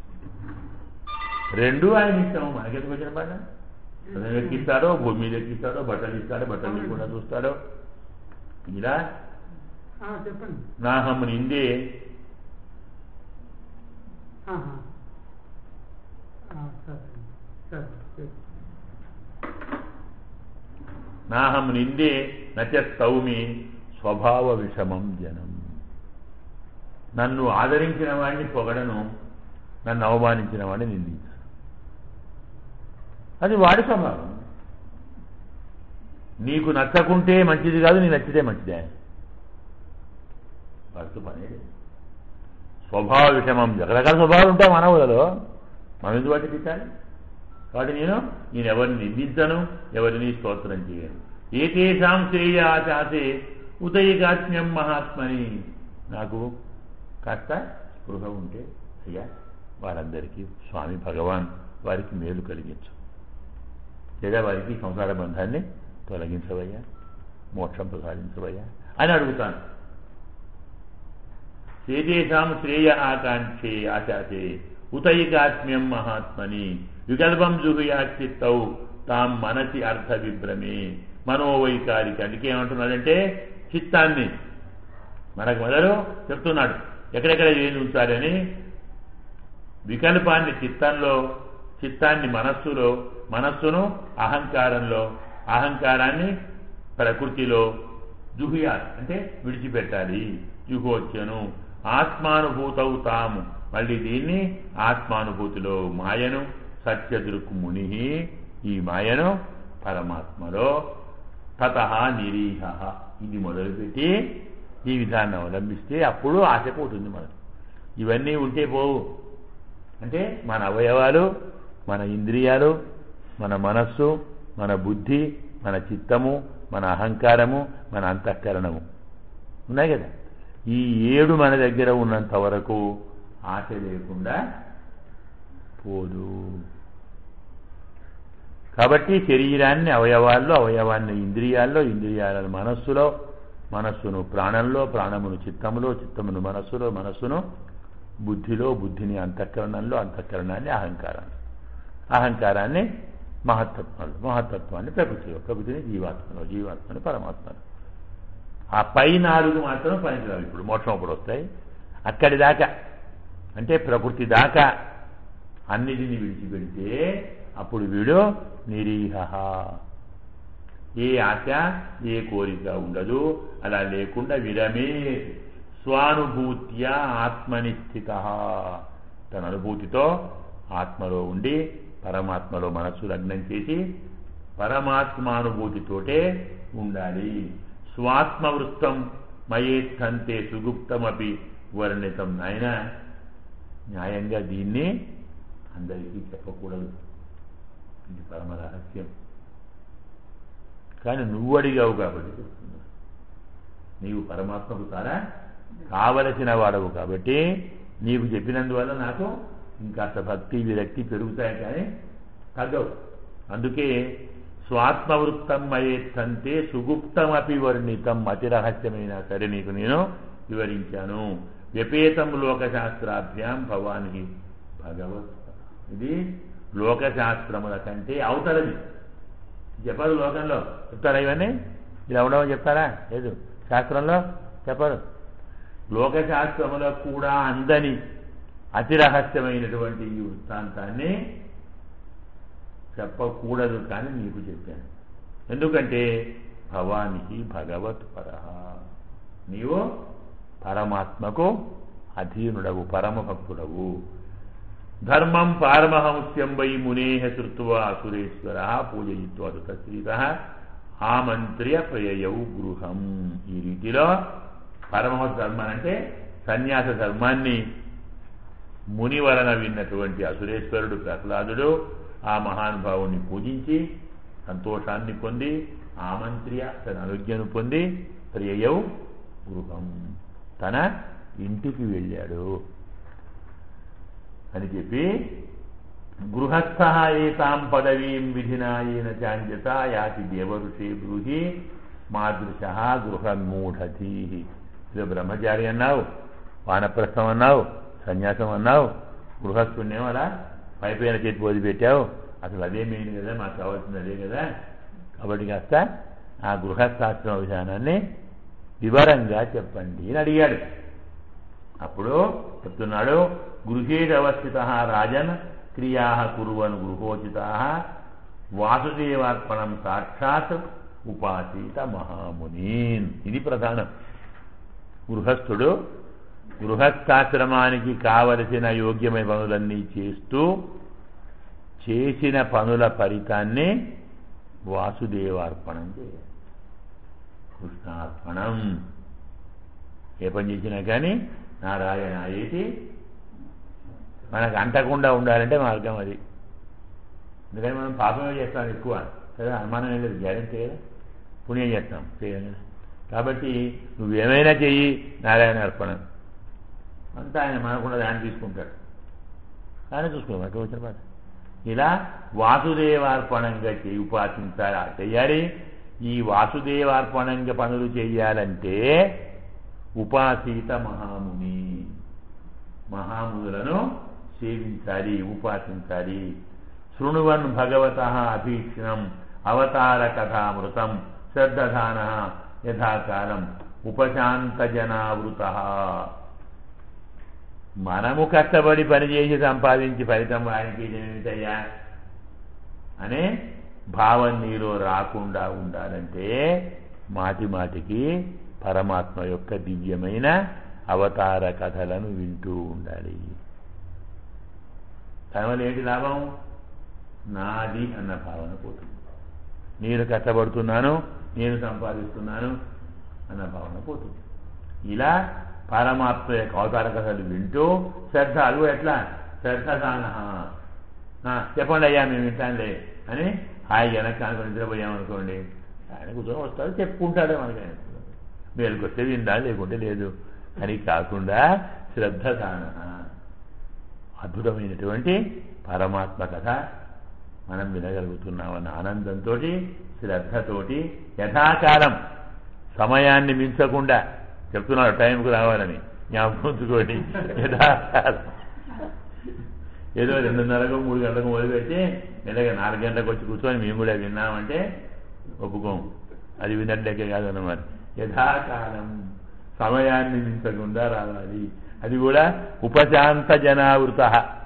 రెండు ఆయన ఇష్టం మనకెందుకు వచ్చిన పాట రథం ఎక్కిస్తాడో భూమి మీద ఎక్కిస్తాడో బట్టలు ఇస్తాడో బట్టలు లేకుండా చూస్తాడో ఇలా ఆ, చెప్పండి నాహం నిందే ఆహా. ఆ, సరే సరే సరే. నాహం నిందే నచ స్తౌమి స్వభావ విషమం జనం నన్ను ఆదరించిన వాడిని పొగడను నన్ను అవమానించిన వాడిని నిందించను అది వాడి స్వభావం నీకు నచ్చకుంటే మంచిది కాదు నీ నచ్చితే మంచిదే వాడితో పనే లేదు. స్వభావ విషమం రకరకాల స్వభావాలు ఉంటాయి మానవులలో మనం ఎందుకు వాటి తిట్టాలి కాబట్టి నేను నేను ఎవరిని నిందించను ఎవరిని స్తోత్రం చేయను ఏతేషాం శ్రేయ ఆచాసే ఉదయగాత్మ్యం మహాత్మని నాకు కాస్త స్పృహ ఉంటే అయ్యా వారందరికీ స్వామి భగవాన్ వారికి మేలు కలిగించు లేదా వారికి సంసార బంధాన్ని తొలగించవయ్యా మోక్షం ప్రసాదించవయ్యా అని అడుగుతాను ఏదేషాం శ్రేయ ఆకాంక్షే ఆచాచే ఉతైకాత్మ్యం మహాత్మని వికల్పం జుహుయాచిత్తౌ తాం మనసి అర్థ విభ్రమే మనోవైకారిక అందుకే ఏమంటున్నాడంటే చిత్తాన్ని మనకు మొదలు చెప్తున్నాడు ఎక్కడెక్కడ ఏది ఉంచాలని వికల్పాన్ని చిత్తంలో చిత్తాన్ని మనస్సులో మనస్సును అహంకారంలో అహంకారాన్ని ప్రకృతిలో జుహుయాత్ అంటే విడిచిపెట్టాలి జుహోచ్యను ఆత్మానుభూతవు తాము మళ్ళీ దీన్ని ఆత్మానుభూతిలో మాయను సత్యదృక్ ముని ఈ మాయను పరమాత్మలో తత నిరీహ ఇది మొదలుపెట్టి ఈ విధానం అవలంబిస్తే అప్పుడు ఆశ పోతుంది మనకు ఇవన్నీ ఉంటే పోవు అంటే మన అవయవాలు మన ఇంద్రియాలు మన మనస్సు మన బుద్ధి మన చిత్తము మన అహంకారము మన అంతఃకరణము ఉన్నాయి కదా ఈ ఏడు మన దగ్గర ఉన్నంత వరకు ఆశ లేకుండా పోదు కాబట్టి శరీరాన్ని అవయవాల్లో అవయవాన్ని ఇంద్రియాల్లో ఇంద్రియాలను మనస్సులో మనస్సును ప్రాణంలో ప్రాణమును చిత్తములో చిత్తమును మనస్సులో మనస్సును బుద్ధిలో బుద్ధిని అంతఃకరణంలో అంతఃకరణాన్ని అహంకారాన్ని అహంకారాన్ని మహత్తత్వంలో మహత్తత్వాన్ని ప్రకృతిలో ప్రకృతిని జీవాత్మలో జీవాత్మని పరమాత్మలో ఆ పై నాలుగు మాత్రం పనికిరావు ఇప్పుడు మోక్షం అప్పుడు వస్తాయి అక్కడి దాకా అంటే ప్రకృతి దాకా అన్నిటిని విడిచిపెడితే అప్పుడు వీడు నిరీహ ఏ ఆశ ఏ కోరిక ఉండదు అలా లేకుండా విరమే స్వానుభూత్య ఆత్మని స్థిత తన అనుభూతితో ఆత్మలో ఉండి పరమాత్మలో మనస్సు లగ్నం చేసి పరమాత్మానుభూతితోటే ఉండాలి స్వాత్మవృత్తం మయేత్తంతే సుగుప్తమపి వర్ణితం ఆయన న్యాయంగా దీన్ని అందరికీ చెప్పకూడదు ఇది పరమ రహస్యం కానీ నువ్వు అడిగావు కాబట్టి చెప్తున్నా నీవు పరమాత్మకు తారా కావలసిన వాడవు కాబట్టి నీకు చెప్పినందువల్ల నాకు ఇంకాస్త భక్తి విరక్తి పెరుగుతాయి కానీ తగ్గవు అందుకే స్వాత్మవృత్తం అయేత్తంతే సుగుప్తమపి వర్ణితం అతి రహస్యమైనా సరే నీకు నేను వివరించాను వ్యపేతం లోకశాస్త్రాభ్యాం భవానికి భగవత్ ఇది లోకశాస్త్రముల కంటే అవతలది చెప్పరు లోకంలో చెప్తారా ఇవన్నీ ఇలా ఉండవని చెప్తారా లేదు శాస్త్రంలో చెప్పరు లోకశాస్త్రములో కూడా అందని అతి రహస్యమైనటువంటి ఈ వృత్తాంతాన్ని చెప్పకూడదు కానీ నీకు చెప్పాను ఎందుకంటే భవానికి భగవత్ పర నీవు పరమాత్మకు అధీనుడవు పరమభక్తుడవు ధర్మం పారమహంస్యం వై మునేహ శ్రుత్వా అసురేశ్వర పూజయిత్వా శ్రీత ఆమంత్ర్య ప్రయయౌ గృహం ఈ రీతిలో పరమహంస ధర్మం అంటే సన్యాస ధర్మాన్ని ముని వలన విన్నటువంటి అసురేశ్వరుడు ప్రహ్లాదుడు ఆ మహానుభావుని పూజించి సంతోషాన్ని పొంది ఆమంత్ర్య తన అనుజ్ఞను పొంది ప్రియయౌ గృహం తన ఇంటికి వెళ్ళాడు అని చెప్పి గృహస్థ ఏతాం పదవీం విధినాయేన చాంద్యత యాతి దేవఋషి గృహి మాదృశ గృహమూఢతి ఇదో బ్రహ్మచారి అన్నావు వానప్రస్థం అన్నావు సన్యాసం అన్నావు గృహస్థుణ్ణేమో అలా పైపైన చేతి పోది పెట్టావు అసలు అదే మెయిన్ కదా మాకు కావాల్సింది అదే కదా కాబట్టి కాస్త ఆ గృహస్థాశ్రమ విధానాన్ని వివరంగా చెప్పండి అని అడిగాడు అప్పుడు చెప్తున్నాడు గృహేషవస్థిత రాజన్ క్రియా కురువన్ గృహోచిత వాసుదేవార్పణం సాక్షాత్ ఉపాసీత మహామునీన్ ఇది ప్రధానం గృహస్థుడు గృహస్థాశ్రమానికి కావలసిన యోగ్యమైన పనులన్నీ చేస్తూ చేసిన పనుల ఫలితాన్ని వాసుదేవార్పణం చేయాలి కృష్ణార్పణం ఏ పని చేసినా కానీ నారాయణ ఏటి మనకు అంటకుండా ఉండాలంటే మార్గం అది ఎందుకని మనం పాపమే చేస్తాం ఎక్కువ కదా అనుమానం ఏం లేదు గ్యారెంటీ కదా పుణ్యం చేస్తాం చేయాలి కదా కాబట్టి నువ్వేమైనా చెయ్యి నారాయణ అర్పణం అంతా ఆయన మనకుండా దాన్ని తీసుకుంటాడు కానీ చూసుకో అటు వచ్చిన పాట ఇలా వాసుదేవార్పణంగా చేయి ఉపాసించాలి చెయ్యాలి ఈ వాసుదేవార్పణంగా పనులు చేయాలంటే ఉపాసీత మహాముని మహామునులను సేవించాలి ఉపాసించాలి శృణువన్ భగవత అభీక్షణం అవతార కథామృతం శ్రద్ధధాన యథాకాలం ఉపశాంత జనావృత మనము కష్టపడి పనిచేసి సంపాదించి ఫలితం వారికి ఏమిటయ్యా అనే భావం నీలో రాకుండా ఉండాలంటే మాటి మాటికి పరమాత్మ యొక్క దివ్యమైన అవతార కథలను వింటూ ఉండాలి దానివల్ల ఏంటి లాభం నాది అన్న భావన పోతుంది నేను కష్టపడుతున్నాను నేను సంపాదిస్తున్నాను అన్న భావన పోతుంది ఇలా పరమాత్మ యొక్క అవతార కథలు వింటూ శ్రద్ధ అలుగు ఎట్లా శ్రద్ధ దాన చెప్పండి అయ్యా మేము వింటానులే అని హాయి వెనక్కి అనుకుని నిద్రపోయామనుకోండి ఆయన కూర్చొని వస్తాడు చెప్పుకుంటాడే మనకి ఆయన మేలుకొస్తే విందా లేకుంటే లేదు అని కాకుండా శ్రద్ధ దాన అద్భుతమైనటువంటి పరమాత్మ కథ మనం వినగలుగుతున్నామన్న ఆనందంతో శ్రద్ధతోటి యథాకాలం సమయాన్ని మించకుండా చెప్తున్నాడు టైంకు రావాలని జ్ఞాపకం ఉంచుకోండి యథాకాలం ఏదో రెండున్నరకు మూడు గంటలకు మొదలుపెట్టి మెల్లగా నాలుగు గంటలకు వచ్చి కూర్చొని మేము కూడా విన్నామంటే ఒప్పుకోం అది విన్నట్లకే కాదన్నమాట యథాకాలం సమయాన్ని మించకుండా రావాలి అది కూడా ఉపశాంత జనావృత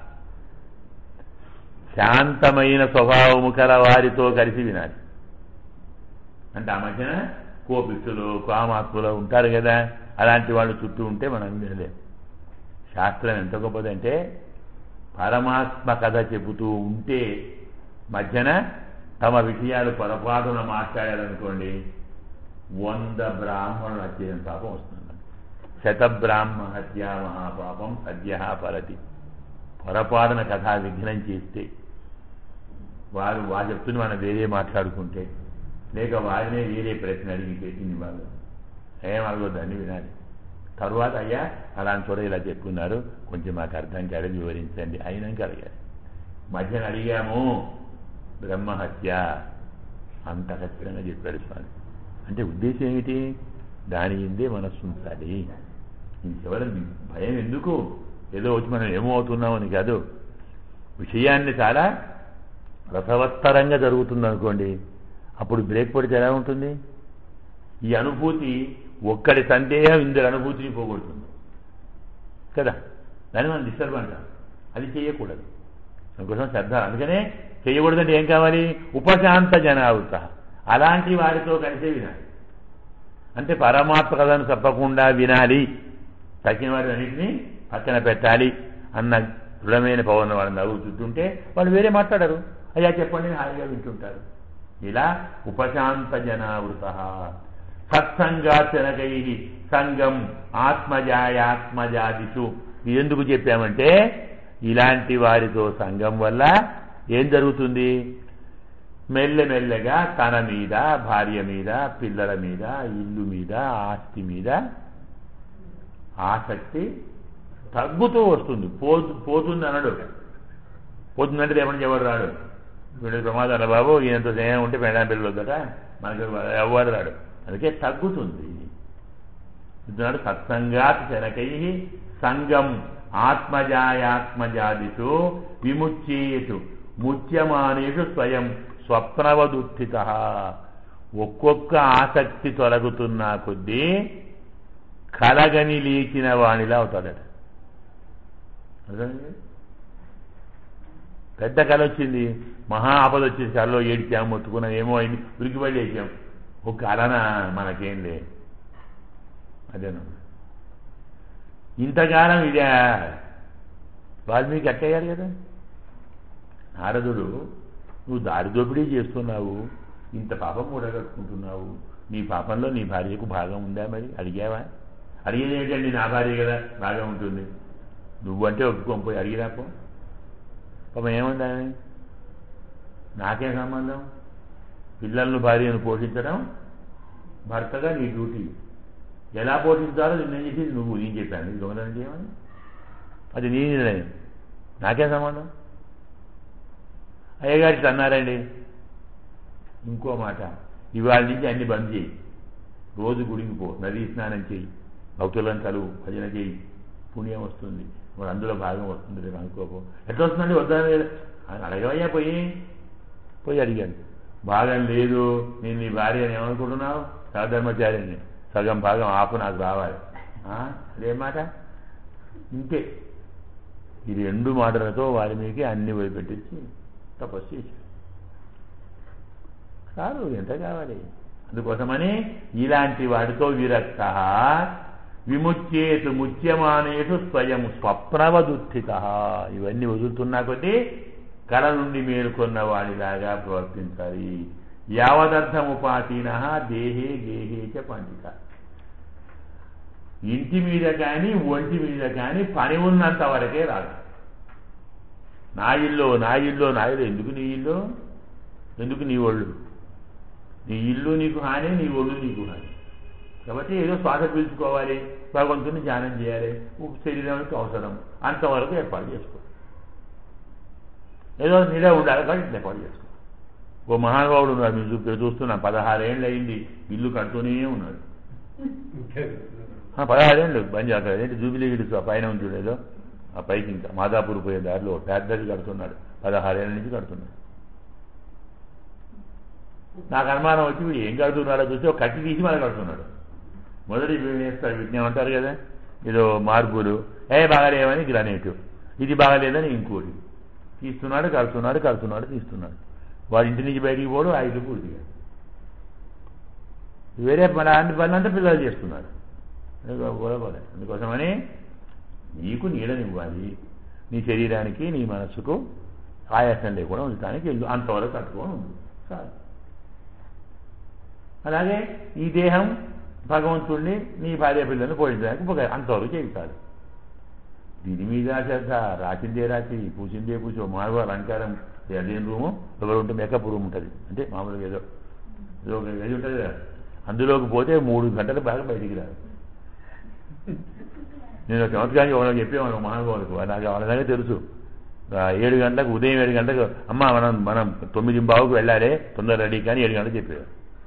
శాంతమైన స్వభావము కల వారితో కలిసి వినాలి అంటే ఆ మధ్యన కోపిస్తులు కామాత్ములు ఉంటారు కదా అలాంటి వాళ్ళు చుట్టూ ఉంటే మనం వినలేం శాస్త్రం ఎంత గొప్పదంటే పరమాత్మ కథ చెబుతూ ఉంటే మధ్యన తమ విషయాలు పొరపాటున మాట్లాడారనుకోండి వంద బ్రాహ్మణులు వచ్చేసిన పాపం వస్తుంది శత బ్రాహ్మ హత్య మహాపాపం సద్య పరతి పొరపాటున కథా విఘ్నం చేస్తే వారు వారు చెప్తున్న మనం వేరే మాట్లాడుకుంటే లేక వారినే వేరే ప్రశ్న అడిగి పెట్టింది వాళ్ళు ఏం అడగొద్దని వినాలి తర్వాత అయ్యా అలాంటి చోట ఇలా చెప్పుకున్నారు కొంచెం మాకు అర్థం కాదు వివరించండి అయినాక అడిగారు మధ్యన అడిగాము బ్రహ్మహత్య అంత ఖచ్చితంగా చెప్పాడు స్వామి అంటే ఉద్దేశం ఏమిటి దాని ఎందే మనస్సు ఉంచాలి ఇంకెవరం భయం ఎందుకు ఏదో వచ్చి మనం ఏమవుతున్నామని కాదు విషయాన్ని చాలా రసవత్తరంగా జరుగుతుంది అనుకోండి అప్పుడు బ్రేక్ పడితే ఎలా ఉంటుంది ఈ అనుభూతి ఒక్కడి సందేహం ఇందరి అనుభూతిని పోగొడుతుంది కదా దాన్ని మనం డిస్టర్బ్ అంటాం అది చేయకూడదు అందుకోసం శ్రద్ధ అందుకనే చేయకూడదంటే ఏం కావాలి ఉపశాంత జనావృత అలాంటి వారితో కలిసే వినాలి అంటే పరమాత్మ కథను తప్పకుండా వినాలి తగ్గిన వారి అన్నింటినీ పక్కన పెట్టాలి అన్న దృఢమైన పవన్ వాళ్ళని నవ్వుతుంటే వాళ్ళు వేరే మాట్లాడరు అయ్యా చెప్పండి అని హాయిగా వింటుంటారు ఇలా ఉపశాంత జనావృత సత్సంగాచనకై సంగం ఆత్మజాయాత్మజాదిషు ఇది ఎందుకు చెప్పామంటే ఇలాంటి వారితో సంఘం వల్ల ఏం జరుగుతుంది మెల్లమెల్లగా తన మీద భార్య మీద పిల్లల మీద ఇల్లు మీద ఆస్తి మీద ఆసక్తి తగ్గుతూ వస్తుంది పోతు పోతుంది అనడు పోతుందంటే రేపటి ఎవరు రాడు వీడు ప్రమాదాలు బాబు ఈయనతో స్నేహం ఉంటే పెళ్ళ పిల్లలు వద్దట మనకి ఎవరు రాడు అందుకే తగ్గుతుంది ఇస్తున్నాడు సత్సంగాత్ శనకై సంగం ఆత్మజాయాత్మజాదిషు విముచ్యేషు ముచ్యమానేషు స్వయం స్వప్నవదుత్థిత ఒక్కొక్క ఆసక్తి తొలగుతున్న కొద్దీ కలగని లేచిన వాణిలా అవుతాడట అర్థమైంది? పెద్ద కళ వచ్చింది మహా ఆపద వచ్చింది కళలో ఏడ్చాం మొత్తుకున్నాం ఏమో అయింది ఉరికిపడి లేచాం ఒక కళన మనకేం లే అదేనా ఇంతకాలం ఇదే వాల్మీకి అట్టయ్యారు కదా నారదుడు నువ్వు దారి దోపిడీ చేస్తున్నావు ఇంత పాపం మూడగట్టుకుంటున్నావు నీ పాపంలో నీ భార్యకు భాగం ఉందా మరి అడిగావా అడిగేది ఏంటండి నా భార్య కదా భాగం ఉంటుంది నువ్వంటే ఒప్పుకొని పోయి అడిగిరాపో పాపం ఏముందా నాకేం సంబంధం పిల్లలను భార్యను పోషించడం భర్తగా నీ డ్యూటీ ఎలా పోషించాలో నేను చేసేది నువ్వు నేను చెప్పాను ఇది దొంగతనం చేయమని అది నీ నిర్ణయం నాకేం సంబంధం అయ్యగారి ఇట్లా అన్నారండి ఇంకో మాట ఇవాళ నుంచి అన్ని బంద్ చేయి రోజు గుడికి పో నదీ స్నానం చేయి భక్తులను కలువు భజన చేయి పుణ్యం వస్తుంది మరి అందులో భాగం వస్తుంది రేపు అనుకోపో ఎట్లా వస్తుందండి వద్దని అడగవయ్యా పోయి పోయి అడిగాడు భాగం లేదు నేను నీ భార్య అని ఏమనుకుంటున్నావు సహధర్మచారిని సగం భాగం ఆపు నాకు రావాలి ఆ? అదేం మాట ఇంతే ఈ రెండు మాటలతో వాల్మీకి అన్ని వదిలిపెట్టించి తపస్సు చేశాడు కాదు ఎంత కావాలి అందుకోసమని ఇలాంటి వాటితో విరక్త విముచ్యేతు ముచ్యమానేటు స్వయం స్వప్నవదుత్థిత ఇవన్నీ వదులుతున్నా కొద్దీ కళ నుండి మేలుకొన్న వాడిలాగా ప్రవర్తించాలి యావదర్థముపాసీన దేహే గేహే చ పండిత ఇంటి మీద కానీ ఒంటి మీద కానీ పని ఉన్నంత వరకే రాదు నా ఇల్లు నా ఇల్లు నా ఇల్లు ఎందుకు నీ ఇల్లు ఎందుకు నీ ఒళ్ళు నీ ఇల్లు నీకు హాని నీ ఒళ్ళు నీకు హాని కాబట్టి ఏదో శ్వాస పీల్చుకోవాలి భగవంతుని ధ్యానం చేయాలి ఒక శరీరానికి అవసరం అంతవరకు ఏర్పాటు చేసుకో ఏదో నీడే ఉండాలి కాబట్టి ఏర్పాటు చేసుకో ఓ మహానుభావుడు ఉన్నాడు మీరు చూ చూస్తున్నాం పదహారేళ్ళు అయింది ఇల్లు కడుతూనే ఉన్నాడు ఆ, పదహారేళ్ళు బంద్ అక్కడ ఏంటి జూబిలీ హిల్స్ ఆ పైన ఉంది ఏదో ఆ పైకి ఇంకా మాదాపూర్ పోయే దారిలో పెద్దది కడుతున్నాడు పదహారేళ్ళ నుంచి కడుతున్నాడు నాకు అనుమానం వచ్చి వీడు ఏం కడుతున్నాడో చూసి ఒక కట్టి తీసి మళ్ళీ కడుతున్నాడు మొదటి వేస్తారు వీటిని ఏమంటారు కదా ఏదో మార్పులు ఏ బాగాలేవని గ్రానైట్ ఇది బాగాలేదని ఇంకోటి తీస్తున్నాడు కడుతున్నాడు కడుతున్నాడు తీస్తున్నాడు వాడి ఇంటి నుంచి బయటికి పోడు ఆ ఇల్లు పూర్తిగా వేరే మన అన్ని పనులంతా పిల్లలు చేస్తున్నారు పోలే అందుకోసమని నీకు నీడనివ్వాలి నీ శరీరానికి నీ మనస్సుకు ఆయాసం లేకుండా ఉండటానికి ఇల్లు అంతవరకు కట్టుకొని ఉంది చాలు అలాగే ఈ దేహం భగవంతుడిని నీ భార్య పిల్లల్ని పోషించడానికి ఒక అంతవరకు చేయించాలి దీని మీద శ్రద్ధ రాసిందే రాసి పూసిందే పూసి మానవ అలంకారం అదేం రూము ఒకరు ఉంటే మేకప్ రూమ్ ఉంటుంది అంటే మామూలుగా ఏదో ఏదో ఒక గది ఉంటుంది కదా అందులోకి పోతే మూడు గంటలు బాగా బయటికి రాదు నేను చమత్కారానికి వాళ్ళకి చెప్పేవాను మహానుభావులకు నాకు వాళ్ళ దగ్గర తెలుసు ఆ, ఏడు గంటలకు ఉదయం ఏడు గంటలకు అమ్మ మనం మనం తొమ్మిది బావుకు వెళ్ళాలి తొందర రెడీ కానీ ఏడు గంటలకు చెప్పేవారు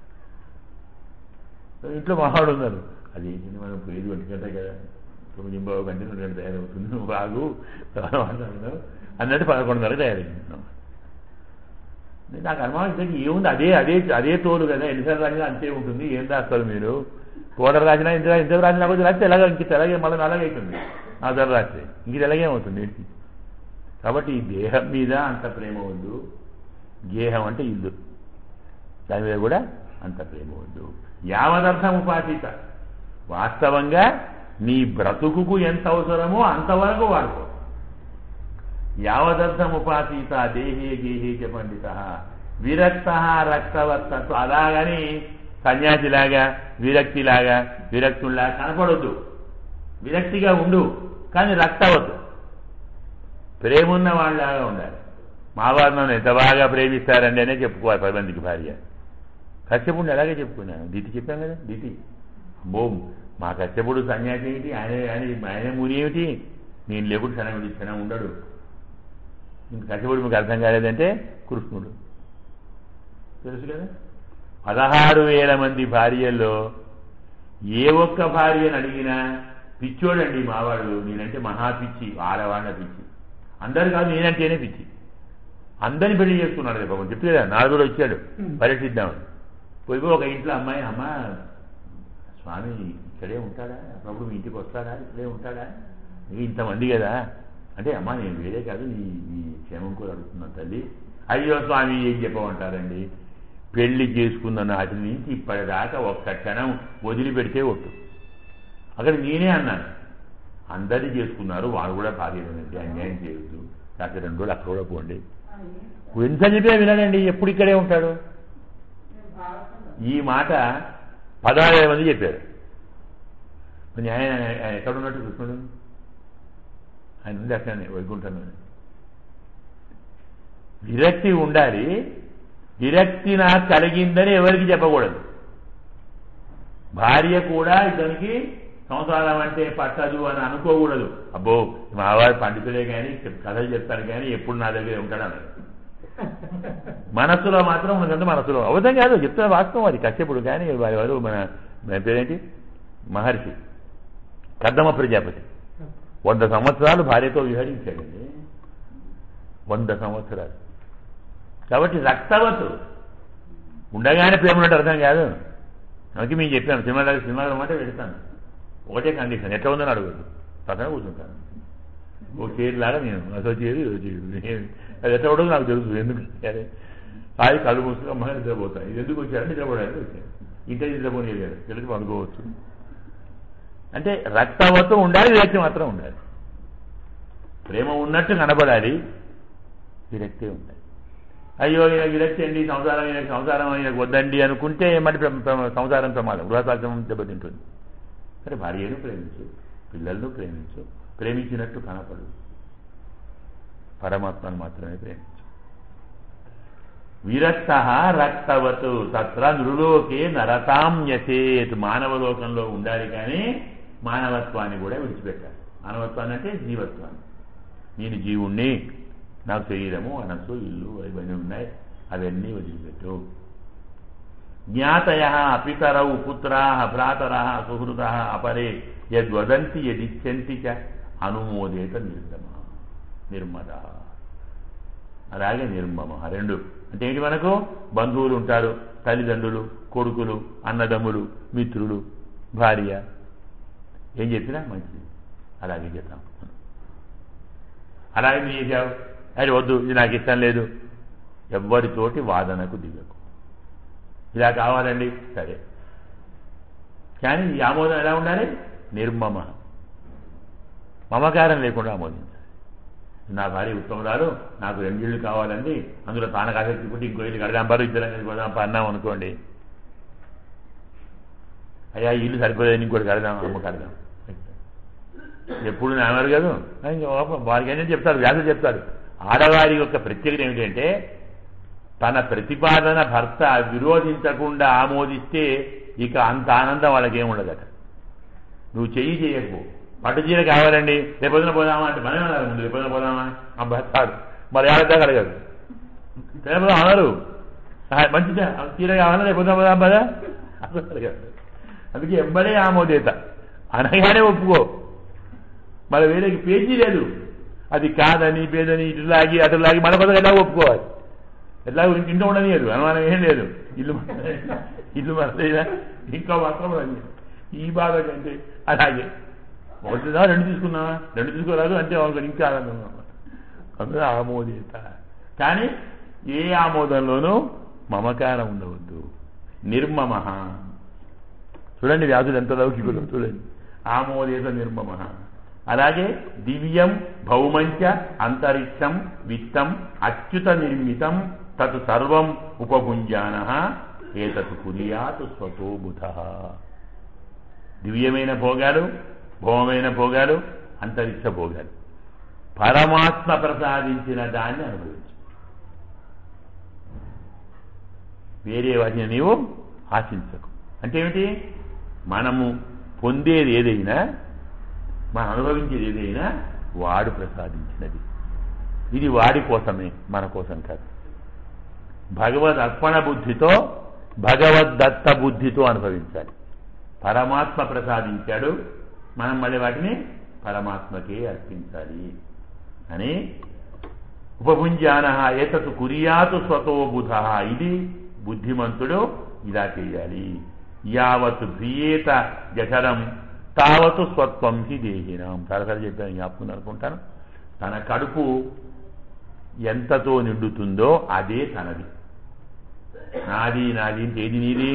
ఇంట్లో మహాడు ఉన్నారు అది ఏంటి మనం పోయేది ఒంటి గంట కదా తొమ్మిది బావు గంట రెండు గంట తయారవుతుంది నువ్వు బాగు మాట్లాడుతున్నావు అన్నట్టు పదకొండున్నర తయారైంది నాకు అనుమానం ఇద్దరికి ఏముంది అదే అదే అదే తోలు కదా ఎన్నిసార్లు రాసినా అంతే ఉంటుంది ఏం రాస్తారు మీరు కోడలు రాసినా ఇంత ఇంత రాసినా కొద్ది రాస్తే ఎలాగ ఇంక తెల్లగే మళ్ళీ నల్లగా అవుతుంది ఆ ధర రాస్తే ఇంక తెల్లగే అవుతుంది ఏంటి కాబట్టి ఈ దేహం మీద అంత ప్రేమ వద్దు గేహం అంటే ఇల్లు దాని మీద కూడా అంత ప్రేమ వద్దు యావదర్థం ఉపాసిత వాస్తవంగా నీ బ్రతుకుకు ఎంత అవసరమో అంతవరకు వాడుకో యావదర్థం ఉపాసీత దేహే గేహే చ పండిత విరక్త రక్తవర్తత్వ అలాగని సన్యాసిలాగా విరక్తిలాగా విరక్తుల్లా కనపడొద్దు విరక్తిగా ఉండు కానీ రక్తవద్దు ప్రేమున్న వాళ్ళలాగా ఉండాలి మా వారు నన్ను ఎంత బాగా ప్రేమిస్తారండి అనే చెప్పుకోవాలి పది మందికి భార్య కశ్యపుడిని అలాగే చెప్పుకున్నాను దితి చెప్పాం కదా దితి బోమ్ మా కశ్యపుడు సన్యాసి ఏంటి ఆయన ఆయన ఆయన ముని ఏమిటి నేను లేకుండా క్షణం క్షణం ఉండడు ఇంక కశ్యపుడు మీకు అర్థం కాలేదంటే కృష్ణుడు తెలుసు కదా పదహారు వేల మంది భార్యల్లో ఏ ఒక్క భార్యను అడిగినా పిచ్చోడండి మావాడు నేనంటే మహా పిచ్చి ఆడవాళ్ళ పిచ్చి అందరు కాదు నేనంటేనే పిచ్చి అందరిని పెళ్లి చేసుకున్నాడు రేపు పాపం చెప్తే కదా నారదుడు వచ్చాడు పర్యటిద్దామని పోయి పోయి ఒక ఇంట్లో అమ్మాయి అమ్మ స్వామి ఇక్కడే ఉంటాడా అప్పుడప్పుడు మీ ఇంటికి వస్తాడా ఇక్కడే ఉంటాడా ఇక ఇంతమంది కదా అంటే అమ్మ నేను వేరే కాదు నీ నీ క్షేమం కూడా అడుగుతున్నాను తల్లి అయ్యో స్వామి ఏం చెప్పమంటారండి పెళ్లి చేసుకున్న నాటి నుంచి ఇప్పటిదాకా ఒక్క క్షణం వదిలిపెడితే ఒట్టు అక్కడ నేనే అన్నాను అందరినీ చేసుకున్నారు వాడు కూడా భార్యనండి అన్యాయం చేయొద్దు కాకపోతే రెండు రోజులు అక్కడ కూడా పోండి ఎంత చెప్పినా వినడండి ఎప్పుడు ఇక్కడే ఉంటాడు ఈ మాట పదహారు వేల మంది చెప్పారు మరి ఆయన ఆయన ఎక్కడ ఉన్నట్టు కృష్ణుడు ఆయన ఉంది అట్లనే వైకుంఠంలో విరక్తి ఉండాలి విరక్తి నాకు కలిగిందని ఎవరికి చెప్పకూడదు భార్య కూడా ఇతనికి సంసారం అంటే పట్టదు అని అనుకోకూడదు అబ్బో మా వారు పండితులే కానీ కథలు చెప్తారు కానీ ఎప్పుడు నా దగ్గర ఉంటాడు అన్నాడు మనస్సులో మాత్రం మనకంటే మనస్సులో అవధం కాదు చెప్తున్న వాస్తవం అది కశ్యపుడు కానీ వారి వారు మన మన పేరేంటి మహర్షి కద్దమ ప్రజాపతి వంద సంవత్సరాలు భార్యతో విహరించాడండి వంద సంవత్సరాలు కాబట్టి రక్తవత్తు ఉండగానే ప్రేమ ఉన్నట్టు అర్థం కాదు అందుకే మేము చెప్పాను సినిమా దగ్గర సినిమా రమ్మంటే వెళ్తాను ఒకటే కండిషన్ ఎట్లా ఉందని అడగదు పక్కన కూర్చుంటాను ఓ చైర్ లాగా నేను అసలు చైరు ఇదో చైరు నేను- అది ఎట్లా ఉండదు నాకు తెలుసు ఎందుకు అరే హాయి కళ్ళు మూసుకుని అమ్మ నిద్రపోతాను ఇది ఎందుకు వచ్చారంటే నిద్రపోవడానికి వచ్చాను ఇంటే నిద్రపోనీ లేదు తెలిసి అనుకోవచ్చు అంటే రక్తవత్వం ఉండాలి విరక్తి మాత్రం ఉండాలి ప్రేమ ఉన్నట్టు కనబడాలి విరక్తి ఉండాలి అయ్యో ఈయన విరక్తి అండి సంసారం ఈయనకి సంసారం ఈయనకు వద్దండి అనుకుంటే మరి ప్ర- ప్ర- సంసారం ప్రమాదం గృహసాధ్యం దెబ్బతింటుంది సరే భార్యను ప్రేమించు పిల్లలను ప్రేమించు ప్రేమించినట్టు కనపడు పరమాత్మను మాత్రమే ప్రేమించు విరక్త రక్తవతు తత్ర నృలోకే నరతాం యసేత్ మానవలోకంలో ఉండాలి కానీ మానవత్వాన్ని కూడా విడిచిపెట్టాలి మానవత్వాన్ని అంటే జీవత్వాన్ని నేను జీవుణ్ణి నాకు శరీరము మనస్సు ఇల్లు ఇవన్నీ ఉన్నాయి అవన్నీ వదిలిపెట్టు జ్ఞాతయ పితరౌ పుత్రా భ్రాతర సుహృద అపరే యద్వదంతి యదిచ్చంతి చ అనుమోదేత నిర్గమ నిర్మద అలాగే నిర్మమ రెండు అంటే ఏంటి మనకు బంధువులు ఉంటారు తల్లిదండ్రులు కొడుకులు అన్నదమ్ములు మిత్రులు భార్య ఏం చెప్పినా మంచిది అలాగే చేద్దాం అలాగే నీ చేసావు అది వద్దు ఇది నాకు ఇష్టం లేదు ఎవ్వరితోటి వాదనకు దిగకు ఇలా కావాలండి సరే కానీ ఈ ఆమోదం ఎలా ఉండాలి నిర్మమ మమకారం లేకుండా ఆమోదించాలి నా భార్య ఉత్తమరాలు నాకు రెండిళ్ళు కావాలండి అందులో తాను కాసేపు పుట్టి ఇంకో ఇల్లు కడదాం పరు ఇద్దరం కలిసి పోదాం పా అన్నాం అనుకోండి అయ్యా ఈ ఇల్లు సరిపోలేదు ఇంకోటి కడదాం అమ్మ కడదాం ఎప్పుడు నాన్నారు కదా ఇంకా వారికి ఏంటంటే చెప్తారు వ్యాసులు చెప్తారు ఆడవారి యొక్క ప్రత్యేకత ఏమిటంటే తన ప్రతిపాదన భర్త విరోధించకుండా ఆమోదిస్తే ఇక అంత ఆనందం వాళ్ళకి ఏముండదట నువ్వు చెయ్యి చేయకు పట్టు చీర కావాలండి రేపొద్దున పోదామా అంటే మనమే అన్నారు ముందు రేపొద్దున పోదామా ఆ భర్తాడు మరి ఏడాది అడగదు రేపు అన్నారు "ఆ, మంచిదా ఆ చీర కావాలా రేపొద్దున పోదాం పదా అసలు అడగదు అందుకే ఎంబడే ఆమోదేత అనగానే ఒప్పుకో మరి వేరేకి పేజీ లేదు అది కాదని పేదని ఇటు లాగి అటు లాగి మన కొత్తగా ఎలా ఒప్పుకోవాలి ఎట్లా ఇంట్లో ఉండనియదు అనుమానం ఏం లేదు ఇల్లు మన- ఇల్లు మనదేనా ఇంకా మాత్రం మనది. ఈ బాధ కంటే అలాగే ఒకటిదా రెండు తీసుకున్నావా రెండు తీసుకోరాదు అంటే వాళ్ళకి ఇంకా ఆనందం అన్నమాట అందులో ఆమోదిత కానీ ఏ ఆమోదంలోనూ మమకారం ఉండవద్దు నిర్మమ చూడండి వ్యాధులు ఎంత లౌకికులు చూడండి ఆమోదేశ నిర్మమ అలాగే దివ్యం భౌమంచ అంతరిక్షం విత్తం అచ్యుత నిర్మితం తత్ సర్వం ఉపభుంజాన ఏతత్ కురియాతు స్వతో బుధ దివ్యమైన భోగాలు భౌమైన భోగాలు అంతరిక్ష భోగాలు పరమాత్మ ప్రసాదించిన దాన్ని అనుభవించు వేరే వాటిని నీవు ఆశించకు అంటే ఏమిటి మనము పొందేది ఏదైనా మనం అనుభవించేది ఏదైనా వాడు ప్రసాదించినది ఇది వాడి కోసమే మన కోసం కాదు భగవద్ అర్పణ బుద్ధితో భగవద్దత్త బుద్ధితో అనుభవించాలి పరమాత్మ ప్రసాదించాడు మనం మళ్ళీ వాటిని పరమాత్మకే అర్పించాలి అని ఉపభుంజాన ఏతత్ కురియాతు స్వతో బుధ ఇది బుద్ధిమంతుడు ఇలా చేయాలి యావత్ భ్రియేత జఠరం తావతు స్వత్వం హి దేహినాం చాలాసార్లు చెప్పాను జ్ఞాపకం అనుకుంటాను తన కడుపు ఎంతతో నిండుతుందో అదే తనది నాది నాది అంటే ఏది నీది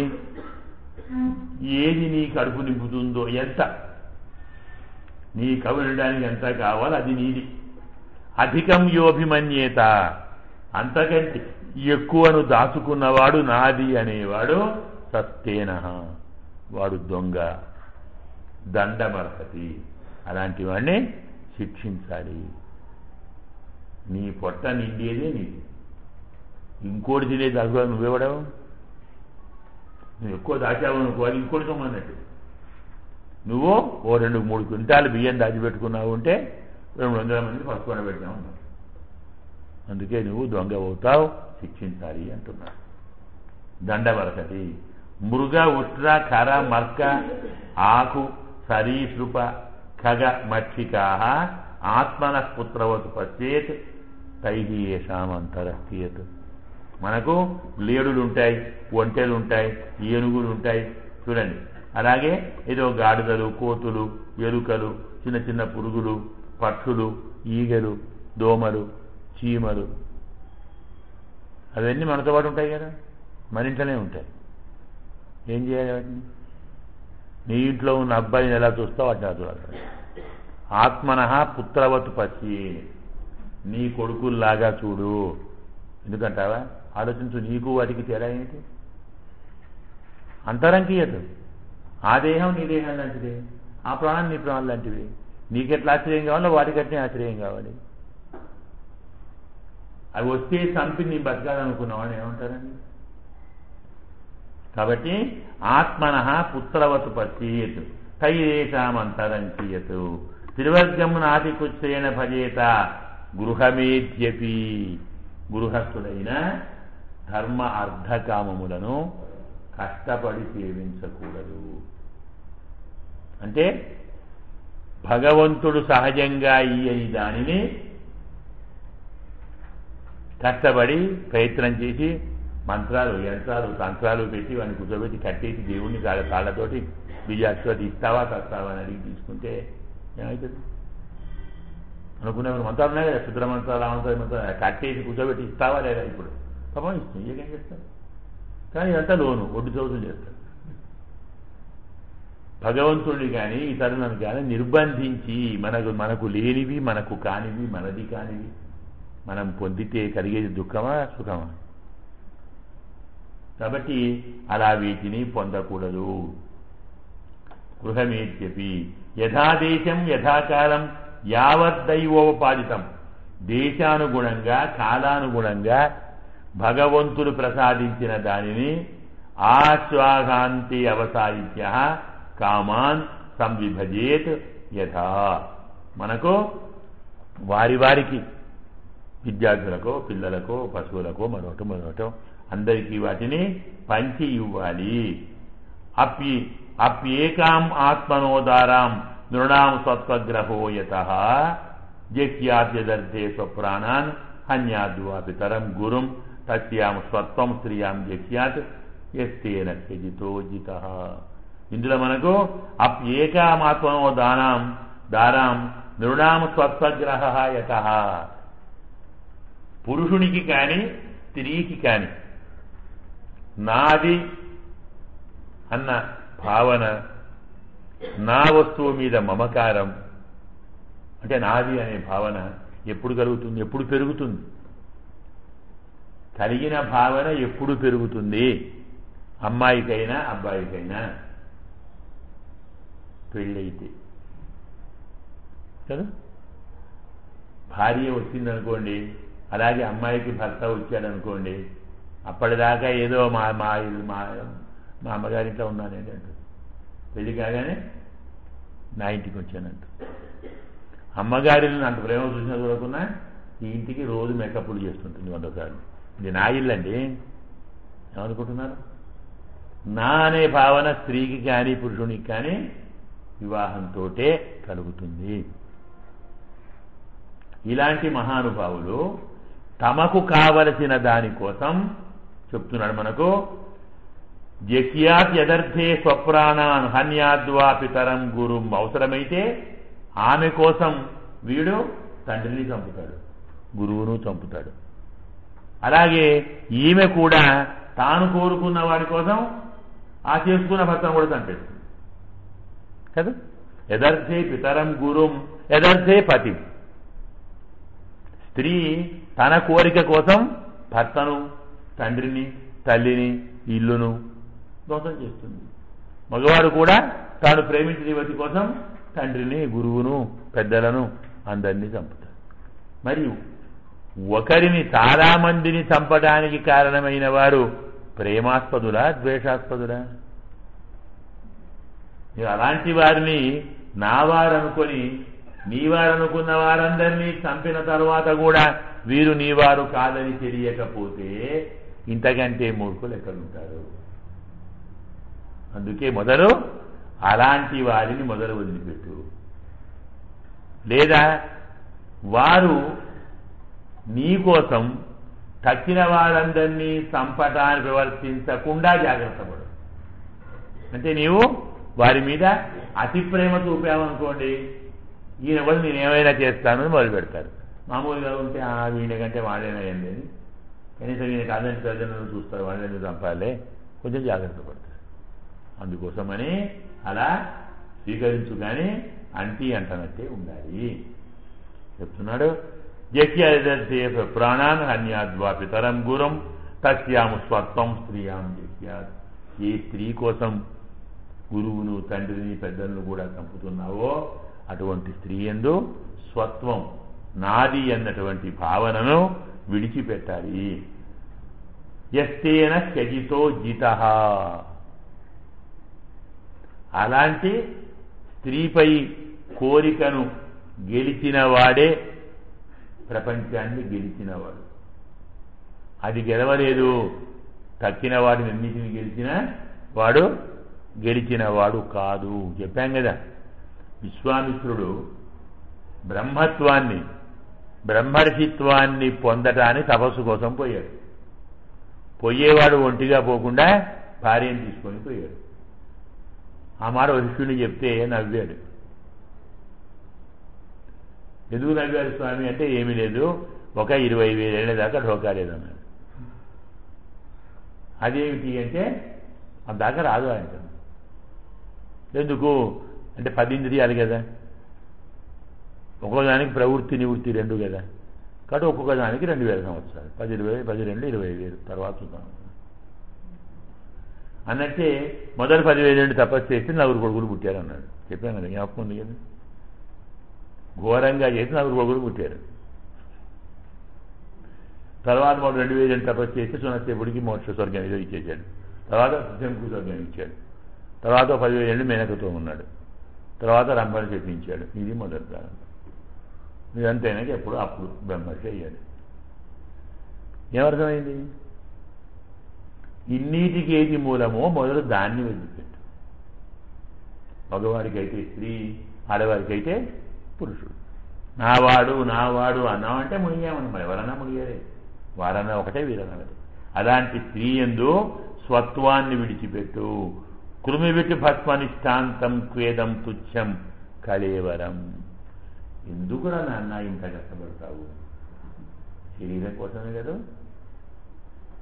ఏది నీ కడుపు నింపుతుందో ఎంత నీ కవి నిండడానికి ఎంత కావాలో అది నీది అధికం యోభిమన్యేత అంతకంటే ఎక్కువను దాచుకున్నవాడు నాది అనేవాడు సత్తేన వాడు దొంగ దండమర్హతి అలాంటి వాడిని శిక్షించాలి నీ పొట్ట నిండేదే నీది ఇంకోటి తినే దాచుకో నువ్వెవడావు నువ్వు ఎక్కువ దాచావు అనుకో అది ఇంకోటి సొమ్మన్నట్టు నువ్వు ఓ రెండు మూడు క్వింటాలు బియ్యం దాచిపెట్టుకున్నావు ఉంటే రెండు వందల మంది పసుకొని పెట్టావు అన్నావు. అందుకే నువ్వు దొంగ అవుతావు శిక్షించాలి అంటున్నాడు దండవరకటి మృగ ఉష్ట్ర కర మర్క ఆకు సరీసృప ఖగ మక్షికా ఆత్మన పుత్రవతు పశ్చేత్ తైహి ఏషాం అంతరస్థీయత్ మనకు లేడులు ఉంటాయి ఒంటెలు ఉంటాయి ఏనుగులు ఉంటాయి చూడండి అలాగే ఏదో గాడిదలు కోతులు ఎలుకలు చిన్న చిన్న పురుగులు పక్షులు ఈగలు దోమలు చీమలు అవన్నీ మనతో పాటు ఉంటాయి కదా మన ఇంట్లోనే ఉంటాయి ఏం చేయాలి వాటిని నీ ఇంట్లో ఉన్న అబ్బాయిని ఎలా చూస్తావు వాటిని అలా చూడాలి ఆత్మన పుత్రవత్ పచ్చి నీ కొడుకుల్లాగా చూడు ఎందుకంటావా ఆలోచించు నీకు వాటికి తేడా ఏంటి అంతరంకియదు ఆ దేహం నీ దేహం లాంటిది ఆ ప్రాణం నీ ప్రాణం లాంటివి నీకెట్లా ఆశ్చర్యం కావాలో వాటికట్నే ఆశ్చర్యం కావాలి అవి వస్తే చంపి నీ బతకాలనుకున్నావని ఏమంటారండి కాబట్టి ఆత్మన పుత్రవతు పశ్చేత్ తైరేషామంతరంకియత్ త్రివర్గం నాతికుచ్చేన భజేత గృహమేధ్యపి గృహస్థుడైన ధర్మ అర్ధకామములను కష్టపడి సేవించకూడదు అంటే భగవంతుడు సహజంగా ఈ దానిని కష్టపడి ప్రయత్నం చేసి మంత్రాలు యంత్రాలు తంత్రాలు పెట్టి వాడిని కూర్చోబెట్టి కట్టేసి దేవుణ్ణి కాళ్ళ కాళ్ళతోటి బిజాక్షతోటి ఇస్తావా తస్తావా అని అడిగి తీసుకుంటే ఏమవుతుంది అనుకునే మంత్రాలు ఉన్నాయి కదా శుద్ర మంత్రాలు అమంత్రాలు మంత్రాలు కట్టేసి కూర్చోబెట్టి ఇస్తావా లేదా ఇప్పుడు పాపం ఇస్తుంది ఏం చేస్తారు కానీ ఇదంతా లోను ఒడ్డు చదువులు చేస్తారు భగవంతుడిని కానీ ఇతరులను కానీ నిర్బంధించి మనకు మనకు లేనివి మనకు కానివి మనది కానివి మనం పొందితే కలిగేది దుఃఖమా సుఖమా కాబట్టి అలా వీటిని పొందకూడదు గృహమేత్యపి యథాదేశం యథాకాలం యావద్దైవోపాదితం దేశానుగుణంగా కాలానుగుణంగా భగవంతుడు ప్రసాదించిన దానిని ఆశ్వాసాంతి అవసాయిత్య కామాన్ సంవిభజేత్ యథా మనకు వారి వారికి విద్యార్థులకో పిల్లలకో పశువులకో మరొకటి మరొకటో అందరికీ వాటిని పంచి ఇవ్వాలి అప్పి అప్యేకాం ఆత్మనోదారాం నృణాం స్వత్వగ్రహో యత జక్యాద్యదర్థే స్వప్రాణాన్ హన్యాద్వాపి తరం గురుం తస్యాం స్వత్వం స్త్రియాం జక్యాత్ ఎస్తేన త్యజితో జిత ఇందులో మనకు అప్యేకామాత్మనో దానాం దారాం నృణాం స్వత్వగ్రహ యత పురుషునికి కానీ స్త్రీకి కానీ నాది అన్న భావన నా వస్తువు మీద మమకారం అంటే నాది అనే భావన ఎప్పుడు కలుగుతుంది ఎప్పుడు పెరుగుతుంది కలిగిన భావన ఎప్పుడు పెరుగుతుంది అమ్మాయికైనా అబ్బాయికైనా పెళ్ళైతే కదా భార్య వచ్చిందనుకోండి అలాగే అమ్మాయికి భర్త వచ్చాడనుకోండి అప్పటిదాకా ఏదో మా మా ఇల్లు మా మా అమ్మగారింట్లో ఉన్నానండి అంటుంది పెళ్లి కాగానే నా ఇంటికి వచ్చానంట అమ్మగారిని అంత ప్రేమ చూసిన చూడకుండా ఈ ఇంటికి రోజు మేకప్లు చేస్తుంటుంది వంద సార్లు ఇది నా ఇల్లు అండి ఏమనుకుంటున్నారు నా అనే భావన స్త్రీకి కానీ పురుషునికి కానీ వివాహంతో కలుగుతుంది ఇలాంటి మహానుభావులు తమకు కావలసిన దానికోసం చెప్తున్నాడు మనకు జక్యాత్ యదర్థే స్వప్రాణాన్ హన్యాద్వా పితరం గురుం అవసరమైతే ఆమె కోసం వీడు తండ్రిని చంపుతాడు గురువును చంపుతాడు అలాగే ఈమె కూడా తాను కోరుకున్న వాడి కోసం ఆ చేసుకున్న భర్తను కూడా చంపేస్తుంది కదా యదర్థే పితరం గురుం యదర్థే పతి స్త్రీ తన కోరిక కోసం భర్తను తండ్రిని తల్లిని ఇల్లును దోషం చేస్తుంది మగవాడు కూడా తాను ప్రేమించిన యువతి కోసం తండ్రిని గురువును పెద్దలను అందరినీ చంపుతాడు మరియు ఒకరిని చాలా మందిని చంపడానికి కారణమైన వారు ప్రేమాస్పదులా ద్వేషాస్పదులా మీరు అలాంటి వారిని నా వారనుకొని నీ వారనుకున్న వారందరినీ చంపిన తర్వాత కూడా వీరు నీ వారు కాదని తెలియకపోతే ఇంతకంటే మూర్ఖులు ఎక్కడుంటారు అందుకే మొదలు అలాంటి వారిని మొదలు వదిలిపెట్టు లేదా వారు నీ కోసం తక్కిన వారందరినీ చంపటాన్ని ప్రవర్తించకుండా జాగ్రత్త పడు అంటే నీవు వారి మీద అతి ప్రేమ చూపామనుకోండి ఈయన కూడా నేను ఏమైనా చేస్తాను అని మొదలు పెడతారు మామూలుగా ఉంటే ఆ వీణ కంటే వాడేనా ఏంది అని కనీసం ఈయన కాదని ప్రజలను చూస్తారు వాళ్ళని చంపాలి కొంచెం జాగ్రత్త పడతారు అందుకోసమని అలా స్వీకరించు కానీ అంటి అంటనట్టే ఉండాలి చెప్తున్నాడు జక్యాదే ప్రాణాన్ హన్యాద్వా పితరం గురం తస్యాము స్వత్వం స్త్రీయాం జక్యాత్ ఏ స్త్రీ కోసం గురువును తండ్రిని పెద్దలను కూడా చంపుతున్నావో అటువంటి స్త్రీ ఎందు స్వత్వం నాది అన్నటువంటి భావనను విడిచిపెట్టాలి ఎస్తేన త్యజితో జిత అలాంటి స్త్రీపై కోరికను గెలిచిన వాడే ప్రపంచాన్ని గెలిచినవాడు అది గెలవలేదు తక్కిన వాడిని అన్నిటిని గెలిచిన వాడు గెలిచిన వాడు కాదు చెప్పాం కదా విశ్వామిత్రుడు బ్రహ్మత్వాన్ని బ్రహ్మర్షిత్వాన్ని పొందటానికి తపస్సు కోసం పోయాడు పోయేవాడు ఒంటిగా పోకుండా భార్యను తీసుకొని పోయాడు ఆ మాట వశిష్ఠుని చెప్తే నవ్వాడు ఎందుకు నవ్వారు స్వామి అంటే ఏమీ లేదు ఒక ఇరవై వేలేళ్ల దాకా ఢోకా లేదన్నాడు అదేమిటి అంటే దాకా రాదు ఆయన ఎందుకు అంటే పది ఇంద్రియాలు కదా ఒక్కొక్కదానికి ప్రవృత్తి నివృత్తి రెండు కదా కాబట్టి ఒక్కొక్క దానికి రెండు వేల సంవత్సరాలు పది ఇరవై పది రెండు ఇరవై వేలు తర్వాత చూద్దాం అన్నట్టే మొదటి పదివేలు రెండు తపస్సు చేసి నలుగురు కొడుకులు పుట్టారు అన్నాడు చెప్పాను కదా జ్ఞాపకం ఉంది కదా ఘోరంగా చేసి నలుగురు కొడుకులు పుట్టారు తర్వాత మూడు రెండు వేలు రెండు తపస్సు చేసి సునసేపుడికి మోక్ష స్వర్గం ఏదో ఇచ్చేసాడు తర్వాత శంకు స్వర్గం ఇచ్చాడు తర్వాత పదివేలు ఏళ్ళు మేనకతో ఉన్నాడు తర్వాత రంభను చెప్పించాడు ఇది మొదటి ప్రారంభం ఇదంతైనాక ఎప్పుడు అప్పుడు బ్రహ్మర్షి అయ్యాడు ఏమర్థమైంది ఇన్నిటికి ఏది మూలమో మొదలు దాన్ని వదిలిపెట్టు మగవాడికైతే స్త్రీ ఆడవారికైతే పురుషుడు నావాడు నావాడు అన్నామంటే మునిగామన్నమాట ఎవరన్నా మునిగారే వారన్నా ఒకటే వీరన్నా ఒకటే అలాంటి స్త్రీ ఎందు స్వత్వాన్ని విడిచిపెట్టు కృమి విటి భస్మనిష్టాంతం క్వేదం తుచ్చం కళేవరం ఎందుకురా నాన్న ఇంత కష్టపడతావు శరీరం కోసమే కదా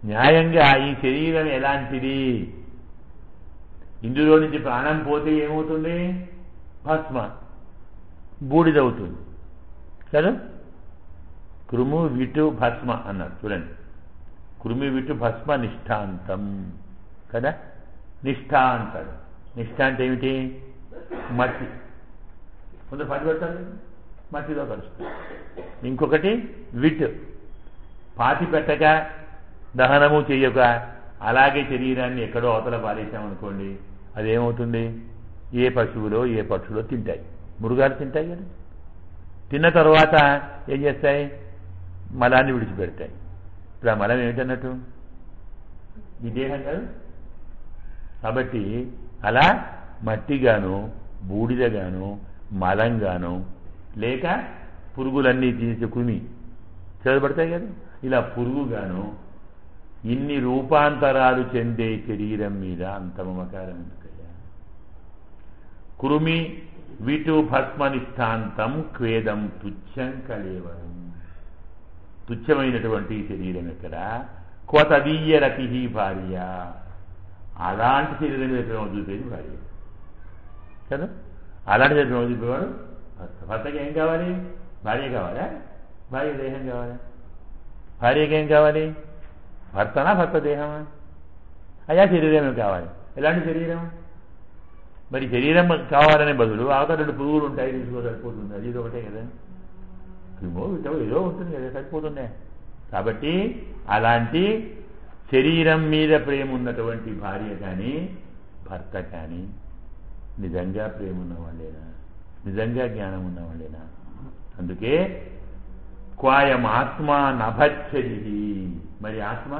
న్యాయంగా ఈ శరీరం ఎలాంటిది ఇందులో నుంచి ప్రాణం పోతే ఏమవుతుంది భస్మ బూడిదవుతుంది కదా కృము విటు భస్మ అన్నారు చూడండి కృమి విటు భస్మ నిష్ఠాంతం కదా నిష్ఠ అంటాడు నిష్ఠ అంటే ఏమిటి మట్టి కొందరు పని పెడతారు కదా, మట్టిలో కలుస్తారు ఇంకొకటి విట్ పాతి పెట్టక దహనము చెయ్యక అలాగే శరీరాన్ని ఎక్కడో అవతల పారేసామనుకోండి అదేమవుతుంది ఏ పశువులో ఏ పక్షులో తింటాయి మృగాలు తింటాయి కదా తిన్న తర్వాత ఏం చేస్తాయి మలాన్ని విడిచిపెడతాయి ఇప్పుడు ఆ మలం ఏమిటన్నట్టు ఈ దేహం కాదు కాబట్టి అలా మట్టిగాను బూడిదగాను మలంగాను లేక పురుగులన్నీ తీసి కుమి చదవబడతాయి కదా ఇలా పురుగుగాను ఇన్ని రూపాంతరాలు చెందే శరీరం మీద అంత మమకారం ఎందుకయ్యా కురుమి విటు భస్మనిష్టాంతం క్వేదం తుచ్చం కలేవరం తుచ్చమైనటువంటి శరీరం ఎక్కడ కోతదీయ రతి భార్య అలాంటి శరీరం ఎక్కడ వదిలిపోయేది భార్య కదా అలాంటి శరీరం వదిలిపోయాడు భర్త భర్తకి ఏం కావాలి భార్య కావాలా భార్య దేహం కావాలా భార్యకి ఏం కావాలి భర్తనా భర్త దేహమా అయ్యా శరీరమే కావాలి ఎలాంటి శరీరం మరి శరీరం కావాలనే బదులు అవతల రెండు పురుగులు ఉంటాయి తీసుకో సరిపోతుంది అది ఇది ఒకటే కదా ఏమో ఇటో ఏదో ఉంటుంది కదా సరిపోతుందే కాబట్టి అలాంటి శరీరం మీద ప్రేమ ఉన్నటువంటి భార్య కానీ భర్త కానీ నిజంగా ప్రేమ ఉన్నవాళ్ళేనా నిజంగా జ్ఞానం ఉన్నవాళ్ళేనా అందుకే క్వాయం ఆత్మ నభచ్చది మరి ఆత్మ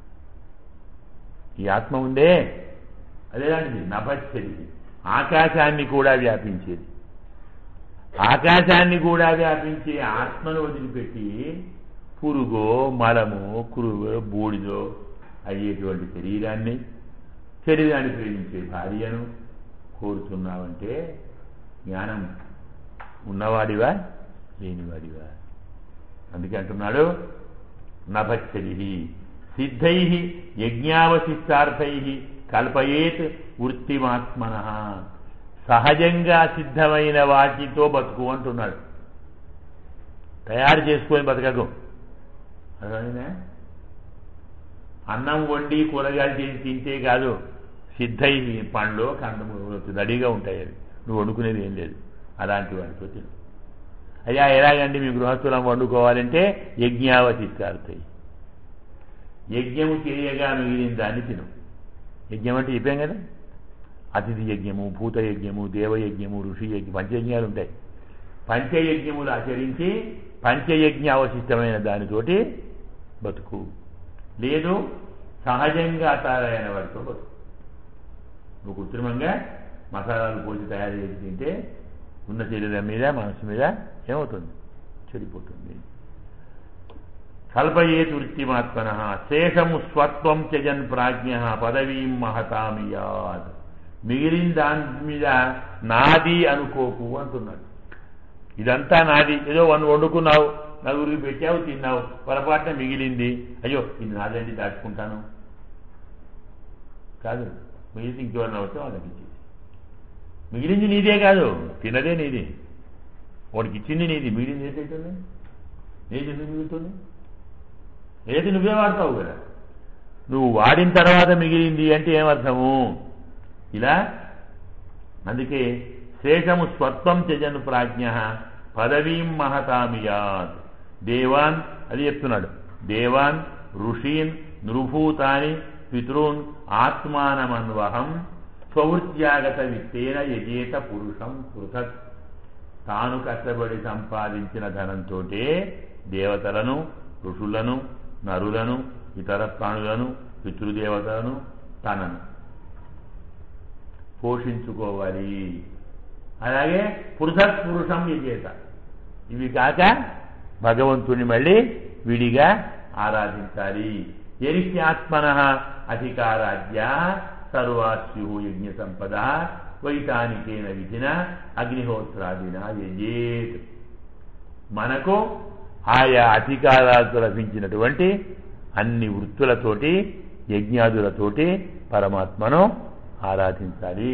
ఈ ఆత్మ ఉందే అదేలాంటిది నభచ్చది ఆకాశాన్ని కూడా వ్యాపించేది ఆకాశాన్ని కూడా వ్యాపించే ఆత్మను వదిలిపెట్టి పురుగో మలము కురుగో బూడిదో అయ్యేటువంటి శరీరాన్ని శరీరాన్ని ప్రేమించే భార్యను కోరుతున్నావంటే జ్ఞానం ఉన్నవాడివా లేనివాడివా అందుకే అంటున్నాడు నభచ్చరి సిద్ధై యజ్ఞావశిష్టార్థై కల్పయేత్ వృత్తిమాత్మన సహజంగా సిద్ధమైన వాటితో బతుకు అంటున్నాడు తయారు చేసుకొని బతకకు అర్థమైందా అన్నం వండి కూరగాయలు చేసి తింటే కాదు సిద్ధై పండ్లు కండము రెడీగా ఉంటాయి అవి నువ్వు వండుకునేది ఏం లేదు అలాంటి వాటితో తిను అయ్యా ఎలాగండి మీ గృహస్థులం వండుకోవాలంటే యజ్ఞావశిష్టార్థై యజ్ఞము చేయగా మిగిలిన దాన్ని తిను యజ్ఞం అంటే చెప్పాం కదా అతిథి యజ్ఞము భూత యజ్ఞము దేవయజ్ఞము ఋషి యజ్ఞం పంచయజ్ఞాలు ఉంటాయి పంచయజ్ఞములు ఆచరించి పంచయజ్ఞ అవశిష్టమైన దానితోటి బతుకు లేదు సహజంగా తయారైన వాటితో బతుకు నువ్వు కృత్రిమంగా మసాలాలు పోసి తయారు చేసి తింటే ఉన్న శరీరం మీద మనసు మీద ఏమవుతుంది చెడిపోతుంది కల్పయేత్ వృత్తిమాత్మన శేషము స్వత్వం త్యజన్ ప్రాజ్ఞ పదవీం మహతామియాద్ మిగిలిన దాని మీద నాది అనుకోకు అంటున్నాడు ఇదంతా నాది ఏదో వన్ వండుకున్నావు నలుగురికి పెట్టావు తిన్నావు పొరపాటున మిగిలింది అయ్యో ఇది నాదండి దాచుకుంటాను కాదు మిగిలింది ఇంకెవరిని వస్తే వాళ్ళకి ఇచ్చేసి మిగిలింది నీదే కాదు తినదే నీది వాడికి ఇచ్చింది నీది మిగిలింది ఏంటంటుంది ఏది ఎందుకు మిగులుతుంది ఏది నువ్వే వాడతావు కదా నువ్వు వాడిన తర్వాత మిగిలింది అంటే ఏమర్థము ఇలా అందుకే శేషము స్వత్వం త్యజను ప్రాజ్ఞ పదవీం మహతామియాత్ దేవాన్ అది చెప్తున్నాడు దేవాన్ ఋషీన్ నృభూతాని పితॄన్ ఆత్మానమన్వహం స్వవృత్యాగత విత్తేన యజేత పురుషం పృథక్ తాను కష్టపడి సంపాదించిన ధనంతో దేవతలను ఋషులను నరులను ఇతర ప్రాణులను పితృదేవతలను తనను పోషించుకోవాలి అలాగే పృథక్ పురుషం యజేత ఇవి కాక భగవంతుని మళ్ళీ విడిగా ఆరాధించాలి ఎరిష్యాత్మన అధికారాజ్య సర్వాస్యు యజ్ఞ సంపద వైతానికేన విధిన అగ్నిహోత్రాదిన యజేత్ మనకు ఆయా అధికారాలతో లభించినటువంటి అన్ని వృత్తులతోటి యజ్ఞాదులతోటి పరమాత్మను ఆరాధించాలి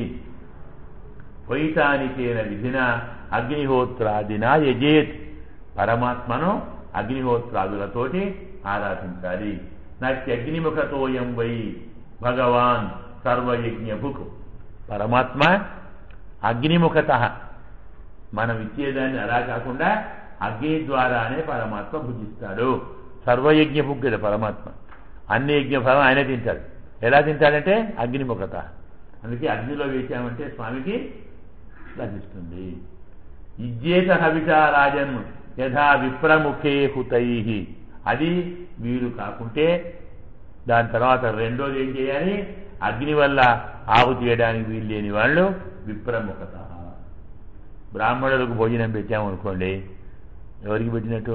వైతానికేన విధిన అగ్నిహోత్రాదిన యజేత్ పరమాత్మను అగ్నిహోత్రాదులతోటి ఆరాధించాలి నగ్నిముఖతోయం వై భగవాన్ సర్వయజ్ఞభుక్ పరమాత్మ అగ్నిముఖత మనం ఇచ్చేదాన్ని అలా కాకుండా అగ్ని ద్వారానే పరమాత్మ భుజిస్తాడు సర్వయజ్ఞ భుగ్గద పరమాత్మ అన్ని యజ్ఞ ఫలం ఆయనే తింటాడు ఎలా తింటాడంటే అగ్నిముఖత అందుకే అగ్నిలో వేసామంటే స్వామికి లభిస్తుంది ఇజ్జేత హవిషా రాజన్ యథా విప్రముఖే హుతై అది వీరు కాకుంటే దాని తర్వాత రెండోది ఏం చేయాలి అగ్ని వల్ల ఆహు తీయడానికి వీలు లేని వాళ్ళు విప్రముఖత బ్రాహ్మణులకు భోజనం పెట్టామనుకోండి ఎవరికి పెట్టినట్టు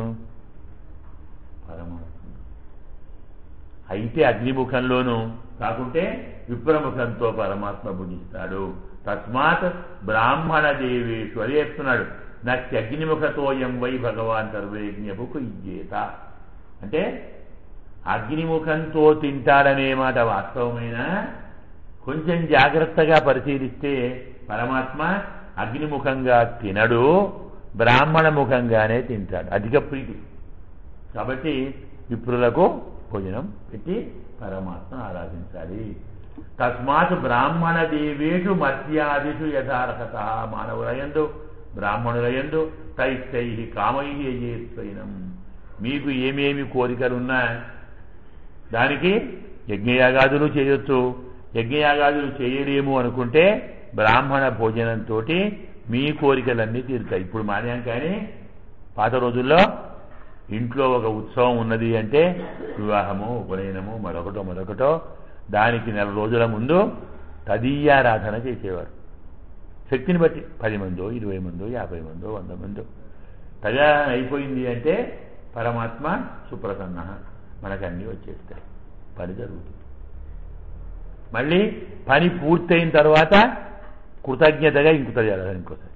పరమాత్మ అయితే అగ్నిముఖంలోనూ కాకుంటే విప్రముఖంతో పరమాత్మ భుజిస్తాడు తస్మాత్ బ్రాహ్మణ దేవేషు అదే చెప్తున్నాడు నాకు అగ్నిముఖతోయం వై భగవాన్ సర్వయజ్ఞపుకు ఇజ్జేత అంటే అగ్నిముఖంతో తింటాడనే మాట వాస్తవమైన కొంచెం జాగ్రత్తగా పరిశీలిస్తే పరమాత్మ అగ్నిముఖంగా తినడు బ్రాహ్మణ ముఖంగానే తింటాడు అధిక ప్రీతి కాబట్టి విప్రులకు భోజనం పెట్టి పరమాత్మ ఆరాధించాలి తస్మాత్ బ్రాహ్మణ దేవేషు మత్స్యాదిషు యథార్హత మానవులయందు బ్రాహ్మణులయందు తైస్తై కామై యజేత్వైనం మీకు ఏమేమి కోరికలున్నా దానికి యజ్ఞయాగాదులు చేయొచ్చు యజ్ఞయాగాదులు చేయలేము అనుకుంటే బ్రాహ్మణ భోజనంతో మీ కోరికలన్నీ తీరుతాయి ఇప్పుడు మానేం కానీ పాత రోజుల్లో ఇంట్లో ఒక ఉత్సవం ఉన్నది అంటే వివాహము ఉపనయనము మరొకటో మరొకటో దానికి నెల రోజుల ముందు తదీయారాధన చేసేవారు శక్తిని బట్టి పది మందో ఇరవై మందో యాభై మందో వంద మందో తదీయారాధన అయిపోయింది అంటే పరమాత్మ సుప్రసన్న మనకన్నీ వచ్చేస్తాయి పని జరుగుతుంది మళ్ళీ పని పూర్తయిన తర్వాత కృతజ్ఞతగా ఇంకొక చేయాలి ఇంకోసారి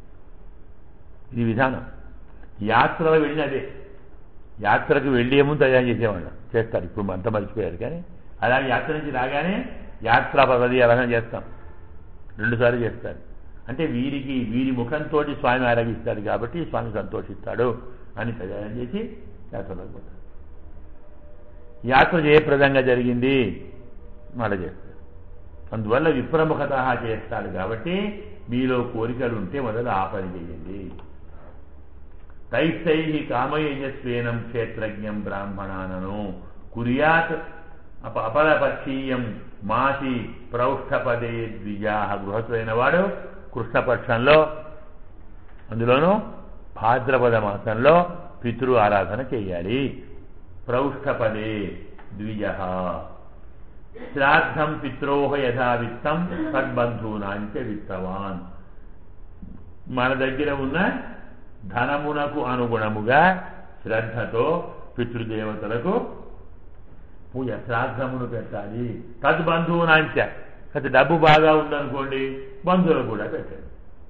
ఇది విధానం యాత్రలో వెళ్ళిన అదే యాత్రకు వెళ్ళే ముందు తయారు చేసేవాళ్ళం చేస్తారు ఇప్పుడు అంతా మర్చిపోయారు కానీ అలాగే యాత్ర నుంచి రాగానే యాత్రా పదవి అలాగే చేస్తాం రెండుసార్లు చేస్తారు అంటే వీరికి వీరి ముఖంతో స్వామి ఆరాధిస్తాడు కాబట్టి స్వామి సంతోషిస్తాడు అని ప్రచారం చేసి యాత్రలోకి పోతారు యాత్ర జయప్రదంగా జరిగింది మళ్ళీ చేస్తారు అందువల్ల విప్రముఖత చేస్తాడు కాబట్టి మీలో కోరికలు ఉంటే మొదలు ఆ పని చేయండి తైస్తై కామయజస్వేనం క్షేత్రజ్ఞం బ్రాహ్మణానను కుర్యాత్ అప అపరపక్షీయం మాసి ప్రౌష్ఠపదే ద్విజా గృహస్థులైన వాడు కృష్ణపక్షంలో అందులోనూ భాద్రపద మాసంలో పితృ ఆరాధన చేయాలి ప్రౌష్ఠపదే ద్విజ శ్రాద్ధం పిత్రోహ యథావిత్తం తద్బంధూనాంచ విత్తవాన్ మన దగ్గర ఉన్న ధనమునకు అనుగుణముగా శ్రద్ధతో పితృదేవతలకు పూజ శ్రాద్ధమును పెట్టాలి తద్బంధువునాంచ అయితే డబ్బు బాగా ఉందనుకోండి బంధువులకు కూడా పెట్టండి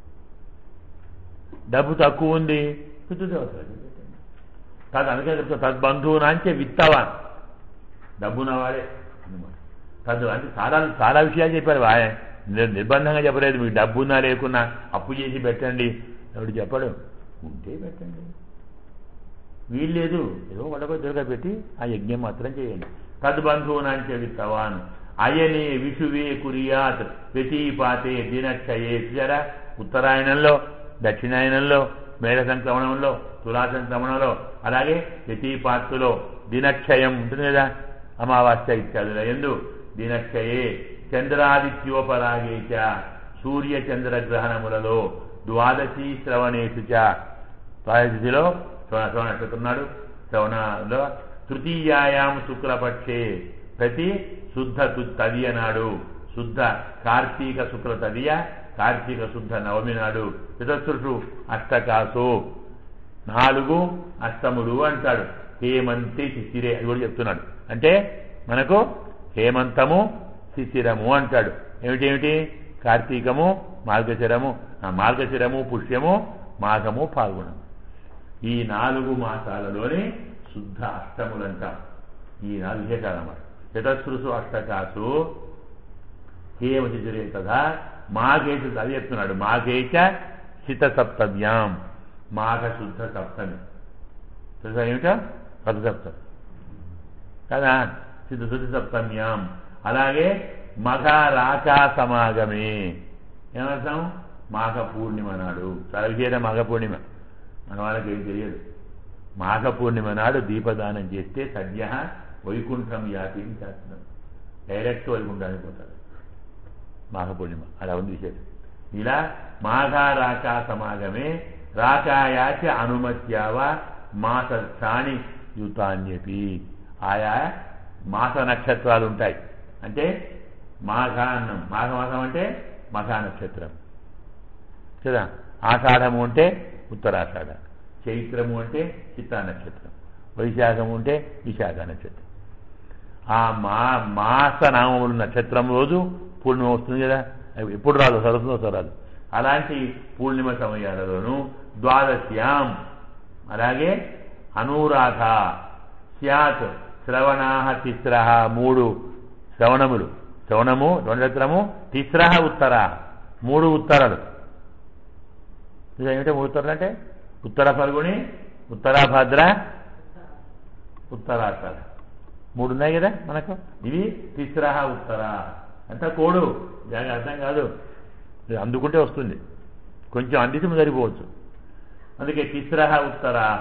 డబ్బు తక్కువ ఉంది పితృదేవతలకు పెట్టండి తద్ అందుకే చెప్తా తద్బంధువునాంచే విత్తవాన్ డబ్బున్నవాడే అనమాట తదు అంటే చాలా చాలా విషయాలు చెప్పారు వాయ నిర్బంధంగా చెప్పలేదు మీకు డబ్బున్నా లేకున్నా అప్పు చేసి పెట్టండి ఎవడు చెప్పడు ఉంటే పెట్టండి వీల్లేదు ఏదో వాళ్ళకో తిరగ పెట్టి ఆ యజ్ఞం మాత్రం చేయండి తద్బంధువునాంచే విత్తవాన్ అయనే విషువే కురియాత్ వ్యతీపాతే దినక్షయే జరా ఉత్తరాయణంలో దక్షిణాయనంలో మేఘ సంక్రమణంలో తులా సంక్రమణంలో అలాగే వ్యతీపాత్తులో దినక్షయం ఉంటుంది కదా అమావాస్య ఇత్యాదుల ఎందు దినక్షయే చంద్రాదిత్యోపరాగే చ సూర్య చంద్ర గ్రహణములలో ద్వాదశి శ్రవణేషు చ ద్వాదశిలో శ్రవణ శ్రవణ నక్షత్రున్నాడు శ్రవణలో తృతీయాయాం శుక్లపక్షే ప్రతి శుద్ధ తు- తదియ నాడు శుద్ధ కార్తీక శుక్ల తదియ కార్తీక శుద్ధ నవమి నాడు చతుర్షు అష్టకాసు నాలుగు అష్టములు అంటాడు హేమంతి శిశిరే అది కూడా చెప్తున్నాడు అంటే మనకు హేమంతము శిశిరము అంటాడు ఏమిటేమిటి కార్తీకము మార్గశిరము ఆ మార్గశిరము పుష్యము మాఘము పాల్గొనము ఈ నాలుగు మాసాలలోనే శుద్ధ అష్టములంటాం ఈ నాలుగు విశేషాలు అన్నమాట చతస్రుసు అష్టకాసు కేమచిచురే తథా మాఘేషు అది చెప్తున్నాడు మాఘేచ శిత సప్తమ్యాం మాఘ శుద్ధ సప్తమి తెలుసా ఏమిటో రథ సప్తమి కదా శుద్ధ శుద్ధ సప్తమ్యాం అలాగే మఘ రాకా సమాగమే ఏమర్థం మాఘ పూర్ణిమ నాడు చాలా విశేషం మాఘ పూర్ణిమ మన వాళ్ళకి ఏం తెలియదు మాఘ పూర్ణిమ నాడు దీపదానం చేస్తే సద్య వైకుంఠం యాతి అని చేస్తున్నాం డైరెక్ట్ వైకుంఠానికి పోతాడు మాఘ పూర్ణిమ అలా ఉంది విశేషం ఇలా మాఘ రాకా సమాగమే రాకాయాచ అనుమత్యావ మాసాని యుతాన్యపి ఆయా మాస నక్షత్రాలు ఉంటాయి అంటే మాఘ అన్నం మాఘ మాసం అంటే మఘ నక్షత్రం కదా ఆషాఢము అంటే ఉత్తరాషాఢ చైత్రము అంటే చిత్తా నక్షత్రం వైశాఖము అంటే విశాఖ నక్షత్రం ఆ మా మాస నామములు నక్షత్రం రోజు పూర్ణిమ వస్తుంది కదా అవి ఎప్పుడు రాదు సరస్వతం రాదు అలాంటి పూర్ణిమ సమయాలలోనూ ద్వాదశ్యాం అలాగే అనురాధ స్యాత్ శ్రవణాహ తిస్ర మూడు శ్రవణములు శ్రవణము నక్షత్రము తిస్ర ఉత్తర మూడు ఉత్తరాలు ఇది ఏమిటో మూడు ఉత్తరాలు అంటే ఉత్తర ఫల్గుణి ఉత్తరాభద్ర ఉత్తరాషాఢ మూడు ఉన్నాయి కదా మనకు ఇవి తిస్ర ఉత్తర అంతా కోడు దానికి అర్థం కాదు ఇది అందుకుంటే వస్తుంది కొంచెం అందితం సరిపోవచ్చు అందుకే తిస్ర ఉత్తరాహ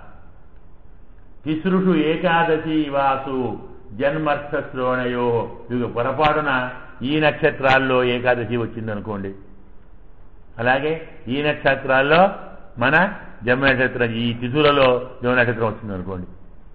తిసృషు ఏకాదశి వాసు జన్మర్థ శ్రోణయో ఇవి పొరపాటున ఈ నక్షత్రాల్లో ఏకాదశి వచ్చిందనుకోండి అలాగే ఈ నక్షత్రాల్లో మన జన్మ నక్షత్రం ఈ తిథులలో జన్మ నక్షత్రం వచ్చిందనుకోండి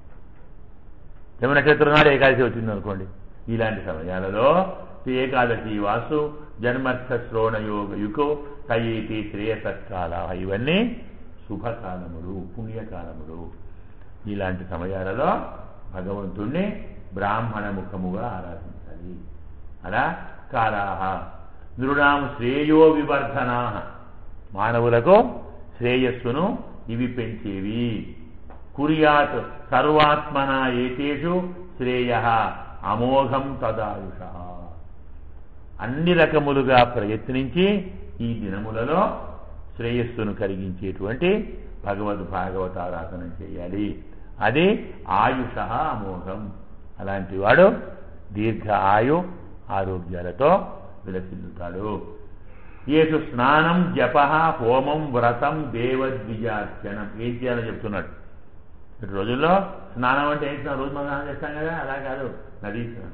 జన్మ నక్షత్రం నాడు ఏకాదశి వచ్చిందనుకోండి ఇలాంటి సమయాలలో ఏకాదశి వాసు జన్మర్థ శ్రోణయోగ యుకో తయేటి శ్రేయసత్కాల ఇవన్నీ శుభకాలములు పుణ్యకాలములు ఇలాంటి సమయాలలో భగవంతుణ్ణి బ్రాహ్మణ ముఖముగా ఆరాధించాలి అలా కాలాహ నృణాం శ్రేయో వివర్ధనా మానవులకు శ్రేయస్సును ఇవి పెంచేవి కుర్యాత్ సర్వాత్మన ఏతేషు శ్రేయ అమోఘం తదాయుష అన్ని రకములుగా ప్రయత్నించి ఈ దినములలో శ్రేయస్సును కలిగించేటువంటి భగవద్ భాగవతారాధన చేయాలి అది ఆయుష అమోఘం అలాంటి వాడు దీర్ఘ ఆయు ఆరోగ్యాలతో విలసిల్లుతాడు ఏసు స్నానం జప హోమం వ్రతం దేవద్విజార్చనం ఏం చేయాలో చెప్తున్నాడు ఈ రోజుల్లో స్నానం అంటే ఏం స్నానం రోజు మనం స్నానం చేస్తాం కదా అలా కాదు నదీ స్నానం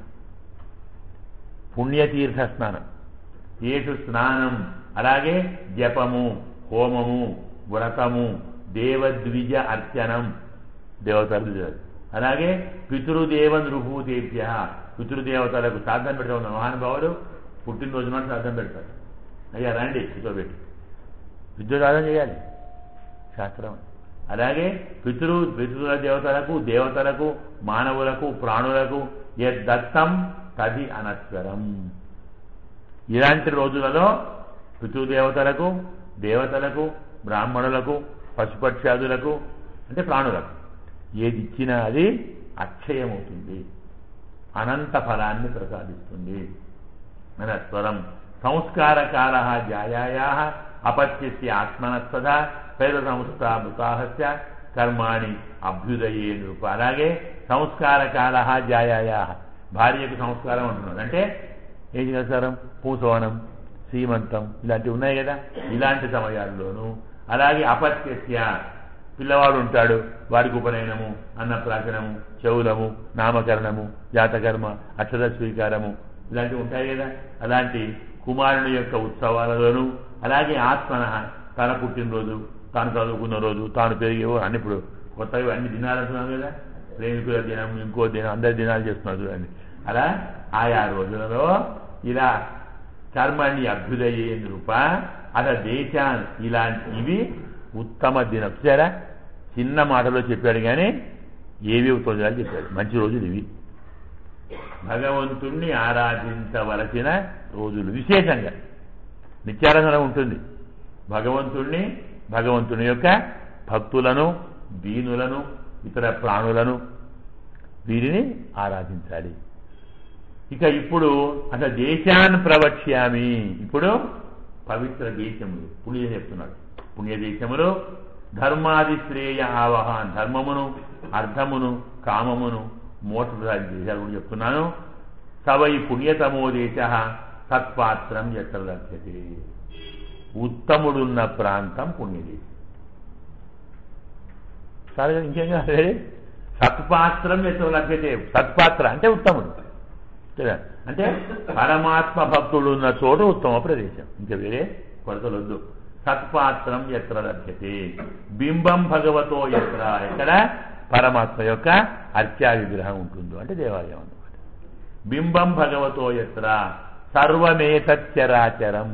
పుణ్యతీర్థ స్నానం ఏసు స్నానం అలాగే జపము హోమము వ్రతము దేవద్విజ అర్చనం దేవతలు అలాగే పితృదేవ నృభూతేభ్య పితృదేవతలకు శ్రాద్ధం పెడతా ఉన్న మహానుభావులు పుట్టినరోజు నాడు శ్రాద్ధం పెడతారు అయ్యా రండి కూర్చోబెట్టి విద్యుదానం చేయాలి శాస్త్రం అలాగే పితృ పితృల దేవతలకు దేవతలకు మానవులకు ప్రాణులకు దత్తం తది అనస్వరం ఇలాంటి రోజులలో పితృదేవతలకు దేవతలకు బ్రాహ్మణులకు పశుపక్షాదులకు అంటే ప్రాణులకు ఏది ఇచ్చినా అది అక్షయమవుతుంది అనంత ఫలాన్ని ప్రసాదిస్తుంది అనస్వరం సంస్కారకార జాయాయా అపత్యస్య ఆత్మనస్తథ పేద సంస్థామృతాహస్య కర్మాణి అభ్యుదయే నృప అలాగే సంస్కారకాల జాయాయా భార్యకు సంస్కారం అంటున్నాడు అంటే ఏం సంస్కారం పూసవనం సీమంతం ఇలాంటివి ఉన్నాయి కదా ఇలాంటి సమయాల్లోనూ అలాగే అపత్యస్య పిల్లవాడు ఉంటాడు వాడికి ఉపనయనము అన్నప్రాశనము చెవులము నామకరణము జాతకర్మ అక్షర స్వీకారము ఇలాంటివి ఉంటాయి కదా అలాంటి కుమారుని యొక్క ఉత్సవాలలోనూ అలాగే ఆత్మన తన పుట్టినరోజు తాను చదువుకున్న రోజు తాను పెరిగే అన్ని ఇప్పుడు కొత్తగా అన్ని దినాలు అంటున్నాం కదా ప్రేమికుల దినం ఇంకో దినం అందరి దినాలు చేస్తున్నారు చూడండి అలా ఆయా రోజులలో ఇలా కర్మాన్ని అభ్యుదయే రూప అలా దేశాన్ ఇలాంటి ఇవి ఉత్తమ దినం చూసారా చిన్న మాటలో చెప్పాడు కానీ ఏవి ఉత్తమ చెప్పాడు మంచి రోజులు ఇవి భగవంతుణ్ణి ఆరాధించవలసిన రోజులు విశేషంగా నిత్యారాధన ఉంటుంది భగవంతుణ్ణి భగవంతుని యొక్క భక్తులను దీనులను ఇతర ప్రాణులను వీరిని ఆరాధించాలి ఇక ఇప్పుడు అసలు దేశాన్ని ప్రవక్ష్యామి ఇప్పుడు పవిత్ర దేశములు పుణ్య చెప్తున్నాడు పుణ్య దేశములు ధర్మాది శ్రేయ ఆవహాన్ ధర్మమును అర్థమును కామమును మోక్షదారి దేశాలు కూడా చెప్తున్నాను సవై పుణ్యతమో దేశ సత్పాత్రం ఎక్కడ లభ్యతే ఉత్తముడున్న ప్రాంతం పుణ్యదేశం సరే ఇంకేం కాదు సత్పాత్రం ఎక్కడ లభ్యతే సత్పాత్ర అంటే ఉత్తముడు కదా అంటే పరమాత్మ భక్తుడు ఉన్న చోటు ఉత్తమ ప్రదేశం ఇంకా వేరే కొరతలొద్దు సత్పాత్రం ఎత్ర లభ్యతే బింబం భగవతో ఎత్ర ఎక్కడ పరమాత్మ యొక్క అర్చా విగ్రహం ఉంటుందో అంటే దేవాలయం అన్నమాట బింబం భగవతో ఎత్ర సర్వమేతచ్చరాచరం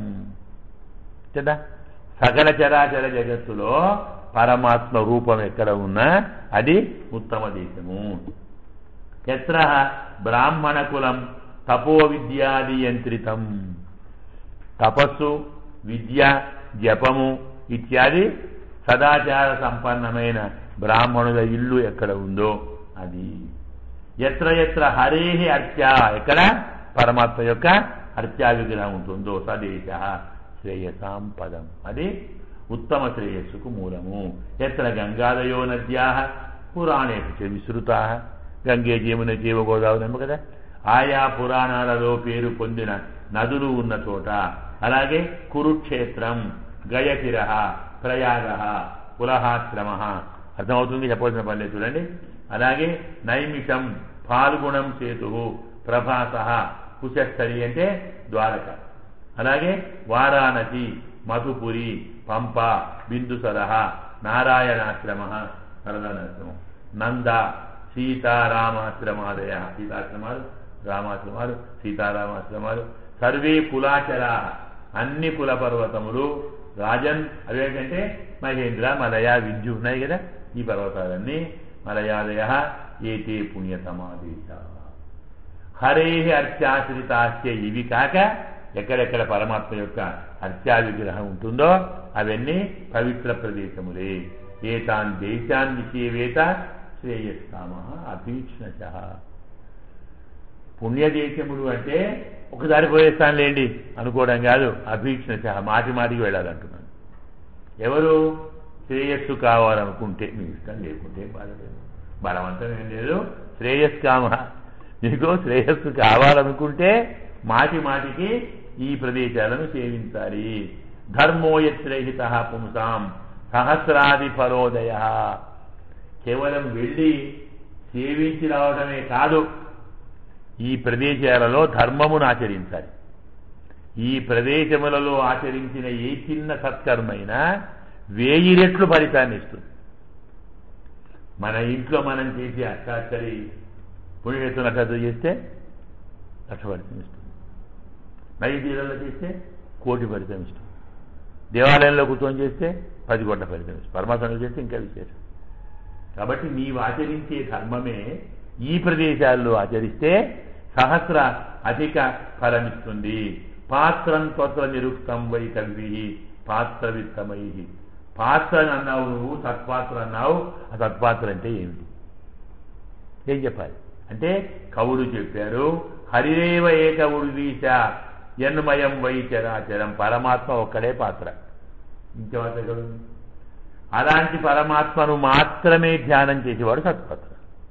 కదా సకల చరాచర జగత్తులో పరమాత్మ రూపం ఎక్కడ ఉన్నా అది ఉత్తమ దేశము ఎత్ర బ్రాహ్మణ కులం తపో విద్యాది యంత్రితం తపస్సు విద్య జపము ఇత్యాది సదాచార సంపన్నమైన బ్రాహ్మణుల ఇల్లు ఎక్కడ ఉందో అది ఎత్ర ఎత్ర హరేహి అర్చ ఎక్కడ పరమాత్మ యొక్క అర్చా విగ్రహం ఉంటుందో సదేశ శ్రేయసాం పదం అది ఉత్తమ శ్రేయస్సుకు మూలము ఎత్ర గంగాదయో నద్యా పురాణేషు చ విస్తృతా గంగే జీవన జీవ గోదావరి కదా ఆయా పురాణాలలో పేరు పొందిన నదులు ఉన్న చోట అలాగే కురుక్షేత్రం గయతిర ప్రయాగ పులహాశ్రమ అర్థమవుతుంది చెప్పవలసిన పని లేదు చూడండి అలాగే నైమిషం పాల్గుణం సేతు ప్రభాస కుశస్థలి అంటే ద్వారక అలాగే వారాణసి మధుపురి పంప బిందుసర నారాయణాశ్రమ నరదానాశ్రమం నంద సీతారామాశ్రమాదయ సీతాశ్రమాలు రామాశ్రమాలు సీతారామాశ్రమాలు సర్వే కులాచరా అన్ని కుల పర్వతములు రాజన్ అవేంటంటే మహేంద్ర మలయ వింజు ఉన్నాయి కదా ఈ పర్వతాలన్నీ మలయాదయ ఏతే పుణ్యతమాదేశ హరే అర్చాశ్రితాస్య ఇవి కాక ఎక్కడెక్కడ పరమాత్మ యొక్క అర్చా విగ్రహం ఉంటుందో అవన్నీ పవిత్ర ప్రదేశములే ఏతాన్ దేశాన్ విషయవేత శ్రేయస్కామ అభీక్షణశ పుణ్యదేశములు అంటే ఒకసారి పోయేస్తానులేండి అనుకోవడం కాదు అభీక్షణశ మాటి మాటికి వెళ్ళాలంటున్నాను ఎవరు శ్రేయస్సు కావాలనుకుంటే మీ ఇష్టం లేకుంటే బాధలేదు బలవంతం ఏం లేదు శ్రేయస్కామ నీకు శ్రేయస్సు కావాలనుకుంటే మాటి మాటికి ఈ ప్రదేశాలను సేవించాలి ధర్మోయత్రహిత పుంసాం సహస్రాది ఫలోదయ కేవలం వెళ్ళి సేవించి రావడమే కాదు ఈ ప్రదేశాలలో ధర్మమును ఆచరించాలి ఈ ప్రదేశములలో ఆచరించిన ఏ చిన్న సత్కర్మైనా వేయి రెట్లు ఫలితాన్ని ఇస్తుంది మన ఇంట్లో మనం చేసే అష్టాక్షరి పుణ్యక్షేత్రం అట్లా చేస్తే లక్ష ఫలితం ఇస్తుంది నైవేద్యాలలో చేస్తే కోటి ఫలితం ఇస్తుంది దేవాలయంలో కూర్చొని చేస్తే పది కోట్ల ఫలితం ఇస్తుంది పరమాత్మలో చేస్తే ఇంకా విశేషం కాబట్టి నీవు ఆచరించే ధర్మమే ఈ ప్రదేశాల్లో ఆచరిస్తే సహస్ర అధిక ఫలమిస్తుంది పాత్రం త్వత్ర నిరుక్తం వై కవి పాత్రవిత్తమై పాత్ర అన్నావు నువ్వు సత్పాత్ర అన్నావు ఆ సత్పాత్ర అంటే ఏమిటి ఏం చెప్పాలి అంటే కవులు చెప్పారు హరిరేవ ఏక ఉడిదీశ ఎన్మయం వై చరాచరం పరమాత్మ ఒక్కడే పాత్ర ఇంకెవరి దగ్గర ఉంది అలాంటి పరమాత్మను మాత్రమే ధ్యానం చేసేవాడు సత్పాత్ర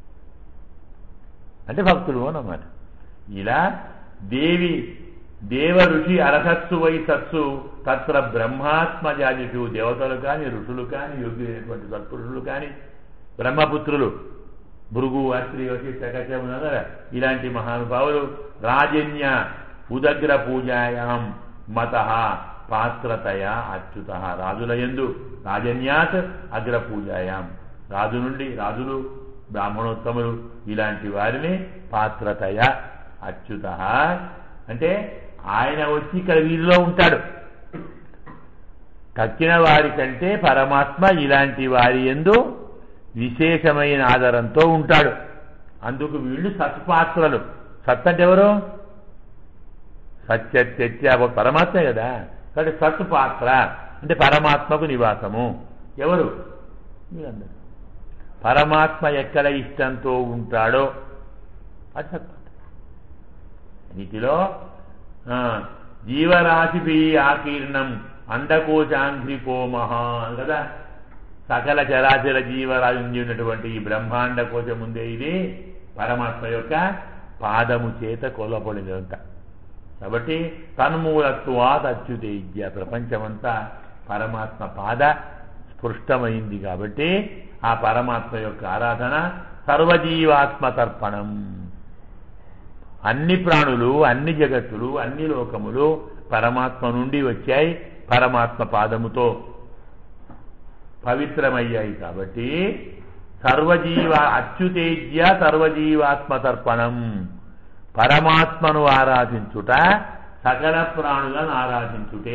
అంటే భక్తుడు అన్నమాట ఇలా దేవి దేవ ఋషి అర్హస్సు వై సత్సు తత్ర బ్రహ్మాత్మజాదిషు దేవతలు కానీ ఋషులు కానీ యోగ్యులైనటువంటి సత్పురుషులు కానీ బ్రహ్మపుత్రులు భృగు అత్రి వశిష్ట కశ్యపు నగర ఇలాంటి మహానుభావులు రాజన్య ఉదగ్ర పూజాయాం మత పాత్రతయ అచ్యుత రాజుల ఎందు రాజన్యాత్ అగ్ర పూజాయాం రాజు నుండి రాజులు బ్రాహ్మణోత్తములు ఇలాంటి వారిని పాత్రతయ అచ్యుత అంటే ఆయన వచ్చి ఇక్కడ వీరిలో ఉంటాడు తక్కిన వారి కంటే పరమాత్మ ఇలాంటి వారి ఎందు విశేషమైన ఆధారంతో ఉంటాడు అందుకు వీళ్ళు సత్పాత్రలు సత్ అంటే ఎవరు సత్య తెత్య పరమాత్మే కదా కాబట్టి సత్ పాత్ర అంటే పరమాత్మకు నివాసము ఎవరు మీరందరూ పరమాత్మ ఎక్కడ ఇష్టంతో ఉంటాడో అది సత్పథం వీటిలో ఆ, జీవరాశిపి ఆకీర్ణం అండకోశాంఘ్రికో మహాన్ కదా సకల చరాచర జీవరాశి ఉంది ఉన్నటువంటి ఈ బ్రహ్మాండ కోశం ఉందే ఇది పరమాత్మ యొక్క పాదము చేత కొలబడినంత కాబట్టి తన్మూలత్వాత్ అచ్యుతేజ్య ప్రపంచమంతా పరమాత్మ పాద స్పృష్టమైంది కాబట్టి ఆ పరమాత్మ యొక్క ఆరాధన సర్వజీవాత్మ తర్పణం అన్ని ప్రాణులు అన్ని జగత్తులు అన్ని లోకములు పరమాత్మ నుండి వచ్చాయి పరమాత్మ పాదముతో పవిత్రమయ్యాయి కాబట్టి సర్వజీవ అచ్యుతేజ్య సర్వజీవాత్మ తర్పణం పరమాత్మను ఆరాధించుట సకల ప్రాణులను ఆరాధించుటే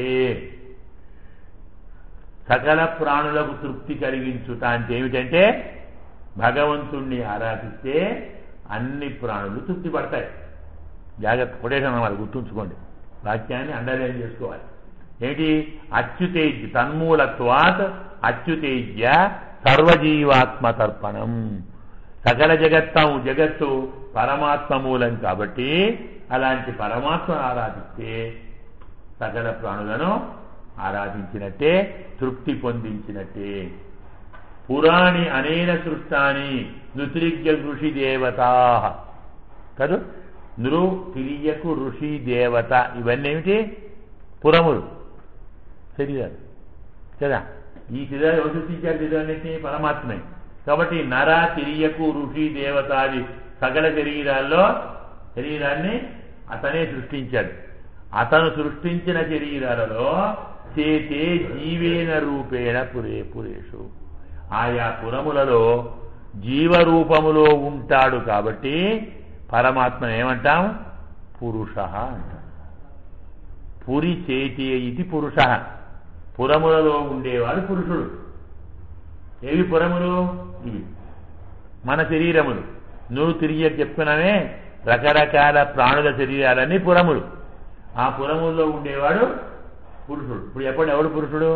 సకల ప్రాణులకు తృప్తి కలిగించుట అంటే ఏమిటంటే భగవంతుణ్ణి ఆరాధిస్తే అన్ని ప్రాణులు తృప్తి పడతాయి జాగ్రత్త కొటేషన్ అన్నమాట గుర్తుంచుకోండి వాక్యాన్ని అండర్లైన్ చేసుకోవాలి ఏంటి అచ్యుతేజ్య తన్మూలత్వాత్ అచ్యుతేజ్య సర్వజీవాత్మ తర్పణం సకల జగత్తం జగత్తు పరమాత్మ మూలం కాబట్టి అలాంటి పరమాత్మను ఆరాధిస్తే సకల ప్రాణులను ఆరాధించినట్టే తృప్తి పొందించినట్టే పురాణి అనేన సృష్టాని నృతిరిజ్ఞ ఋషి దేవతా కదూ నృ తిరియకు ఋషి దేవత ఇవన్నీ ఏమిటి పురములు శరీరాలు కదా ఈ శరీరాలు ఎవరు సృష్టించారు శరీరాలన్నింటినీ పరమాత్మే కాబట్టి నర తిరియకు ఋషి దేవతాది సకల శరీరాల్లో శరీరాన్ని అతనే సృష్టించాడు అతను సృష్టించిన శరీరాలలో చేతే జీవేన రూపేణ పురే పురేషు ఆయా పురములలో జీవరూపములో ఉంటాడు కాబట్టి పరమాత్మ ఏమంటాం పురుష అంటాం పురి చేతి ఇది పురుష పురములలో ఉండేవాడు పురుషుడు ఏవి పురములు ఇవి మన శరీరములు నువ్వు తిరిగి చెప్తున్నానే రకరకాల ప్రాణుల శరీరాలన్నీ పురములు ఆ పురముల్లో ఉండేవాడు పురుషుడు ఇప్పుడు చెప్పండి ఎవడు పురుషుడు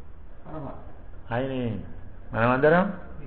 ఆయనే మనమందరం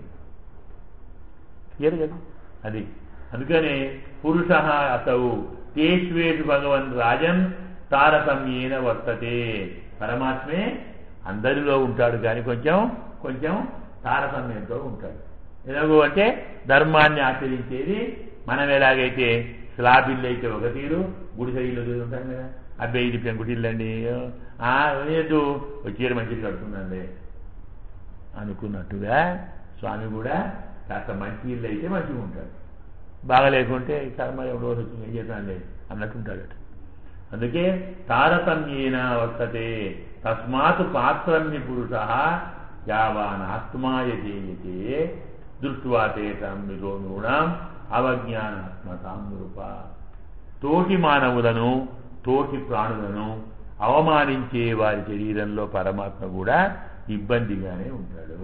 క్లియర్ కదా అది అందుకనే పురుష అసౌ తేష్వేషు భగవన్ రాజన్ తారతమ్యేన వర్తతే పరమాత్మే అందరిలో ఉంటాడు కానీ కొంచెం కొంచెం తారతమ్యంతో ఉంటాడు ఎలాగో అంటే ధర్మాన్ని ఆచరించేది మనం ఎలాగైతే స్లాబిల్లు అయితే ఒక తీరు గుడిసె ఇల్లు తీరు ఉంటాం కదా అబ్బాయి ఇది పెంకుటిల్లండి ఆ లేదు వచ్చేది మంచిది కడుతుందండి అనుకున్నట్టుగా స్వామి కూడా కాస్త మంచి ఇల్లు అయితే మంచిగా ఉంటాడు బాగా లేకుంటే కర్మ ఎవడో వచ్చింది ఏం చేస్తానులే అన్నట్టుంటాడట అందుకే తారతమ్యేన వర్తతే తస్మాత్ పాత్రన్ని పురుష యావాన్ ఆత్మాయ చేయతే దృష్ట్వా తేషాం మిలో నూనాం అవజ్ఞానాత్మతాం రూప తోటి మానవులను తోటి ప్రాణులను అవమానించే వారి శరీరంలో పరమాత్మ కూడా ఇబ్బందిగానే ఉంటాడు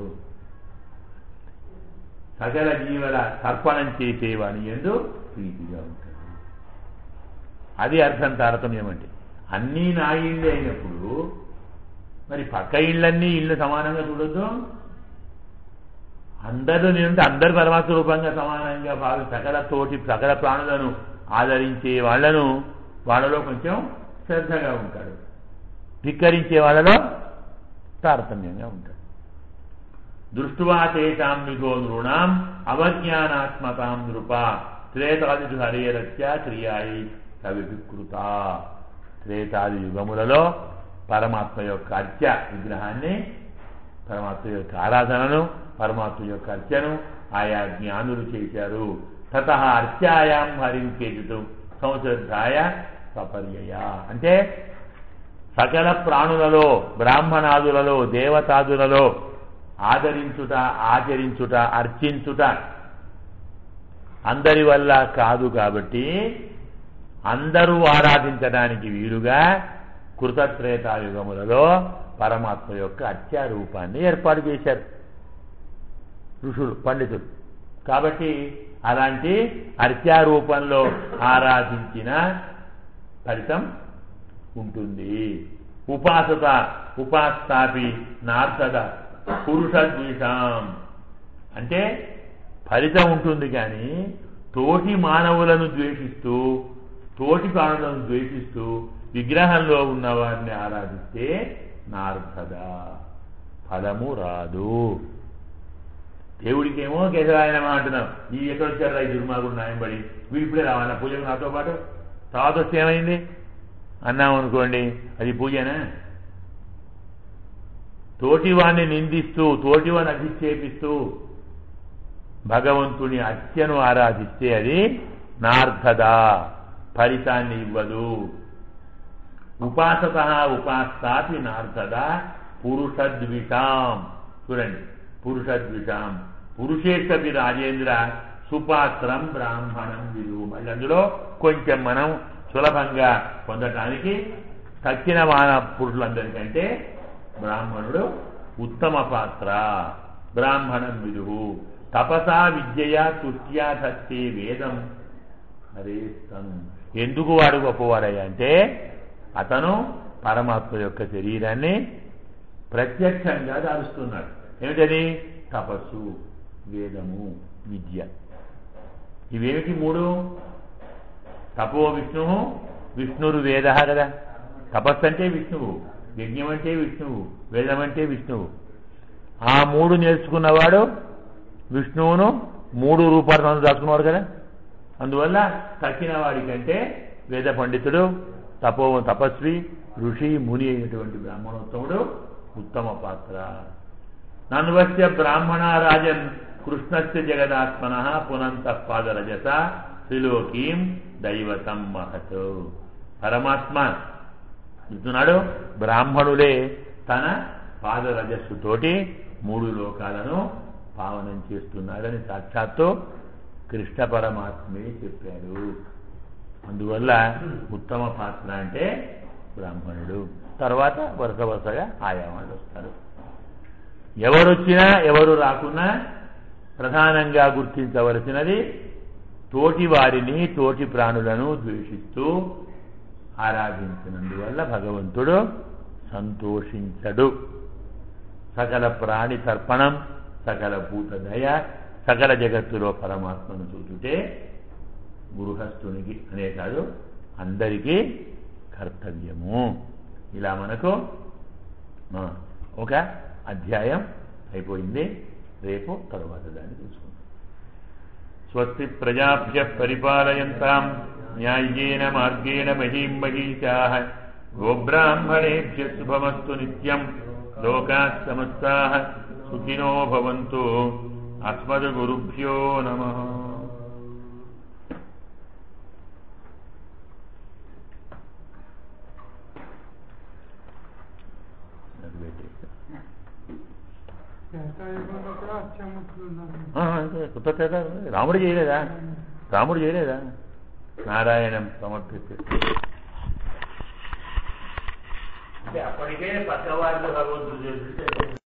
సకల జీవుల తర్పణం చేసేవాని ఎందు ప్రీతిగా ఉంటాడు అది అర్థం తారతమ్యం అంటే అన్నీ నా ఇళ్ళే అయినప్పుడు మరి పక్క ఇళ్ళన్నీ ఇళ్ళు సమానంగా చూడొద్దు అందరూ నేనంటే అందరు పరమాత్మ రూపంగా సమానంగా భావి సకల తోటి సకల ప్రాణులను ఆదరించే వాళ్ళను వాళ్ళలో కొంచెం శ్రద్ధగా ఉంటాడు ధిక్కరించే వాళ్ళలో తారతమ్యంగా ఉంటాడు దృష్ట్వా తేషాం మిగో నృణాం అవజ్ఞానాత్మతాం నృప త్రేతాది హరేరత్య క్రియాయి కవికృత త్రేతాది యుగములలో పరమాత్మ యొక్క అర్చ విగ్రహాన్ని పరమాత్మ యొక్క ఆరాధనను పరమాత్మ యొక్క అర్చను ఆయా జ్ఞానులు చేశారు తత అర్చాయాం హరిం కేతుతూ సంశ్రద్ధాయ సపర్యయ అంటే సకల ప్రాణులలో బ్రాహ్మణాదులలో దేవతాదులలో ఆదరించుట ఆచరించుట అర్చించుట అందరి వల్ల కాదు కాబట్టి అందరూ ఆరాధించడానికి వీలుగా కృతత్రేతాయుగములలో పరమాత్మ యొక్క అత్యారూపాన్ని ఏర్పాటు చేశారు ఋషులు పండితులు కాబట్టి అలాంటి అర్చారూపంలో ఆరాధించిన ఫలితం ఉంటుంది ఉపాసత ఉపాస్తాపి నార్సద పురుష ద్వేషం అంటే ఫలితం ఉంటుంది కానీ తోటి మానవులను ద్వేషిస్తూ తోటి ప్రాణులను ద్వేషిస్తూ విగ్రహంలో ఉన్న వారిని ఆరాధిస్తే నార్థద ఫలము రాదు దేవుడికేమో కేశవాయనమా అంటున్నాం ఈ ఎక్కడ వచ్చారు రా ఈ దుర్మార్గుడు నాయంబడి వీడు ఇప్పుడే రావాలా పూజకు నాతో పాటు తర్వాత వస్తే ఏమైంది అన్నాం అనుకోండి అది పూజనా తోటివాణ్ణి నిందిస్తూ తోటివాణ్ణి అధిక్షేపిస్తూ భగవంతుని హత్యను ఆరాధిస్తే అది నార్థద ఫలితాన్ని ఇవ్వదు ఉపాసత ఉపాస్తాపి నార్థద పురుషద్విషాం చూడండి పురుషద్విషాం పురుషేషపి రాజేంద్ర సుపాత్రం బ్రాహ్మణం విలువ మళ్ళీ అందులో కొంచెం మనం సులభంగా పొందటానికి తక్కిన మాన పురుషులందరికంటే బ్రాహ్మణుడు ఉత్తమ పాత్ర బ్రాహ్మణం విదువు తపసా విద్యయా తుష్ట్యా సత్తే వేదం హరేస్తను ఎందుకు వాడు గొప్పవాడయ్యా అంటే అతను పరమాత్మ యొక్క శరీరాన్ని ప్రత్యక్షంగా దారుస్తున్నాడు ఏమిటది తపస్సు వేదము విద్య ఇవేమిటి మూడు తపో విష్ణువు విష్ణురు వేద కదా తపస్సు అంటే విష్ణువు యజ్ఞం అంటే విష్ణువు వేదం అంటే విష్ణువు ఆ మూడు నేర్చుకున్నవాడు విష్ణువును మూడు రూపాలను దాచుకున్నవాడు కదా అందువల్ల తక్కిన వాడికంటే వేద పండితుడు తపో తపస్వి ఋషి ముని అయినటువంటి బ్రాహ్మణోత్తముడు ఉత్తమ పాత్ర నన్వస్య బ్రాహ్మణ రాజన్ కృష్ణస్య జగదాత్మన పునంత పాదరజత త్రిలోకీం దైవతం మహత్ పరమాత్మ చెప్తున్నాడు బ్రాహ్మణులే తన పాదరజస్సుతోటి మూడు లోకాలను పావనం చేస్తున్నాడని సాక్షాత్తు కృష్ణ పరమాత్మే చెప్పాడు అందువల్ల ఉత్తమ పాత్ర అంటే బ్రాహ్మణుడు తర్వాత వరుస వరుసగా ఆయా వాళ్ళు వస్తారు ఎవరొచ్చినా ఎవరు రాకున్నా ప్రధానంగా గుర్తించవలసినది తోటి వారిని తోటి ప్రాణులను ద్వేషిస్తూ ఆరాధించినందువల్ల భగవంతుడు సంతోషించడు సకల ప్రాణి తర్పణం సకల భూత దయ సకల జగత్తులో పరమాత్మను చూచుటే గృహస్థునికి అనే కాదు అందరికీ కర్తవ్యము ఇలా మనకు ఆ, ఒక అధ్యాయం అయిపోయింది రేపు తరువాత దాన్ని చూసుకుందాం స్వస్తి ప్రజాభ్య పరిపాలయంతాం న్యాయ్యేన మార్గేణ మహీం మహీషా గోబ్రాహ్మణేభ్య శుభమస్తు నిత్యం లోకా సమస్తా సుఖినో భవంతు అస్మద్గురుభ్యో నమ త్రేతాయుగంలో కూడా అత్యముఖులు ఉన్నారు ఆ, అంతే. కొత్త తేట రాముడు చేయలేదా రాముడు చేయలేదా నారాయణం సమర్పిస్తే అంటే అప్పటికే పక్కవారిలో భగవంతుడు చేస్తుంటే